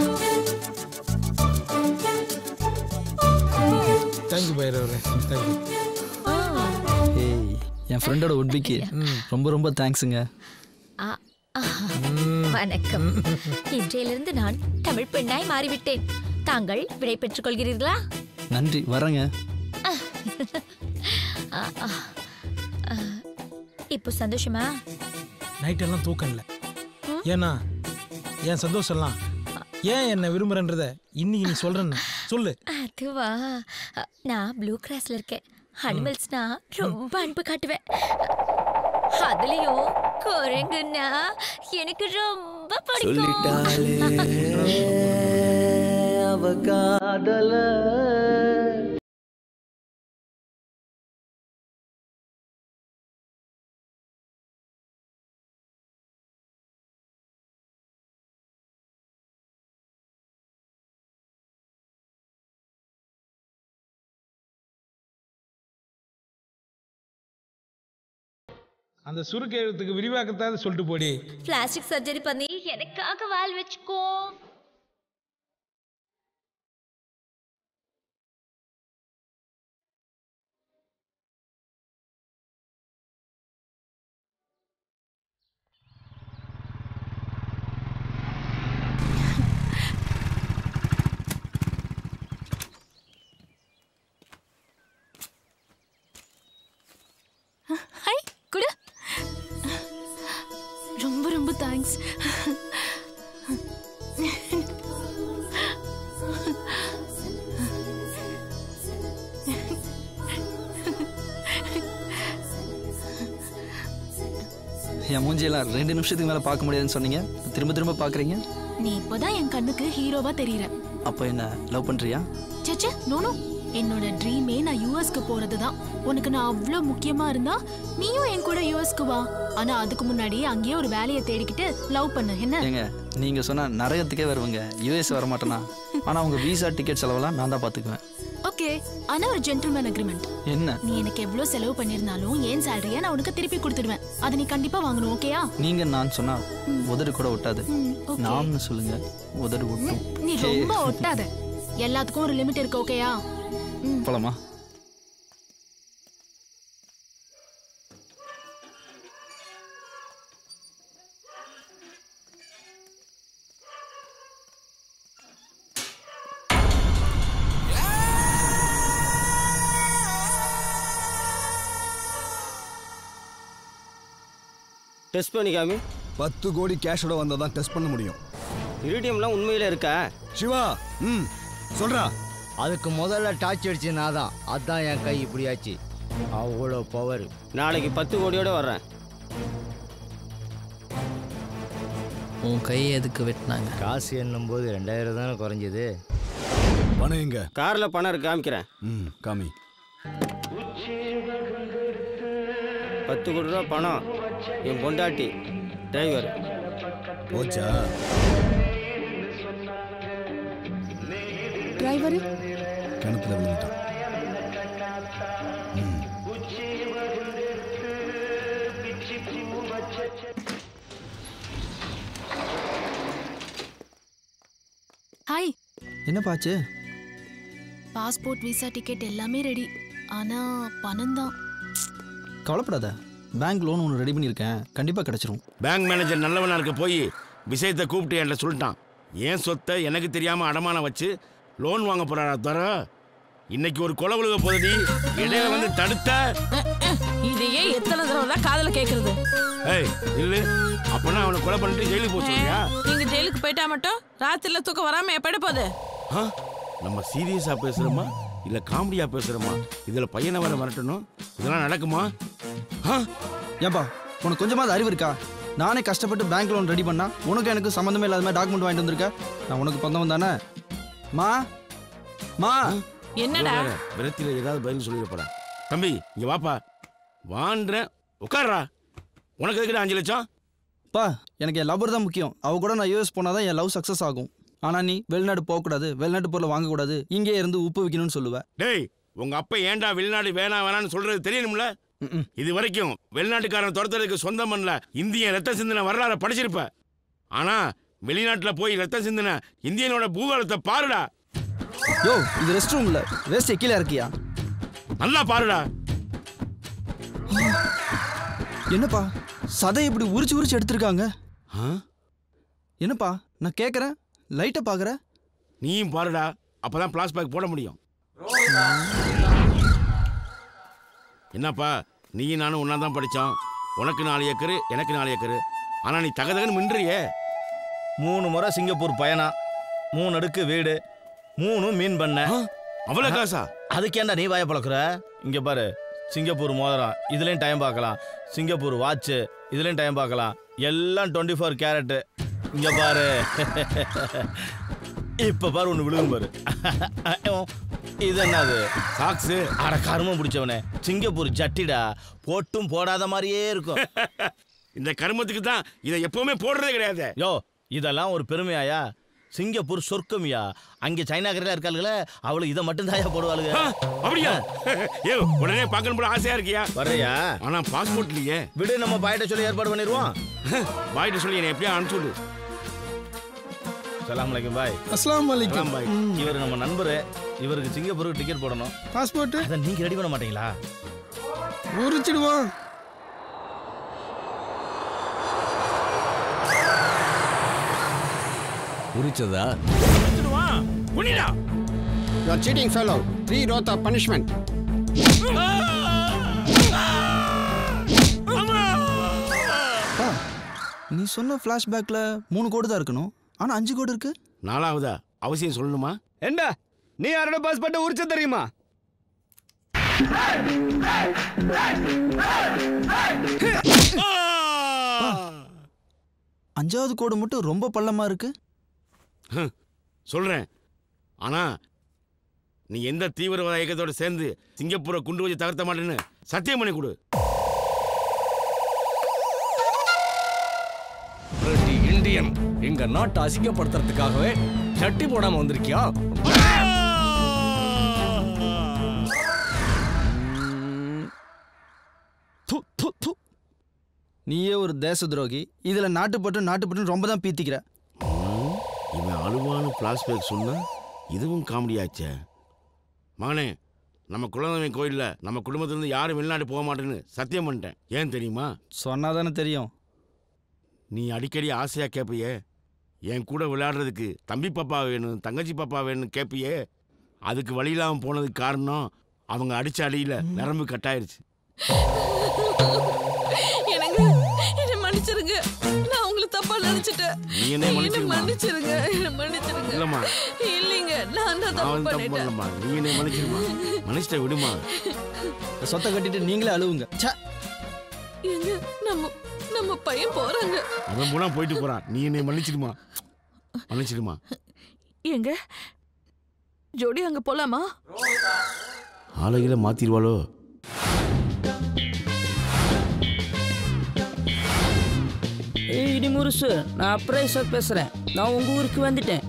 தேங்க்யூ பைரவரே தேங்க்யூ ஏய் என் ஃப்ரெண்டோட உட்பிக்கு ரொம்ப ரொம்ப தேங்க்ஸுங்க ஆ, ஆ. வணக்கம் இன்றையிலிருந்து நான் தமிழ் பெண்ணாய் மாறிவிட்டேன் தாங்கள் விடை பெற்றுக் கொள்கிறீர்களா நன்றி வரேங்க ஆ, ஆ. ஆ, இப்போ சந்தோஷமா நைட் எல்லாம் தூக்கம் இல்லை ஏன்னா என் சந்தோஷம்லாம் ஏன் என்ன விரும்புறன்றத இன்னைக்கு நீ சொல்றேன்னு சொல்லு அதுவா அ, நான் ப்ளூ கிராஸ்ல இருக்கேன் அனிமல்ஸ்னா ரொம்ப அன்பு காட்டுவேன் அதுலயும் குரங்குன்னா எனக்கு ரொம்ப பிடிக்கும் அவ காதல அந்த சுருக்கு எழுத்துக்கு விரிவாக்கத்தாவது சொல்லிட்டு போடி பிளாஸ்டிக் சர்ஜரி பண்ணி எனக்காக வால் வச்சுக்கோ ஹை குடு ரொம்ப ரொம்ப தேங்க்ஸ் என் மூஞ்சியெல்லாம் ரெண்டு நிமிஷத்துக்கு மேலே பார்க்க முடியாதுன்னு சொன்னீங்க திரும்ப திரும்ப பார்க்குறீங்க நீ இப்போதான் என் கண்ணுக்கு ஹீரோவா தெரியற அப்போ என்ன லவ் பண்ணுறியா சச்சே நோனோ என்னோட ட்ரீமே நான் யூஎஸ்க்கு போறது தான் உனக்கு நான் அவ்வளோ முக்கியமா இருந்தா நீயும் என் கூட யூஎஸ்க்கு வா ஆனா அதுக்கு முன்னாடி அங்கேயே ஒரு வேலையை தேடிக்கிட்டு லவ் பண்ணு என்ன ஏங்க நீங்கள் சொன்னால் நரகத்துக்கே வருவங்க யூஎஸ் வர மாட்டேனா ஆனால் உங்கள் வீசா டிக்கெட் செலவெல்லாம் நான் தான் பார்த்துக்குவேன் ஓகே ஆனா ஒரு ஜென்டில்மேன் அக்ரிமெண்ட் என்ன நீ எனக்கு எவ்வளவு செலவு பண்ணிருந்தாலும் ஏன் சேலரியை நான் உனக்கு திருப்பி கொடுத்துடுவேன் அதை நீ கண்டிப்பா வாங்கணும் ஓகேயா நீங்கள் நான் சொன்னால் உதடு கூட ஒட்டாது ம், okay. நாம்னு சொல்லுங்க உதடு ஒட்டும் நீ ரொம்ப ஒட்டாத எல்லாத்துக்கும் ஒரு லிமிட் இருக்கு ஓகேயா போலாமா டெஸ்ட் பண்ணி காமி பத்து கோடி கேஷோட வந்தால் தான் டெஸ்ட் பண்ண முடியும் இரிடியம்லாம் உண்மையில இருக்கா சிவா ம் சொல்றா அதுக்கு முதல்ல டார்ச் அடிச்சு நான் தான் அதான் என் கை இப்படி ஆச்சு அவ்வளோ பவர் நாளைக்கு பத்து கோடியோட வர்றேன் உன் கையை எதுக்கு வெட்டினாங்க காசு எண்ணும் போது ரெண்டாயிரம் தானே குறைஞ்சது பணம் எங்க கார்ல பணம் இருக்கு காமிக்கிறேன் ம் காமி பத்து கோடி ரூபா பணம் என் பொண்டாட்டி டிரைவர் போச்சா டிரைவர் கிணத்துல விழுந்துட்டான் என்னப்பாச்சு பாஸ்போர்ட் விசா டிக்கெட் எல்லாமே ரெடி ஆனா பணம் தான் கவலைப்படாத பேங்க் லோன் ஒன்று ரெடி பண்ணியிருக்கேன் கண்டிப்பாக கிடச்சிரும் பேங்க் மேனேஜர் நல்லவனா இருக்க போய் விஷயத்தை கூப்பிட்டு என்கிட்ட சொல்லிட்டான் ஏன் சொத்தை எனக்கு தெரியாம அடமானம் வச்சு லோன் வாங்க போறாரா தர இன்னைக்கு ஒரு கொலை விழுக போகுது இடையில வந்து தடுத்த இதையே எத்தனை தடவை தான் காதல கேக்குறது ஏய் இல்லு அப்பனா அவனை கொலை பண்ணிட்டு ஜெயிலுக்கு போக சொல்றியா நீங்க ஜெயிலுக்கு போயிட்டா மட்டும் ராத்திரில தூக்கம் வராம எப்படி போகுது ஆ? நம்ம சீரியஸா பேசுறோமா இல்ல காமெடியா பேசுறோமா இதுல பையனை வர வரட்டணும் இதெல்லாம் நடக்குமா ஏன்பா உனக்கு கொஞ்சமாவது அறிவு இருக்கா நானே கஷ்டப்பட்டு பேங்க் லோன் ரெடி பண்ணா உனக்கு எனக்கு சம்மந்தமே இல்லாத மாதிரி டாக்குமெண்ட் வாங்கிட்டு வந்திருக்க நான் உனக்கு பந்தவன் தானே மா மா என்னடா விரத்தில ஏதாவது பதில் சொல்லிட தம்பி இங்க வாப்பா வான்றேன் உட்கார்றா உனக்கு எதுக்குடா அஞ்சு லட்சம் பா எனக்கு என் லவர் தான் முக்கியம் அவ கூட நான் யூஎஸ் போனால் தான் என் லவ் சக்ஸஸ் ஆகும் ஆனால் நீ வெளிநாடு போகக்கூடாது வெளிநாட்டு பொருளை வாங்கக்கூடாது இங்கே இருந்து உப்பு வைக்கணும்னு சொல்லுவேன் டேய் உங்க அப்பா ஏன்டா வெளிநாடு வேணாம் வேணாம்னு சொல்றது தெரியணும்ல இது வரைக்கும் வெளிநாட்டுக்காரன் துரத்துறதுக்கு சொந்தம் பண்ணல இந்திய ரத்த சிந்தனை வரலாறு படிச்சிருப்ப ஆனா வெளிநாட்டுல போய் ரத்த சிந்தனை இந்தியனோட பூகோளத்தை பாருடா யோ இது ரெஸ்ட் ரூம்ல வேஸ்ட் கீழே இருக்கியா நல்லா பாருடா என்னப்பா சதை இப்படி உரிச்சு உரிச்சு எடுத்திருக்காங்க என்னப்பா நான் கேட்குறேன் லைட்டை பார்க்குறேன் நீயும் பாருடா அப்பதான் பிளாஸ் பேக் போட முடியும் என்னப்பா நீயும் நானும் ஒன்றா தான் படித்தோம் உனக்கு நாலு ஏக்கரு எனக்கு நாலு ஏக்கரு ஆனால் நீ தகதகன்னு மின்றியே மூணு முறை சிங்கப்பூர் பயணம் மூணு அடுக்கு வீடு மூணு மீன் பண்ண அவ்வளோ காசா அதுக்கு ஏன்டா நீ வாய பழக்கிற இங்க பாரு சிங்கப்பூர் மோதிரம் இதுலயும் டைம் பார்க்கலாம் சிங்கப்பூர் வாட்ச் இதுலயும் டைம் பார்க்கலாம் எல்லாம் டுவெண்ட்டி ஃபோர் கேரட்டு இங்க பாரு இப்ப பாரு ஒன்று விழுகும் பாரு இது என்னது சாக்ஸு அட கருமம் பிடிச்சவனே சிங்கப்பூர் ஜட்டிடா போட்டும் போடாத மாதிரியே இருக்கும் இந்த கருமத்துக்கு தான் இதை எப்பவுமே போடுறதே கிடையாது யோ இதெல்லாம் ஒரு பெருமையாயா சிங்கப்பூர் சொர்க்கமியா அங்கே சைனாக்கரையில் இருக்காளுங்களே அவளுக்கு இதை மட்டும் தாயா போடுவாளுங்க அப்படியா ஏ உடனே பார்க்கணும் போல ஆசையா இருக்கியா வரையா ஆனா பாஸ்போர்ட் இல்லையே விடு நம்ம பாயிட்ட சொல்லி ஏற்பாடு பண்ணிடுவோம் பாய்கிட்ட சொல்லி என்னை எப்படியா அனுப்பிச்சு விடு சலாம் அலைக்கும் பாய் அஸ்லாம் வலைக்கும். சலாம் பாய் இவர் நம்ம நண்பரு இவருக்கு சிங்கப்பூருக்கு டிக்கெட் போடணும் பாஸ்போர்ட் அதை நீங்க ரெடி பண்ண மாட்டீங்களா உரிச்சிடுவோம் உரிச்சதா புனிடா You are cheating fellow. Three rows of punishment. அப்பா, நீ சொன்ன ஃப்ளாஷ்பேக்கில் மூணு கோடு தான் இருக்கணும் ஆனால் அஞ்சு கோடு இருக்கு நாலாவதா அவசியம் சொல்லணுமா என்ன நீ யாரோட பாஸ்போர்ட்டை உரிச்ச தெரியுமா அஞ்சாவது கோடு மட்டும் ரொம்ப பள்ளமாக இருக்கு சொல்றேன் ஆனா நீ எந்த தீவிரவாத இயக்கத்தோட சேர்ந்து சிங்கப்பூரை குண்டு வச்சு தகர்த்த மாட்டேன்னு சத்தியம் பண்ணி கொடு ரெட்டி இந்தியன் எங்க நாட்டை அசிங்கப்படுத்துறதுக்காகவே சட்டி போடாம வந்திருக்கியா து, து, து. நீயே ஒரு தேச துரோகி இதில் நாட்டுப்பட்டு நாட்டுப்பட்டு ரொம்ப தான் பீத்திக்கிற இவன் அழுவான பிளாஸ்பேக் சொன்னா இதுவும் காமெடியாச்சே மகனே நம்ம குலதெய்வம் கோயில்ல நம்ம குடும்பத்திலிருந்து யாரும் வெளிநாடு போக மாட்டேன்னு சத்தியம் பண்ணிட்டேன் ஏன் தெரியுமா சொன்னால் தானே தெரியும் நீ அடிக்கடி ஆசையா கேட்பியே என் கூட விளையாடுறதுக்கு தம்பி பாப்பா வேணும் தங்கச்சி பாப்பா வேணும் கேட்பியே அதுக்கு வழி இல்லாம போனதுக்கு காரணம் அவங்க அடிச்ச அடியில நரம்பு கட்டாயிருச்சு எனக்கு என்ன மன்னிச்சிருங்க நான் உங்களை தப்பா நினைச்சிட்டேன் நீ என்னை என்ன மன்னிச்சிருமா? மன்னிச்சிருங்க என்ன மன்னிச்சிருங்க இல்லம்மா. இல்லைங்க நான் தான் நான் தப்பு வந்து தப்பு பண்ணிட்டேன் பண்ணலம்மா நீ என்னை மன்னிச்சிருமா மன்னிச்சிட்ட விடுமா இந்த சொத்தை கட்டிட்டு நீங்களே அழுவுங்க ச்சே எங்க நம்ம நம்ம பையன் போறாங்க அவன் போனா போயிட்டு போறான் நீ என்னை மன்னிச்சிடுமா மன்னிச்சிடுமா எங்க ஜோடி அங்க போலாமா ஆளுகளை மாத்திடுவாளோ ஏய் இடி முருசு நான் அப்ரைசர் பேசுறேன் நான் உங்க ஊருக்கு வந்துட்டேன்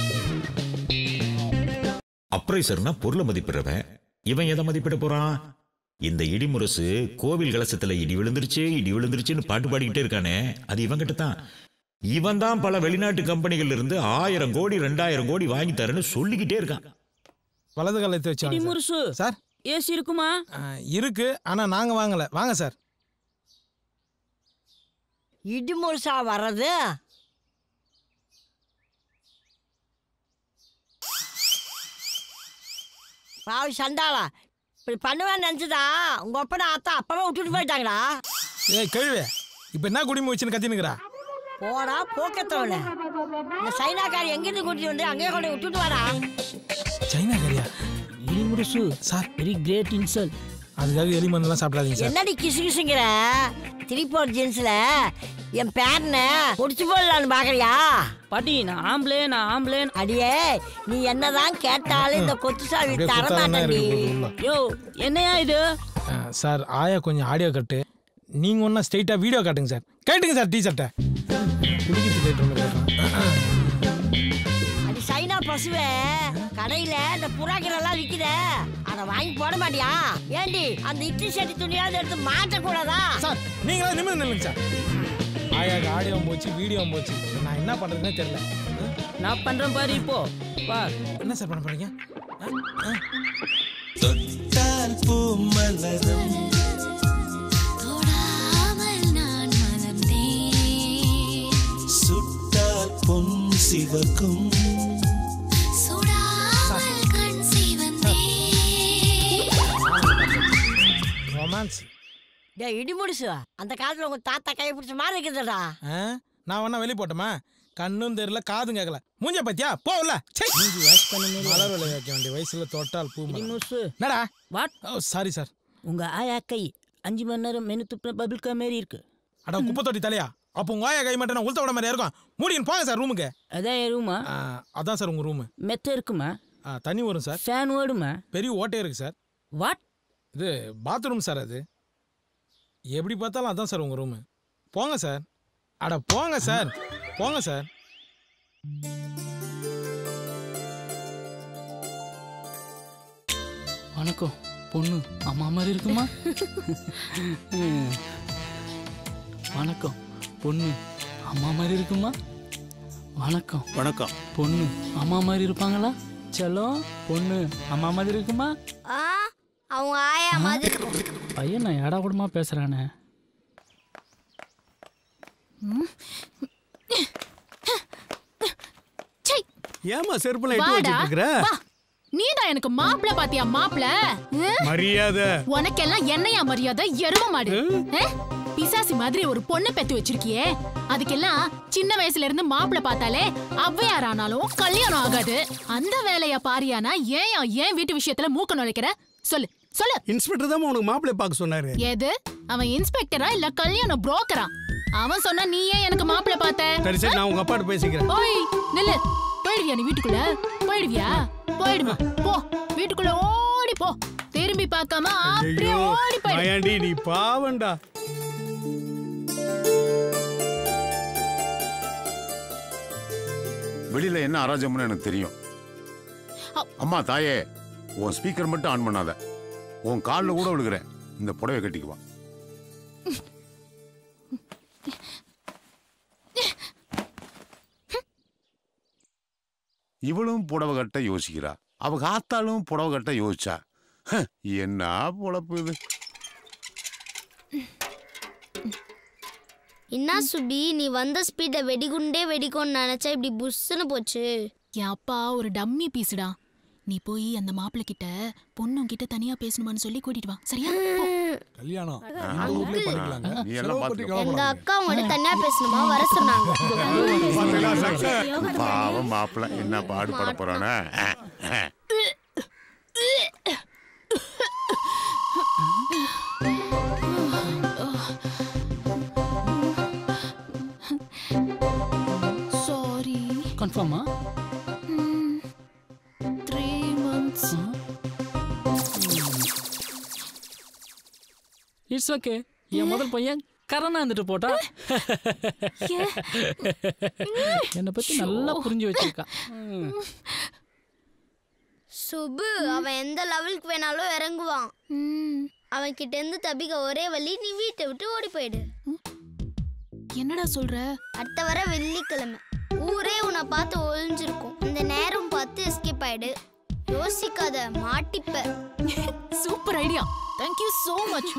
அப்ரைசர்னா பொருளை மதிப்பிடுறவன் இவன் எதை மதிப்பிட போறான் இந்த இடிமுரசு கோவில் கலசத்துல இடி விழுந்துருச்சு இடி விழுந்துருச்சுன்னு பாட்டு பாடிக்கிட்டே இருக்கானே அது இவங்கிட்ட தான் இவன் தான் பல வெளிநாட்டு கம்பெனிகள் இருந்து ஆயிரம் கோடி ரெண்டாயிரம் கோடி வாங்கி தரேன்னு சொல்லிக்கிட்டே இருக்கான் வலது காலத்தை வச்சு வாங்க சார். முருசு சார் ஏசி இருக்குமா இருக்கு ஆனா நாங்க வாங்கல வாங்க சார் இடி முழுசா வர்றது பாவி சண்டாளா இப்படி பண்ணுவேன்னு நினச்சதா உங்க அப்பனை அத்தா அப்பவே விட்டுட்டு போயிட்டாங்களா ஏய் கேள்வி இப்ப என்ன குடிமை வச்சுன்னு கத்தினுக்குறா போடா போக்கத்தவன இந்த சைனாக்காரி எங்கிருந்து கூட்டிட்டு வந்து அங்கேயே கொண்டு விட்டுட்டு வாடா சைனா கறியா இடி முருசு சார் வெரி கிரேட் இன்சல்ட் அதுக்காக எலி மருந்துலாம் சாப்பிடாதீங்க சார் என்னடி கிசு கிசுங்கிற திருப்பூர் ஜீன்ஸ்ல என் பேரனை முடிச்சு போடலான்னு பாக்குறியா பாட்டி நான் ஆம்பளே நான் ஆம்பளே அடியே நீ என்னதான் கேட்டாலும் இந்த கொத்து சாவி அப்படியே தர குத்தாதான் மாட்டேன்டி இருக்கு உள்ள. யோ என்னையா இது ஆ, சார் ஆயா கொஞ்சம் ஆடியோ கட்டு நீங்க ஒன்றா ஸ்ட்ரைட்டா வீடியோ காட்டுங்க சார் கேட்டுங்க சார் டீஷர்ட்டை குடிக்கிறது கேட்டு அது சைனா பசுவே கடையில இந்த புறாக்கள் விக்குத அத வாங்கி போட மாட்டியா ஏண்டி அந்த இட்லி சட்டி துணியாவது எடுத்து மாட்ட கூடாதா சார் நீங்களா நிமிர்ந்து நில்லுங்க சார் ஆயாக்கு ஆடியோ போச்சு வீடியோ போச்சு நான் என்ன பண்றதுன்னே தெரியல நான் பண்றேன் பாரு இப்போ வா என்ன சார் பண்ண போறீங்க தொட்டால் பூ மலரும் சுட்டால் பொன் சிவக்கும் ரொமான்ஸ் டேய் இடி முடிசு அந்த காலத்துல உங்க தாத்தா கையை பிடிச்ச மாதிரி இருக்குதுடா நான் வேணா வெளியே போட்டோமா கண்ணும் தெரியல காதும் கேட்கல மூஞ்ச பத்தியா போகல மலர் விலை வைக்க வேண்டிய வயசுல தொட்டால் பூ மலர். முருசு என்னடா வாட் ஓ சாரி சார் உங்க ஆயா கை அஞ்சு மணி நேரம் மெனு துப்புன பபிள் கா மாரி இருக்கு அட குப்பை தொட்டி தலையா அப்போ உங்க ஆயா கை மட்டும் நான் உளுத்த விட மாதிரி இருக்கும் மூடின்னு போங்க சார் ரூமுக்கு அதான் என் ரூமா அதான் சார் உங்க ரூமு மெத்த இருக்குமா தண்ணி வரும் சார் ஃபேன் ஓடுமா பெரிய ஓட்டே இருக்கு சார் வாட் இது பாத்ரூம் சார் அது எப்படி பார்த்தாலும் அதான் சார் உங்க ரூமு போங்க சார் அட போங்க சார் போங்க சார் வணக்கம் பொண்ணு அம்மா மாதிரி இருக்குமா ம். வணக்கம் பொண்ணு அம்மா மாதிரி இருக்குமா வணக்கம் வணக்கம் பொண்ணு அம்மா மாதிரி இருப்பாங்களா செல்லம் பொண்ணு அம்மா மாதிரி இருக்குமா ஆ அவங்க ஆயா மாதிரி பையன் நான் ஏடா கூடமா பேசுறானே ஏமா செருப்புல எட்டு வாடா வச்சிட்டு இருக்கிற வா நீதான் எனக்கு மாப்பிள பாத்தியா மாப்பிள மரியாதை உனக்கெல்லாம் என்னையா மரியாதை எருவ மாடு ஆ? பிசாசி மாதிரி ஒரு பொண்ணு பெத்து வச்சிருக்கியே அதுக்கெல்லாம் சின்ன வயசுல இருந்து மாப்பிள பார்த்தாலே ஔவையார் ஆனாலும் கல்யாணம் ஆகாது அந்த வேலைய பாரியானா ஏன் ஏன் வீட்டு விஷயத்துல மூக்க நுழைக்கிற சொல்லு சொல்லு இன்ஸ்பெக்டர் தான் உனக்கு மாப்பிள்ளை பார்க்க சொன்னாரு எது அவன் இன்ஸ்பெக்டரா இல்ல கல்யாண புரோக்கரா அவன் சொன்னா நீ ஏன் எனக்கு மாப்பிள பார்த்த சரி சரி நான் உங்க அப்பாட்ட பேசிக்கிறேன் ஓய் நில்லு போயிடுவியா நீ வீட்டுக்குள்ள போயிடுவியா போயிடுமா போ வீட்டுக்குள்ள ஓடி போ திரும்பி பார்க்காம அப்படியே ஐயோ ஓடி போயிடு மாயாண்டி நீ பாவண்டா வெளியில என்ன அராஜகம்னு எனக்கு தெரியும் அம்மா தாயே உன் ஸ்பீக்கர் மட்டும் ஆன் பண்ணாத உன் காலில் கூட விழுகிறேன் இந்த புடவை கட்டிக்குவா இவளும் புடவை கட்ட யோசிக்கிறா அவ காத்தாலும் புடவை கட்ட யோசிச்சா ஹ, என்ன பொழப்பு இது என்ன சுபி நீ வந்த ஸ்பீட வெடிகுண்டே வெடிக்கும்னு நினைச்சா இப்படி புஷ்ஷுன்னு போச்சு என் அப்பா ஒரு டம்மி பீஸுடா நீ போய் அந்த மாப்பிள்ளை கிட்ட பொண்ணும் கிட்ட தனியா பேசணுமான்னு சொல்லி கூட்டிட்டு வா சரியா போ. கல்யாணம் ஆ, இந்த ஊர்லயே uncle. பண்ணிக்கலாங்க நீ எல்லாம் செலவு பார்த்துக்க. பத்தி எங்க கவலைப்படாதீங்க. அக்கா உங்கள்ட்ட தனியா பேசணுமா வர சொன்னாங்க பாவம் மாப்பிள்ள என்ன பாடுபட போறானே சாரி கன்ஃபார்மா த்ரீ மந்த்ஸ் இட்ஸ் ஓகே என் முதல் பையன் கரணா இருந்துட்டு போட்டா என்னை பத்தி நல்லா புரிஞ்சு வச்சிருக்கா ம். சுபு அவன் எந்த லெவலுக்கு வேணாலும் இறங்குவான் அவன் கிட்ட இருந்து தப்பிக்க ஒரே வழி நீ வீட்டை விட்டு ஓடி போயிடு என்னடா சொல்ற அடுத்த வர வெள்ளிக்கிழமை ஊரே உன்னை பார்த்து ஒளிஞ்சிருக்கும் அந்த நேரம் பார்த்து எஸ்கேப் ஆயிடு யோசிக்காத மாட்டிப்ப super idea thank you so much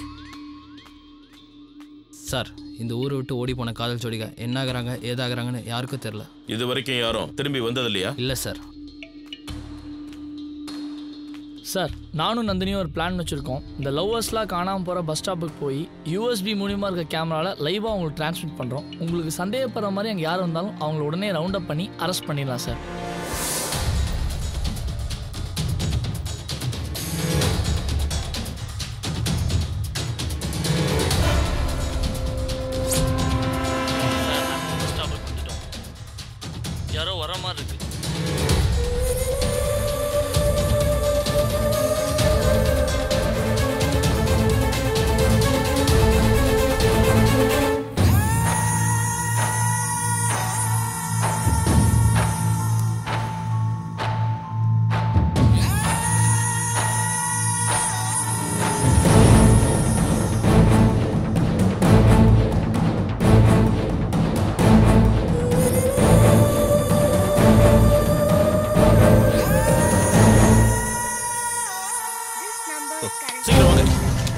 sir இந்த ஊரை விட்டு ஓடி போன காதல் ஜோடிக என்ன ஆகுறாங்க ஏதாகிறாங்கன்னு யாருக்கும் தெரில இது வரைக்கும் யாரும் திரும்பி வந்தது இல்லையா இல்லை சார் சார் நானும் நந்தினியும் ஒரு பிளான் வச்சுருக்கோம் இந்த லவ்வர்ஸ்லாம் காணாமல் போகிற பஸ் ஸ்டாப்புக்கு போய் யூஎஸ்பி மூலியமாக இருக்க கேமராவில் லைவாக அவங்களுக்கு ட்ரான்ஸ்மிட் பண்ணுறோம் உங்களுக்கு சந்தேகப்படுற மாதிரி அங்கே யார் வந்தாலும் அவங்கள உடனே ரவுண்ட் அப் பண்ணி அரெஸ்ட் பண்ணிடலாம் சார் யாரோ வர மாதிரி இருக்கு சீக்கிரம் வாங்க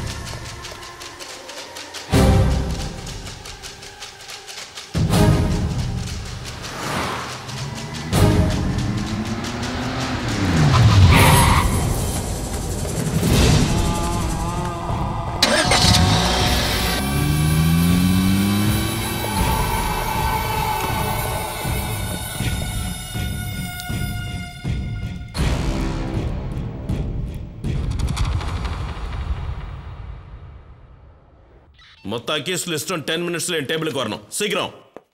மொத்த அக்யூஸ் லிஸ்டும் டென் மினிட்ஸ்ல என் டேபிளுக்கு வரணும் சீக்கிரம்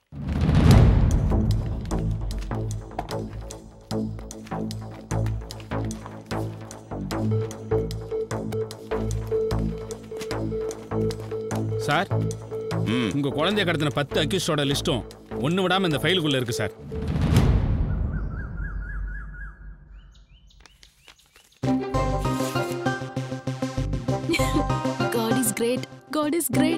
சார் உங்க குழந்தைய கடத்தின பத்து அக்யூஸ்டோட லிஸ்ட்டும் ஒன்று விடாம இந்த ஃபைலுக்குள்ள இருக்கு sir God is great. God is great.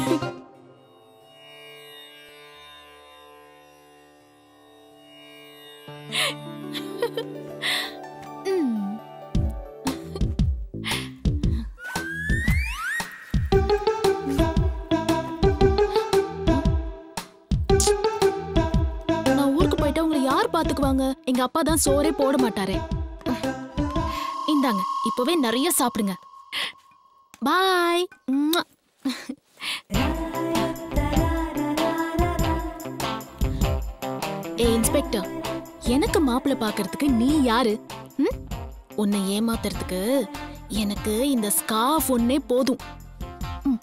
Mm. நான் ஊருக்கு போயிட்டா உங்களை யார் பாத்துக்குவாங்க எங்க அப்பா தான் சோறே போட மாட்டாரே இந்தாங்க இப்பவே நிறைய சாப்பிடுங்க பாய் ஏ இன்ஸ்பெக்டர் எனக்கு மாப்பிள்ளை பார்க்கறதுக்கு நீ யாரு ம்? உன்னை ஏமாத்துறதுக்கு எனக்கு இந்த ஸ்கார்ஃப் ஒன்னே போதும் ம்.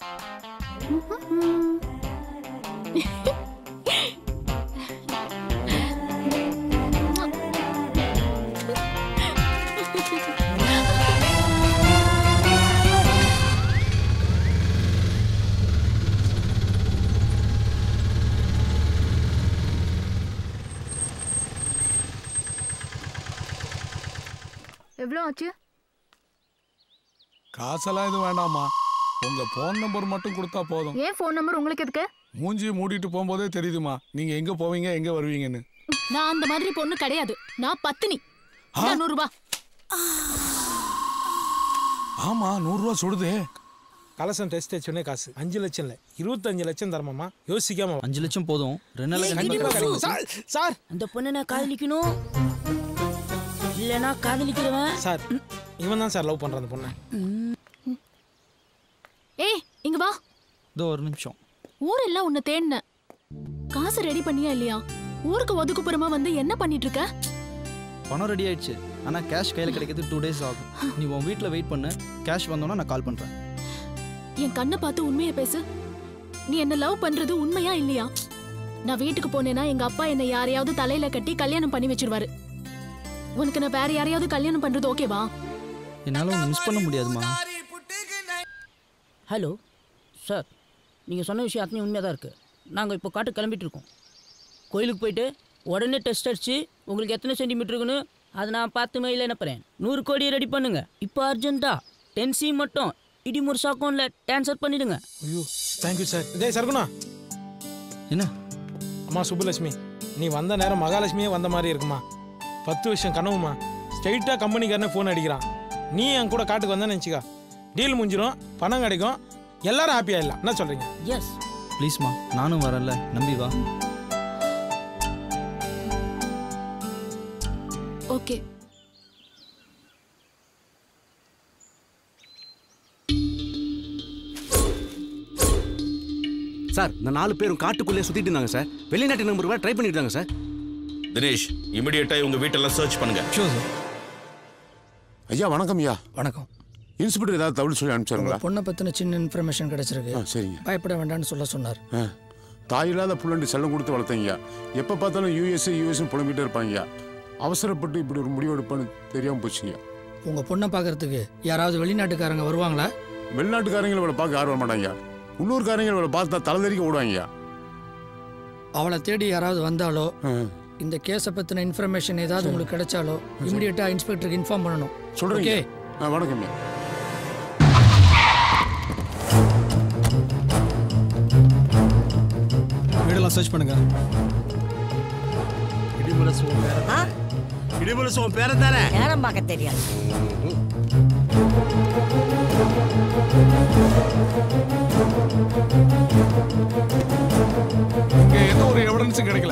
எவ்வளோ ஆச்சு காசெல்லாம் எதுவும் வேண்டாமா உங்க போன் நம்பர் மட்டும் கொடுத்தா போதும் ஏன் ஃபோன் நம்பர் உங்களுக்கு எதுக்கு மூஞ்சி மூடிட்டு போகும்போதே தெரியுதுமா நீங்க எங்க போவீங்க எங்க வருவீங்கன்னு நான் அந்த மாதிரி பொண்ணு கிடையாது நான் பத்தினி இந்தா நூறு ரூபாய் ஆமா நூறு ரூபா சுடுதே கலசம் டெஸ்ட் வச்சோடனே காசு அஞ்சு லட்சம் இல்லை இருபத்தஞ்சு லட்சம் தரமாமா யோசிக்காம அஞ்சு லட்சம் போதும் ரெண்டு நாள் கண்டிப்பா கிடைக்கும் சார் சார் அந்த பொண்ணை நான் காதலிக்கணும் இல்லைனா காதலிக்கிறவன் சார் இவன் தான் சார் லவ் பண்றான் அந்த பொண்ணை ஏய் இங்க வா இதோ ஒரு நிமிஷம் ஊரெல்லாம் உன்னை தேடின காசு ரெடி பண்ணியா இல்லையா ஊருக்கு ஒதுக்குப்புறமா வந்து என்ன பண்ணிட்டு இருக்க பணம் ரெடி ஆயிடுச்சு ஆனால் கேஷ் கையில் கிடைக்கிறது டூ டேஸ் ஆகும் நீ உன் வீட்டில் வெயிட் பண்ணு கேஷ் வந்தோன்னா நான் கால் பண்ணுறேன் என் கண்ணை பார்த்து உண்மையை பேசு நீ என்ன லவ் பண்றது உண்மையா இல்லையா நான் வீட்டுக்கு போனேன்னா எங்க அப்பா என்னை யாரையாவது தலையில கட்டி கல்யாணம் பண்ணி வச்சிருவாரு உனக்கு நான் வேற யாரையாவது கல்யாணம் பண்றது ஓகேவா என்னால் உன்னை மிஸ் பண்ண முடியாதுமா ஹலோ சார் நீங்கள் சொன்ன விஷயம் அத்தனை உண்மையாக தான் இருக்குது நாங்கள் இப்போ காட்டு கிளம்பிட்டு இருக்கோம் கோயிலுக்கு போயிட்டு உடனே டெஸ்ட் அடிச்சு உங்களுக்கு எத்தனை சென்டிமீட்டர் இருக்குன்னு அதை நான் பார்த்து மெயில் அனுப்புகிறேன் நூறு கோடி ரெடி பண்ணுங்க இப்போ அர்ஜென்ட்டா டென் சி மட்டும் இடி முருசா அக்கௌண்ட்டில் ட்ரான்ஸ்ஃபர் பண்ணிடுங்க ஐயோ தேங்க்யூ சார் டேய் சர்குணா என்ன அம்மா சுப்புலட்சுமி நீ வந்த நேரம் மகாலட்சுமியே வந்த மாதிரி இருக்குமா பத்து வருஷம் கனவுமா ஸ்ட்ரைட்டாக கம்பெனிக்காரனே ஃபோன் அடிக்கிறான் நீ என் கூட காட்டுக்கு வந்தேன்னு நினச்சிக்கா டீல் முடிஞ்சிடும் பணம் கிடைக்கும் எல்லாரும் ஹாப்பியாக இல்லை என்ன சொல்கிறீங்க எஸ் ப்ளீஸ்மா நானும் வரேன்ல நம்பி வா ஓகே சார் இந்த நாலு பேரும் காட்டுக்குள்ளே சுத்திட்டு இருந்தாங்க சார் வெளிநாட்டு நம்பர் வேற ட்ரை பண்ணிட்டு இருந்தாங்க சார் தினேஷ் இமிடியேட்டா இவங்க வீட்டெல்லாம் சர்ச் பண்ணுங்க ஐயா வணக்கம் ஐயா வணக்கம் இன்ஸ்பெக்டர் ஏதாவது தகவல் சொல்லி அனுப்பிச்சாருங்களா உங்க பொண்ணை பத்தின சின்ன இன்ஃபர்மேஷன் கிடைச்சிருக்கு ஆ, சரிங்க பயப்பட வேண்டாம்னு சொல்ல சொன்னார் ஆ. தாய் இல்லாத புள்ளண்டு செல்லம் கொடுத்து வளர்த்தீங்க எப்போ பார்த்தாலும் யூஎஸ் யூஎஸ் புலம்பிட்டே இருப்பாங்க அவசரப்பட்டு இப்படி ஒரு முடிவு எடுப்பான்னு தெரியாமல் போச்சுங்க உங்க பொண்ணை பார்க்கறதுக்கு யாராவது வெளிநாட்டுக்காரங்க வருவாங்களா வெளிநாட்டுக்காரங்களை இவளை பார்க்க யாரும் வர மாட்டாங்க உள்ளூர்காரங்க இவளை பார்த்தா தலைதறிக்க ஓடுவாங்க அவளை தேடி யாராவது வந்தாலோ இந்த கேஸை பத்தின இன்ஃபர்மேஷன் ஏதாவது உங்களுக்கு கிடைச்சாலோ இமிடியேட்டா இன்ஸ்பெக்டருக்கு இன்ஃபார்ம் பண்ணணும் சொல்றீங்க ஓகே ஆ, வணக்கம் ஐயா. வீடெல்லாம் சர்ச் பண்ணுங்க இடிமுரசு உன் பேர தானே இடிமுரசு உன் பேர தானே நேரம் பார்க்க தெரியாது இங்க எந்த ஒரு எவிடன்ஸும் கிடைக்கல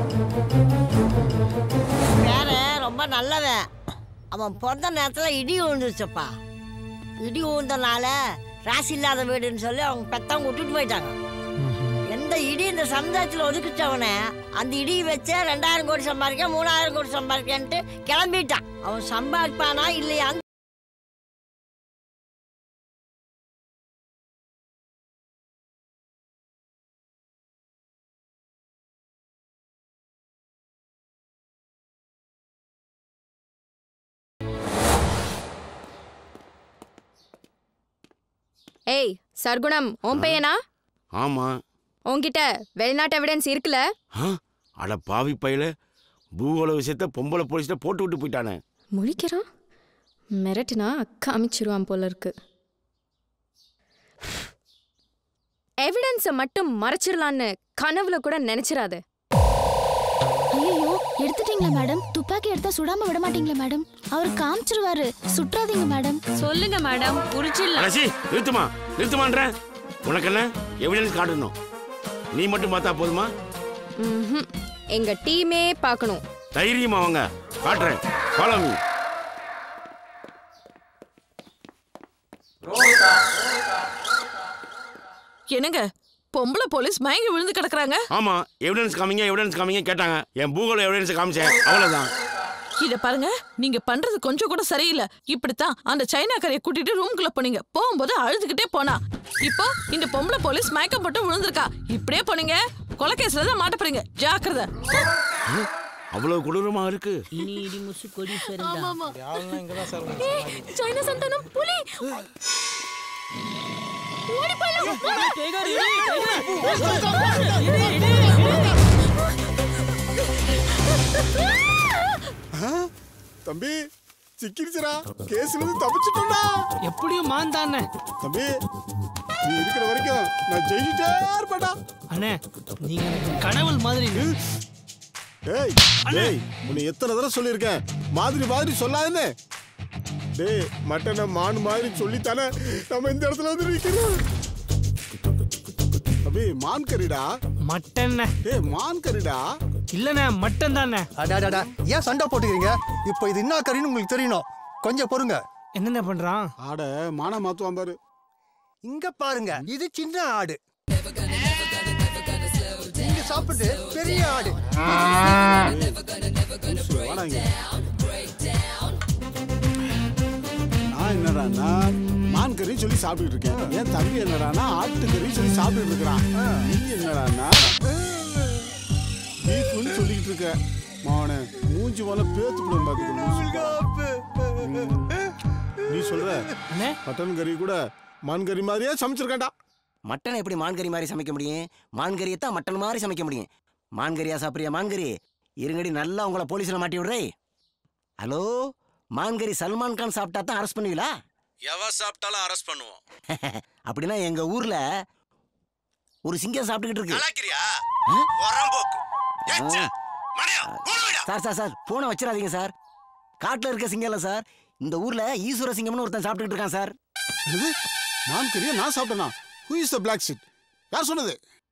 வேற ரொம்ப நல்லவன் அவன் பிறந்த நேரத்துல இடி விழுந்துருச்சப்பா இடி விழுந்தனால ராசி இல்லாத வீடுன்னு சொல்லி அவங்க பெத்தவங்க விட்டுட்டு போயிட்டாங்க எந்த இடி இந்த சமுதாயத்தில் ஒதுக்கிச்சவனே அந்த இடி வச்சு ரெண்டாயிரம் கோடி சம்பாதிக்க மூணாயிரம் கோடி சம்பாதிக்கன்ட்டு கிளம்பிட்டான் அவன் சம்பாதிப்பானா இல்லையான்னு ஏய் சர்க்குணம் உன் பையனா ஆமா உன்கிட்ட வெளிநாட்டு எவிடன்ஸ் இருக்குல்ல ஆ அட பாவி பையில பூகோள விஷயத்த பொம்பளை போலீஸ்ல போட்டு விட்டு போயிட்டானே முழிக்கிறான் மிரட்டுனா அக்கா அமைச்சிருவான் போல இருக்கு எவிடன்ஸை மட்டும் மறைச்சிடலான்னு கனவுல கூட நினைச்சிராத ஐயோ எடுத்துட்டீங்களா மேடம் துப்பாக்கி எடுத்தா சுடாம விட மாட்டீங்களா மேடம் அவர் காமிச்சிருவாரு சுற்றாதீங்க மேடம் சொல்லுங்க மேடம் புரிச்சிடலாம் அலசி நிறுத்துமா நிறுத்துமான்ற உனக்கு என்ன எவிடன்ஸ் காட்டணும் நீ மட்டும் பார்த்தா போதுமா ம்ஹும். எங்க டீமே பார்க்கணும் தைரியமா வாங்க காட்டுறேன் ஃபாலோ மீ என்னங்க பொம்பளை போலீஸ் மயங்கி விழுந்து கிடக்குறாங்க ஆமா எவிடன்ஸ் காமிங்க எவிடன்ஸ் காமிங்க கேட்டாங்க என் பூகோள எவிடன்ஸ் காமிச்சேன் அவ்வளவுதான் இத பாருங்க நீங்க பண்றது கொஞ்சம் கூட சரியில்லை இப்படித்தான் அந்த சைனாக்காரைய கூட்டிட்டு ரூம்குள்ள போனீங்க போகும்போது அழுதுகிட்டே போனா இப்போ இந்த பொம்பளை போலீஸ் மயக்கம் போட்டு விழுந்திருக்கா இப்படியே போனீங்க கொலைகேஸ்ல தான் மாட்ட போறீங்க ஜாக்கிரதை அவ்வளவு கொடூரமா இருக்கு இனி இடி முசு கொடி சைனா சந்தானம் புலி ஓடி தம்பி சிக்கிருச்சுடா கேஸ்ல இருந்து தப்பிச்சிட்டோம்டா எப்படியும் மாந்தானே தம்பி நீ இருக்கிற வரைக்கும் நான் ஜெயிச்சுட்டே இருப்பேன்டா அண்ணே நீங்க எனக்கு கடவுள் மாதிரி ஏய் டேய் உன்னை எத்தனை தடவை சொல்லியிருக்கேன் மாதிரி மாதிரி சொல்லாதுன்னு டேய் மட்டனை மான் மாதிரி சொல்லித்தானே நம்ம இந்த இடத்துல வந்து நிற்கிறோம் தம்பி மான் கறிடா மட்டன் ஏய் மான் கறிடா இல்லண்ணே மட்டன் தானே அடாடாடா ஏன் சண்டை போட்டுக்கிறீங்க இப்போ இது என்ன கறின்னு உங்களுக்கு தெரியணும் கொஞ்சம் பொறுங்க என்னென்ன பண்றான் ஆட மானா மாத்துவான் பாரு இங்க பாருங்க இது சின்ன ஆடு இங்க சாப்பிட்டு பெரிய ஆடு வாடாங்க நான் என்னடான்னா மான் கறி சொல்லி சாப்பிட்டுட்டு இருக்கேன் என் தம்பி என்னடான்னா ஆட்டுக்கறி சொல்லி சாப்பிட்டுட்டு இருக்கிறான் நீ என்னடான்னா பீஃப்னு சொல்லிக்கிட்டு இருக்க மாவனே மூஞ்சி போல பேத்து போடும் பாத்துக்க நீ சொல்ற மட்டன் கறி கூட மான் கறி மாதிரியே சமைச்சிருக்கேன்டா மட்டன் எப்படி மான்கறி மாதிரி சமைக்க முடியும் மான்கறியை தான் மட்டன் மாதிரி சமைக்க முடியும் மான்கறியா சாப்பிட்றியா மான்கறி இருங்கடி நல்லா உங்களை போலீஸில் மாட்டி விடுறே ஹலோ மான்கறி சல்மான் கான் சாப்பிட்டா தான் அரெஸ்ட் பண்ணுவீங்களா எவ சாப்பிட்டாலும் அரெஸ்ட் பண்ணுவோம் அப்படின்னா எங்க ஊர்ல ஒரு சிங்கம் சாப்பிட்டுக்கிட்டு இருக்கு கலாக்கிறியா சார் சார் சார் போனை வச்சிடாதீங்க சார் காட்டுல இருக்க சிங்கம் இல்ல சார் இந்த ஊர்ல ஈஸ்வர சிங்கம்னு ஒருத்தன் சாப்பிட்டுக்கிட்டு இருக்கான் சார் என்னது மான் கறியை நான் சாப்பிட்டேனா who is the black sheet யார் சொன்னது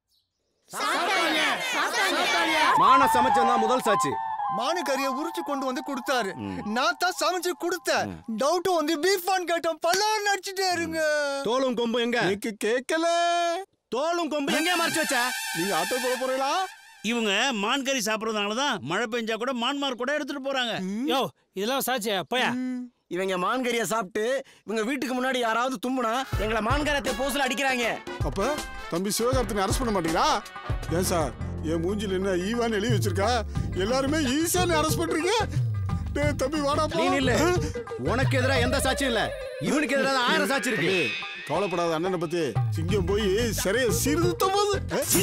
மான சமைச்சவன் தான் முதல் சாட்சி மானு கறியை உரிச்சு கொண்டு வந்து கொடுத்தாரு நான் தான் சமைச்சு கொடுத்தேன் டவுட் வந்து பீஃபான் கேட்டோம் பல்லாறு நடிச்சுட்டே இருங்க தோலும் கொம்பு எங்க எனக்கு கேட்கல தோலும் கொம்பு எங்க மறைச்சு வச்ச நீங்க ஆட்டோ போட போறீங்களா இவங்க மான் கறி சாப்பிட்றதுனால தான் மழை பெஞ்சா கூட மான்மார் கூட எடுத்துட்டு போறாங்க யோ இதெல்லாம் சாட்சியா போயா இவங்க மான்கறியை சாப்பிட்டு இவங்க வீட்டுக்கு முன்னாடி யாராவது தும்முனா எங்களை மான்கரத்தை போஸ்ல அடிக்கிறாங்க அப்ப தம்பி சிவகார்த்தினை அரெஸ்ட் பண்ண மாட்டீங்களா ஏன் சார் என் மூஞ்சில என்ன ஈவான்னு எழுதி வச்சிருக்கா எல்லாருமே ஈஸியான அரெஸ்ட் பண்றீங்க டேய் தம்பி வாடா போ நீ இல்ல உனக்கு எதிரா எந்த சாட்சியும் இல்ல இவனுக்கு எதிராக ஆயிரம் சாட்சி இருக்கு டேய், கவலைப்படாத அண்ணனை பத்தி சிங்கம் போய் சிறைய சீர்திருத்த போது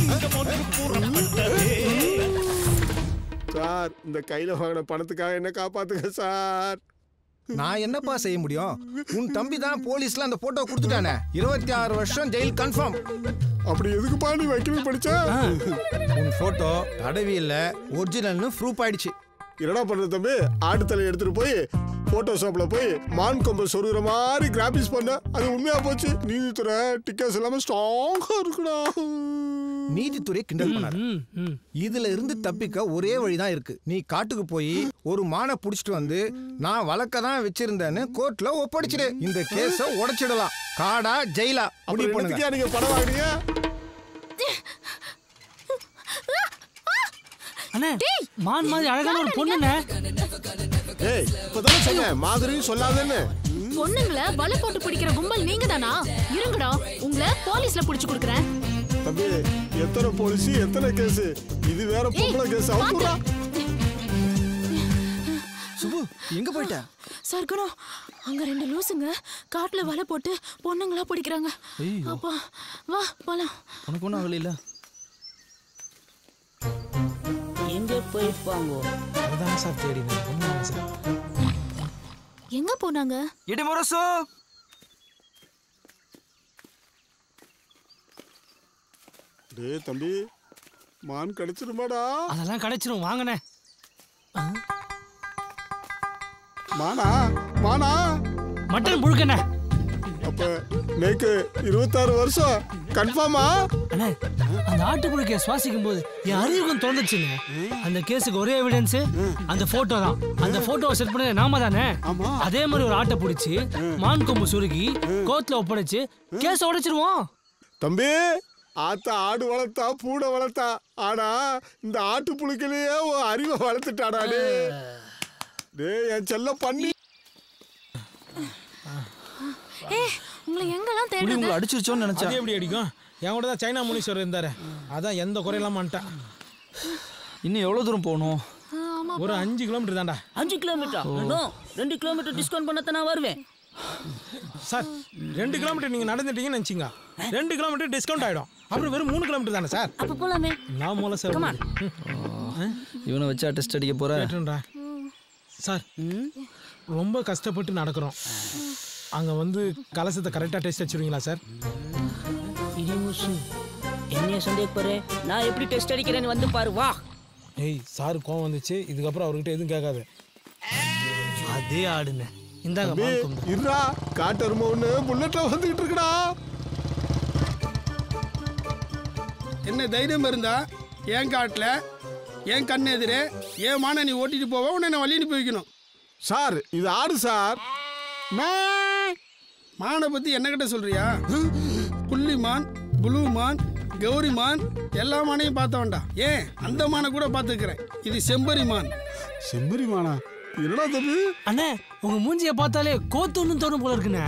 சார் இந்த கையில வாங்கின பணத்துக்காக என்ன காப்பாத்துங்க சார் நான் என்னப்பா செய்ய முடியும் உன் தம்பி தான் போலீஸ்ல அந்த போட்டோ கொடுத்துட்டானே இருபத்தி ஆறு வருஷம் ஜெயில் கன்ஃபார்ம் அப்படி எதுக்குப்பா நீ வைக்கவே படிச்ச உன் போட்டோ அடவியில் ஒரிஜினல்னு ப்ரூஃப் ஆயிடுச்சு என்னடா பண்ற தம்பி ஆடு தலையை எடுத்துட்டு போய் போட்டோஷாப்ல போய் மான் கொம்பை சொருகிற மாதிரி கிராபிக்ஸ் பண்ண அது உண்மையா போச்சு நீதித்துறை டிக்கெட்ஸ் எல்லாமே ஸ்ட்ராங்கா இருக்குடா நீதித்துறை கிண்டல் பண்ணாரு இதுல இருந்து தப்பிக்க ஒரே வழிதான் இருக்கு நீ காட்டுக்கு போய் ஒரு மானை புடிச்சிட்டு வந்து நான் வழக்க தான் வச்சிருந்தேன்னு கோர்ட்ல ஒப்படைச்சிடு இந்த கேஸ உடைச்சிடலாம் காடா ஜெயிலா முடிவு அப்புறம் பண்ணுங்க என்னத்துக்குயா நீங்க படம் வாங்குறீங்க அண்ணே மான் மாதிரி அழகான ஒரு பொண்ணுண்ணே ஏய் இப்பதானே சொன்னேன் மாதிரியும் சொல்லாதேன்னு பொண்ணுங்களை வலை போட்டு பிடிக்கிற கும்பல் நீங்க தானா இருங்கடா உங்களை போலீஸ்ல புடிச்சு கொடுக்குறேன் தம்பி எத்தனை போலீஸ் எத்தனை கேஸ் இது வேற பொம்பளை கேஸ் அவுக்குறா சுபு எங்க போயிட்ட சர்க்குணம் அங்க ரெண்டு லூசுங்க காட்டுல வலை போட்டு பொண்ணுங்களா பிடிக்கிறாங்க ஐயோ. அப்பா வா போலாம் உனக்கு ஒன்றும் ஆகல எங்க போயிருப்பாங்கோ அதுதான் சார் தேடினேன் ஒன்றும் சார் எங்க போனாங்க இடிமுரசு டேய் தம்பி மான் கிடைச்சிருமாடா அதெல்லாம் கிடைச்சிரும் வாங்கண்ணே மானா மானா மட்டன் புழுக்கண்ணே அப்ப நேக்கு இருபத்தாறு வருஷம் கன்ஃபார்மா அண்ணே அந்த ஆட்டு புழுக்கைய சுவாசிக்கும் போது என் அறிவுக்கும் திறந்துச்சுங்க அந்த கேஸுக்கு ஒரே எவிடன்ஸ் அந்த போட்டோ தான் அந்த போட்டோவை செட் பண்ணது நாம தானே அதே மாதிரி ஒரு ஆட்டை பிடிச்சி மான் கொம்பு சுருகி கோர்ட்ல ஒப்படைச்சு கேஸ் உடைச்சிருவோம் தம்பி ஆத்தா ஆடு வளர்த்தா பூனை வளர்த்தா ஆனா இந்த ஆட்டு புழுக்கிலேயே உன் அறிவை வளர்த்துட்டாடா டே டேய் என் செல்ல பண்ணி ஏ உங்களை எங்கெல்லாம் புலி தேடுறது உங்களை அடிச்சிருச்சோன்னு நினைச்சேன் அது எப்படி அடிக்கும் என் கூட தான் சைனா முனீஸ்வரர் இருந்தாரு அதான் எந்த குறையெல்லாம் மாட்டான் இன்னும் எவ்வளவு தூரம் போகணும் ஒரு அஞ்சு கிலோமீட்டர் தான்டா அஞ்சு கிலோமீட்டர் நோ ரெண்டு கிலோமீட்டர் டிஸ்கவுண்ட் பண்ணத்தான் நான் வருவேன் சார் ரெண்டு கிலோமீட்டர் நீங்க நடந்துட்டீங்கன்னு நினச்சிங்க ரெண்டு கிலோமீட்டர் டிஸ்கவுண்ட் ஆயிடும் அப்புறம் வெறும் மூணு கிலோமீட்டர் தானே சார் அப்ப போலாமே நான் மூல சார் இவனை வச்சா டெஸ்ட் அடிக்க போற கேட்டுன்றா சார் ரொம்ப கஷ்டப்பட்டு நடக்கிறோம் அங்க வந்து கலசத்தை கரெக்டாக டெஸ்ட் வச்சிருவீங்களா சார் இடிமுசு என்னைய சந்தேகப்படுற நான் எப்படி டெஸ்ட் அடிக்கிறேன்னு வந்து பாரு வா ஏய் சார் கோவம் வந்துச்சு இதுக்கப்புறம் அவர்கிட்ட எதுவும் கேட்காது அதே ஆடுன இந்தாங்க தம்பி, மான் கொம்பு. இருடா காட்டெருமை ஒண்ணு புல்லட்ல வந்துகிட்டு இருக்குடா என்ன தைரியம் இருந்தா என் காட்டில் என் கண் எதிரே என் மான நீ ஓட்டிட்டு போவ உன்னை நான் வழி அனுப்பி வைக்கணும் சார் இது ஆடு சார் மானை பத்தி என்ன கிட்ட சொல்றியா புள்ளி மான் புளூ மான் கௌரி மான் எல்லா மானையும் பார்த்தவன்டா ஏன் அந்த மானை கூட பார்த்துக்கிறேன் இது செம்பரி மான் செம்பரி மானா என்னடா தம்பி அண்ணே உங்க மூஞ்சிய பார்த்தாலே கோத்தொன்னு தோணும் போல இருக்குண்ணே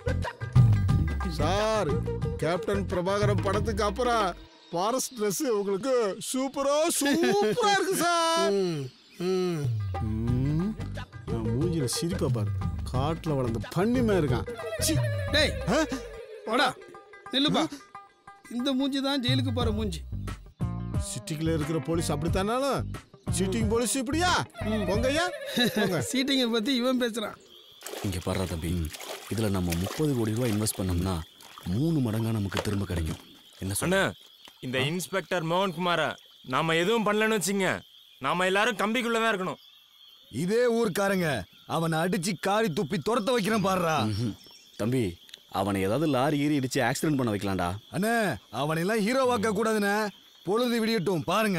சார் கேப்டன் பிரபாகரன் படத்துக்கு அப்புறம் ஃபாரஸ்ட் ட்ரெஸ் உங்களுக்கு சூப்பரா சூப்பரா இருக்கு சார் ம், நான் மூஞ்சில சிரிப்பா பாரு காட்டுல வளர்ந்த பண்ணிமே இருக்கான் சி, டேய் வாடா நில்லுப்பா இந்த மூஞ்சி தான் ஜெயிலுக்கு போற மூஞ்சி சிட்டிக்குள்ள இருக்கிற போலீஸ் அப்படித்தானாலும் சீட்டிங் போலீஸ் இப்படியா பொங்கையா சீட்டிங்கை பத்தி இவன் பேசுறான் இங்கே பாடுறா தம்பி இதில் நம்ம முப்பது கோடி ரூபாய் இன்வெஸ்ட் பண்ணோம்னா மூணு மடங்கா நமக்கு திரும்ப கிடைக்கும் என்ன அண்ணா இந்த இன்ஸ்பெக்டர் மோகன்குமார நாம எதுவும் பண்ணலன்னு வச்சுங்க நாம எல்லாரும் கம்பிக்குள்ள தான் இருக்கணும் இதே ஊர்க்காரங்க அவனை அடிச்சு காரி துப்பி துரத்த வைக்கிறேன் பாருடா தம்பி அவனை ஏதாவது லாரி ஈரி இடிச்சு ஆக்சிடென்ட் பண்ண வைக்கலாம்டா அண்ணே அவனையெல்லாம் ஹீரோவாக்க கூடாதுண்ணே பொழுது விடியட்டும் பாருங்க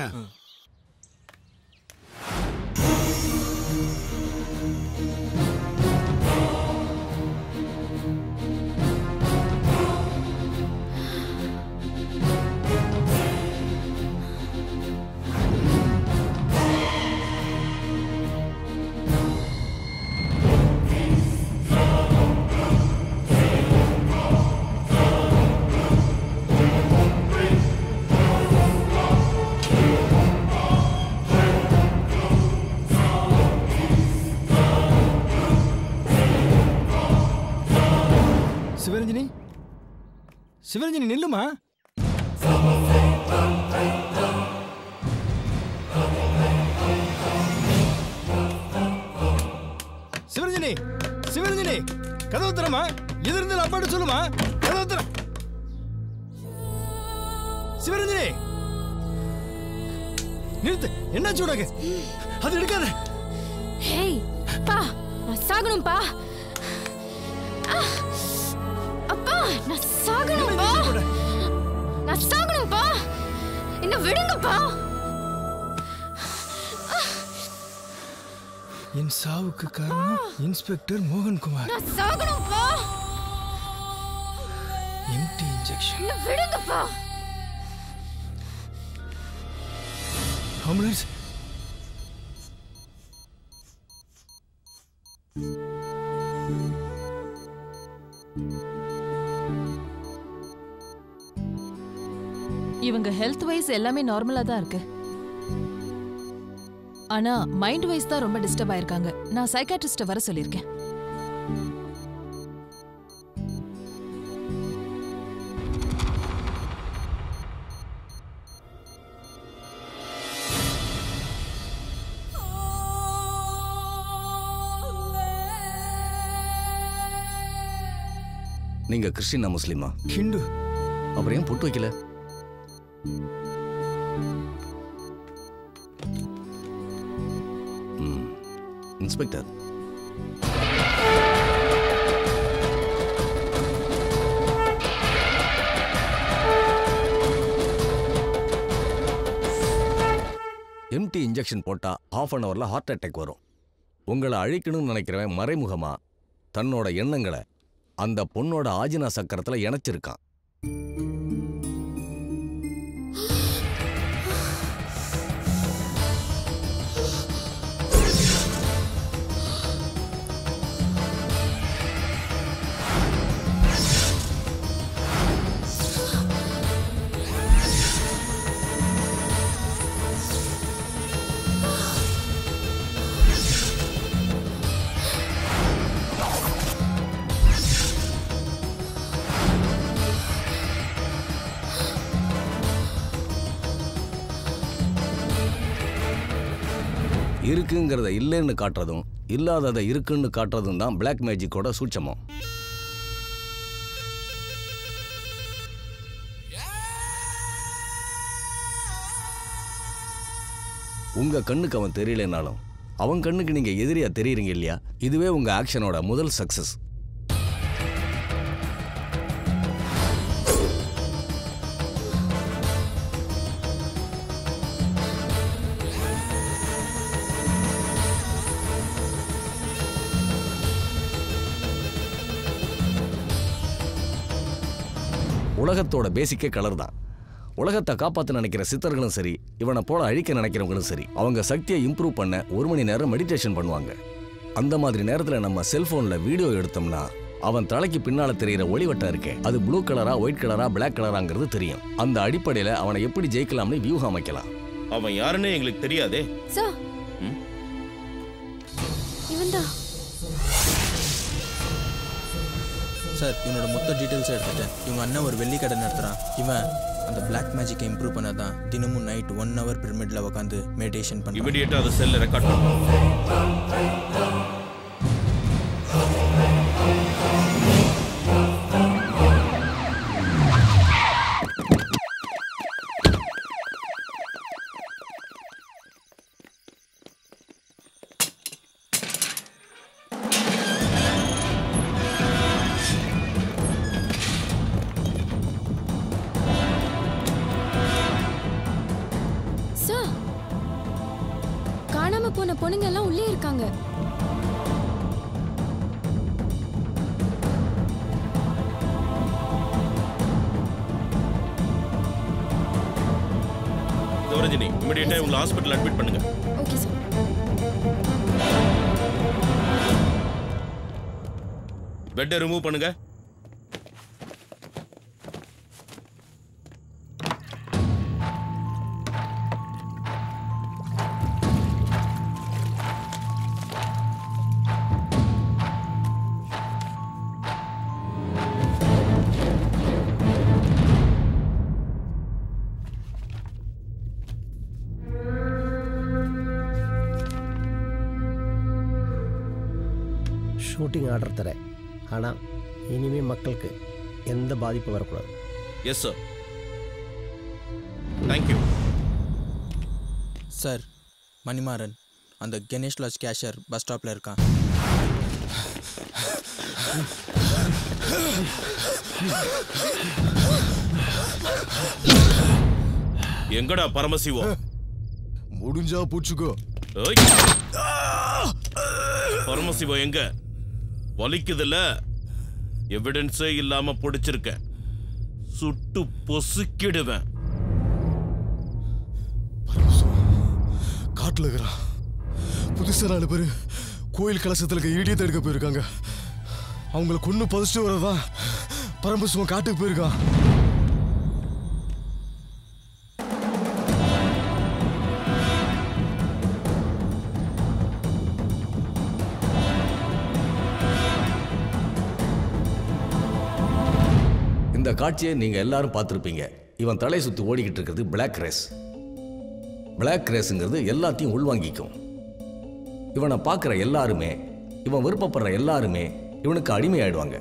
சிவரஞ்சனி சிவரஞ்சனி நில்லுமா சிவரஞ்சனி சிவரஞ்சனி கதவு தரமா எது இருந்தாலும் அப்பாட்ட சொல்லுமா கதவு தர சிவரஞ்சனி நிறுத்து என்னாச்சு உனக்கு அது எடுக்காத ஹேய் பா நான் சாகணும்பா ஆ! அப்பா நான் சாகணும்பா நான் சாகணும்பா என்ன விடுங்கப்பா என் சாவுக்கு காரணம் இன்ஸ்பெக்டர் மோகன்குமார் நான் சாகணும்பா எம்டி இன்ஜெக்ஷன் என்ன விடுங்கப்பா ஆம்புலன்ஸ் இவங்க ஹெல்த் வைஸ் எல்லாமே நார்மலா தான் இருக்கு ஆனா மைண்ட் வைஸ் தான் ரொம்ப டிஸ்டர்ப் ஆயிருக்காங்க நான் சைக்காட்ரிஸ்ட வர சொல்லியிருக்கேன் நீங்க கிறிஸ்டினா முஸ்லீமா ஹிந்து அப்புறம் ஏன் பொட்டு வைக்கல ம். இன்ஸ்பெக்டர் எம்டி இன்ஜெக்ஷன் போட்டா ஹாஃப் அன் ஹவர்ல ஹார்ட் அட்டாக் வரும் உங்களை அழிக்கணும்னு நினைக்கிறவன் மறைமுகமா தன்னோட எண்ணங்களை அந்த பொண்ணோட ஆஜினா சக்கரத்துல இணைச்சிருக்கான் இருக்குங்கிறத இல்லைன்னு காட்டுறதும் இல்லாததை இருக்குன்னு காட்டுறதும் தான் பிளாக் மேஜிக்கோட சூட்சமம் உங்க கண்ணுக்கு அவன் தெரியலனாலும் அவன் கண்ணுக்கு நீங்க எதிரியா தெரியுறீங்க இல்லையா இதுவே உங்க ஆக்ஷனோட முதல் சக்சஸ் உலகத்தோட பேசிக்கே கலர் தான் உலகத்தை காப்பாற்ற நினைக்கிற சித்தர்களும் சரி இவனை போல அழிக்க நினைக்கிறவங்களும் சரி அவங்க சக்தியை இம்ப்ரூவ் பண்ண ஒரு மணி நேரம் மெடிடேஷன் பண்ணுவாங்க அந்த மாதிரி நேரத்தில் நம்ம செல்போன்ல வீடியோ எடுத்தோம்னா அவன் தலைக்கு பின்னால தெரியிற ஒளிவட்டம் இருக்கே அது ப்ளூ கலரா ஒயிட் கலரா பிளாக் கலராங்கிறது தெரியும் அந்த அடிப்படையில் அவனை எப்படி ஜெயிக்கலாம்னு வியூகம் அமைக்கலாம் அவன் யாருன்னு எங்களுக்கு தெரியாதே சார் இவன்தான் சார் இவனோட மொத்த டீட்டெயில்ஸ் எடுத்துட்டேன் இவங்க அண்ணன் ஒரு வெள்ளி கடை நடத்துகிறான் இவன் அந்த பிளாக் மேஜிக்கை இம்ப்ரூவ் பண்ண தான் தினமும் நைட் ஒன் ஹவர் பிரமிடில் உட்காந்து மெடிடேஷன் பண்ணுறான் இமிடியேட்டா அதை செல்ல ரெக்கார்ட் பண்ணு போன பொண்ணுங்க எல்லாம் உள்ளே இருக்காங்க சிவரஞ்சனி இமிடியேட்டா உங்களை ஹாஸ்பிட்டல் அட்மிட் பண்ணுங்க ஓகே சார் பெட்டை ரிமூவ் பண்ணுங்க ஷூட்டிங் ஆர்டர் தரேன் ஆனால் இனிமே மக்களுக்கு எந்த பாதிப்பும் வரக்கூடாது yes sir thank you sir Manimaran அந்த கணேஷ் லாட்ஜ் கேஷியர் பஸ் ஸ்டாப்பில் இருக்கான் எங்கடா பரமசிவம் முடிஞ்சா பூச்சுக்கோ ஏய். பரமசிவம் எங்க வலிக்குதுல்ல எவிடன்ஸே இல்லாம பிடிச்சிருக்க சுட்டு பொசுக்கிடுவேன் காட்டுல இருக்கிறான் புதுசா நாலு பேர் கோயில் கலசத்துல இருக்க இடியத்தை எடுக்க போயிருக்காங்க அவங்கள கொண்டு புதைச்சிட்டு வரதான் பரமசிவம் காட்டுக்கு போயிருக்கான் இந்த காட்சியை நீங்க எல்லாரும் பார்த்துருப்பீங்க இவன் தலை சுத்தி ஓடிக்கிட்டு இருக்கிறது பிளாக் ரேஸ் பிளாக் ரேஸுங்கிறது எல்லாத்தையும் உள்வாங்கிக்கும் இவனை பார்க்குற எல்லாருமே இவன் விருப்பப்படுற எல்லாருமே இவனுக்கு அடிமையாயிடுவாங்க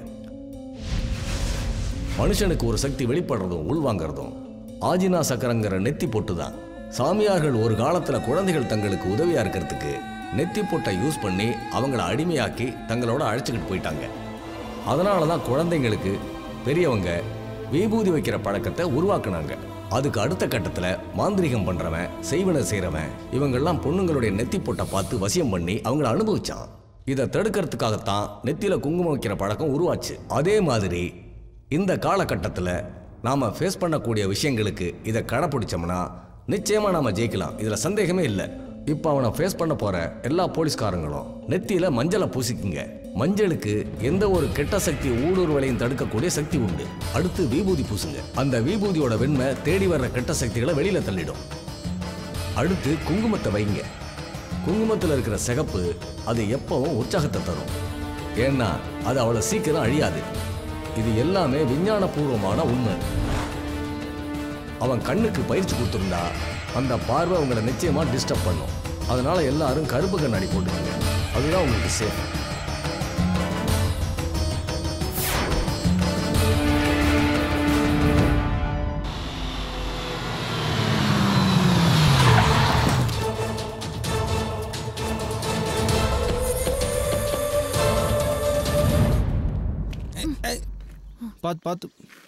மனுஷனுக்கு ஒரு சக்தி வெளிப்படுறதும் உள்வாங்கிறதும் ஆஜினா சக்கரங்கிற நெத்தி பொட்டு தான் சாமியார்கள் ஒரு காலத்துல குழந்தைகள் தங்களுக்கு உதவியா இருக்கிறதுக்கு நெத்தி பொட்டை யூஸ் பண்ணி அவங்கள அடிமையாக்கி தங்களோட அழைச்சிக்கிட்டு போயிட்டாங்க அதனால தான் குழந்தைங்களுக்கு பெரியவங்க விபூதி வைக்கிற பழக்கத்தை உருவாக்குனாங்க அதுக்கு அடுத்த கட்டத்துல மாந்திரிகம் பண்றவன் செய்வனை செய்றவன் இவங்கெல்லாம் பொண்ணுங்களுடைய நெத்தி பொட்டை பார்த்து வசியம் பண்ணி அவங்கள அனுபவிச்சான் இதை தடுக்கிறதுக்காகத்தான் நெத்தியில குங்குமம் வைக்கிற பழக்கம் உருவாச்சு அதே மாதிரி இந்த காலகட்டத்துல நாம ஃபேஸ் பண்ணக்கூடிய விஷயங்களுக்கு இதை கடைப்பிடிச்சோம்னா நிச்சயமா நாம ஜெயிக்கலாம் இதுல சந்தேகமே இல்லை இப்போ அவனை ஃபேஸ் பண்ண போற எல்லா போலீஸ்காரங்களும் நெத்தியில மஞ்சளை பூசிக்குங்க மஞ்சளுக்கு எந்த ஒரு கெட்ட சக்தி ஊடுருவலையும் தடுக்கக்கூடிய சக்தி உண்டு அடுத்து விபூதி பூசுங்க அந்த விபூதியோட வெண்மை தேடி வர்ற கெட்ட சக்திகளை வெளியில தள்ளிடும் அடுத்து குங்குமத்தை வைங்க குங்குமத்தில் இருக்கிற சிகப்பு அது எப்பவும் உற்சாகத்தை தரும் ஏன்னா அது அவ்வளோ சீக்கிரம் அழியாது இது எல்லாமே விஞ்ஞானபூர்வமான உண்மை அவன் கண்ணுக்கு பயிற்சி கொடுத்துருந்தா அந்த பார்வை உங்களை நிச்சயமா டிஸ்டர்ப் பண்ணும் அதனால எல்லாரும் கருப்பு கண்ணாடி போட்டுக்கோங்க அதுதான் உங்களுக்கு சேஃப் பார்த்து பார்த்து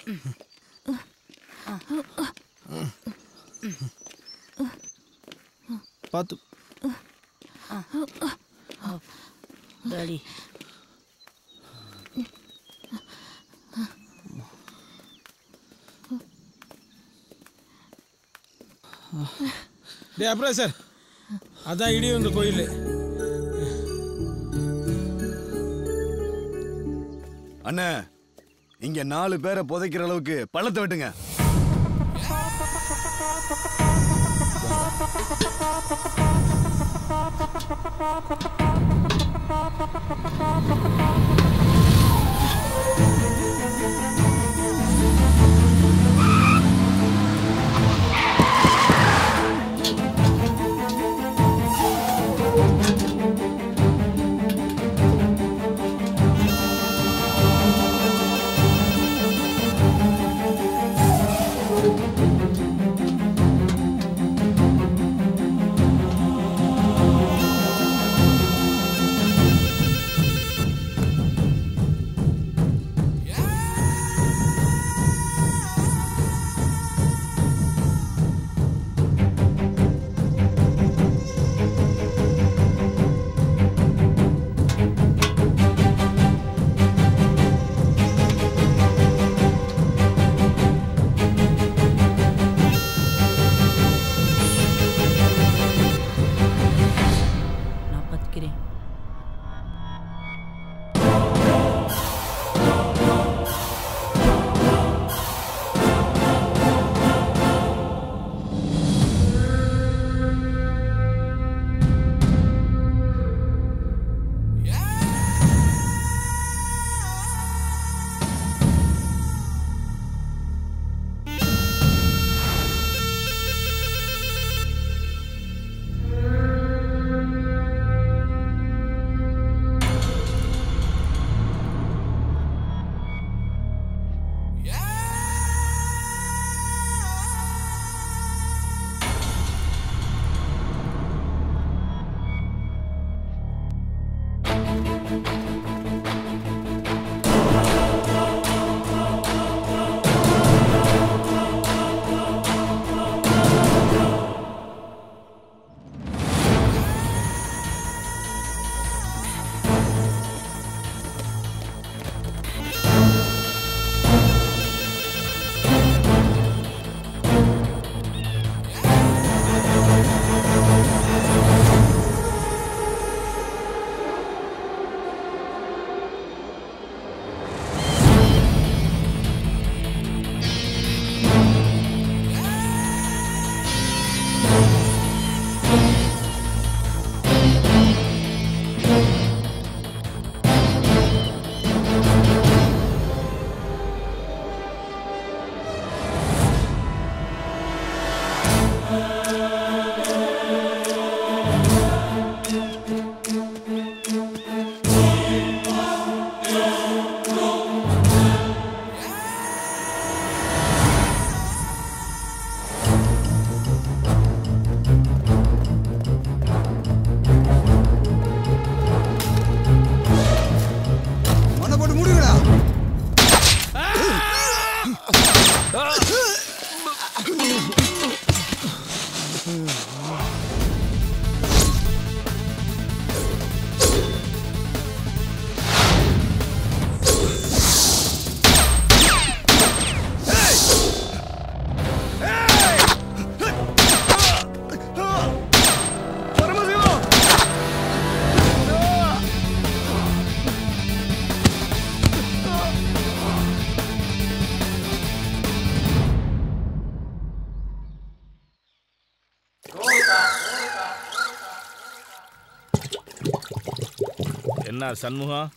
பார்த்து டாடி டே அப்புறம் சார் அதான் இடி வந்த கோயில் அண்ணே இங்க நாலு பேரை புதைக்கிற அளவுக்கு பள்ளத்தை வெட்டுங்க என்ன சண்முகம்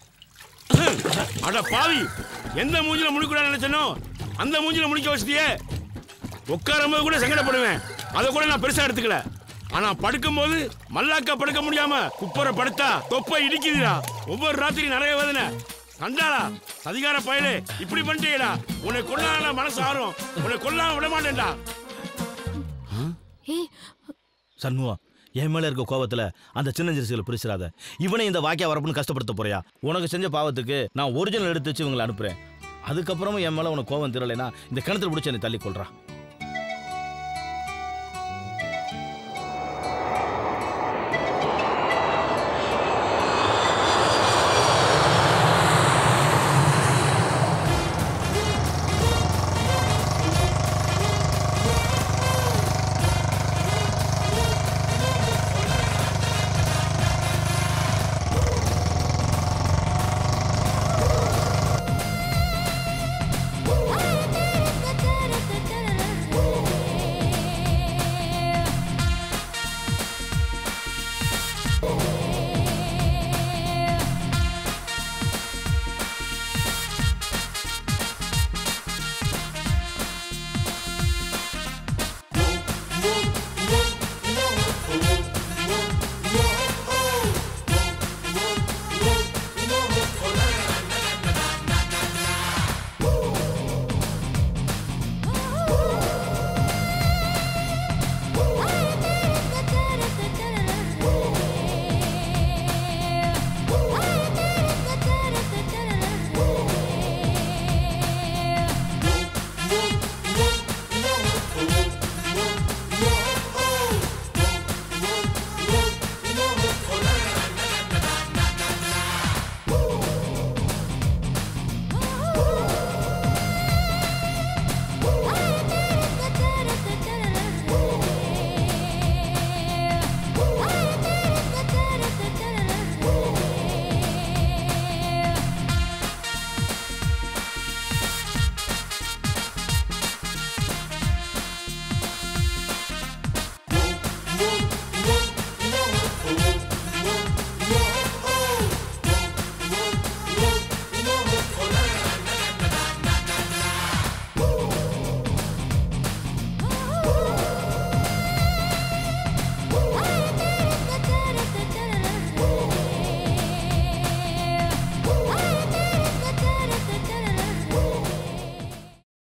அட பாவி எந்த மூஞ்சில முடிக்கூடாது நினைச்சனோ அந்த மூஞ்சில முடிக்க வசதியே உட்காரும் போது கூட சங்கடப்படுவேன் அதை கூட நான் பெருசா எடுத்துக்கல ஆனா படுக்கும்போது மல்லாக்கா படுக்க முடியாம குப்பரை படுத்தா தொப்பை இடிக்குதுடா ஒவ்வொரு ராத்திரி நிறைய வேதனை கண்டாளா அதிகார பயலே இப்படி பண்ணிட்டீடா உன்னை கொல்லாம மனசு ஆறும் உன்னை கொல்லாம விட மாட்டேன்டா சண்முகம் என் மேல இருக்க கோவத்துல அந்த சின்ன ஜெர்சிகளை பிரிச்சிடாத இவனை இந்த வாக்கியா வரப்புன்னு கஷ்டப்படுத்த போறியா உனக்கு செஞ்ச பாவத்துக்கு நான் ஒரிஜினல் எடுத்து வச்சு இவங்களை அனுப்புறேன் அதுக்கப்புறமும் என் மேல உனக்கு கோவம் தெரியலைன்னா இந்த கிணத்துல பிடிச்சி என்னை தள்ளி கொள்றான்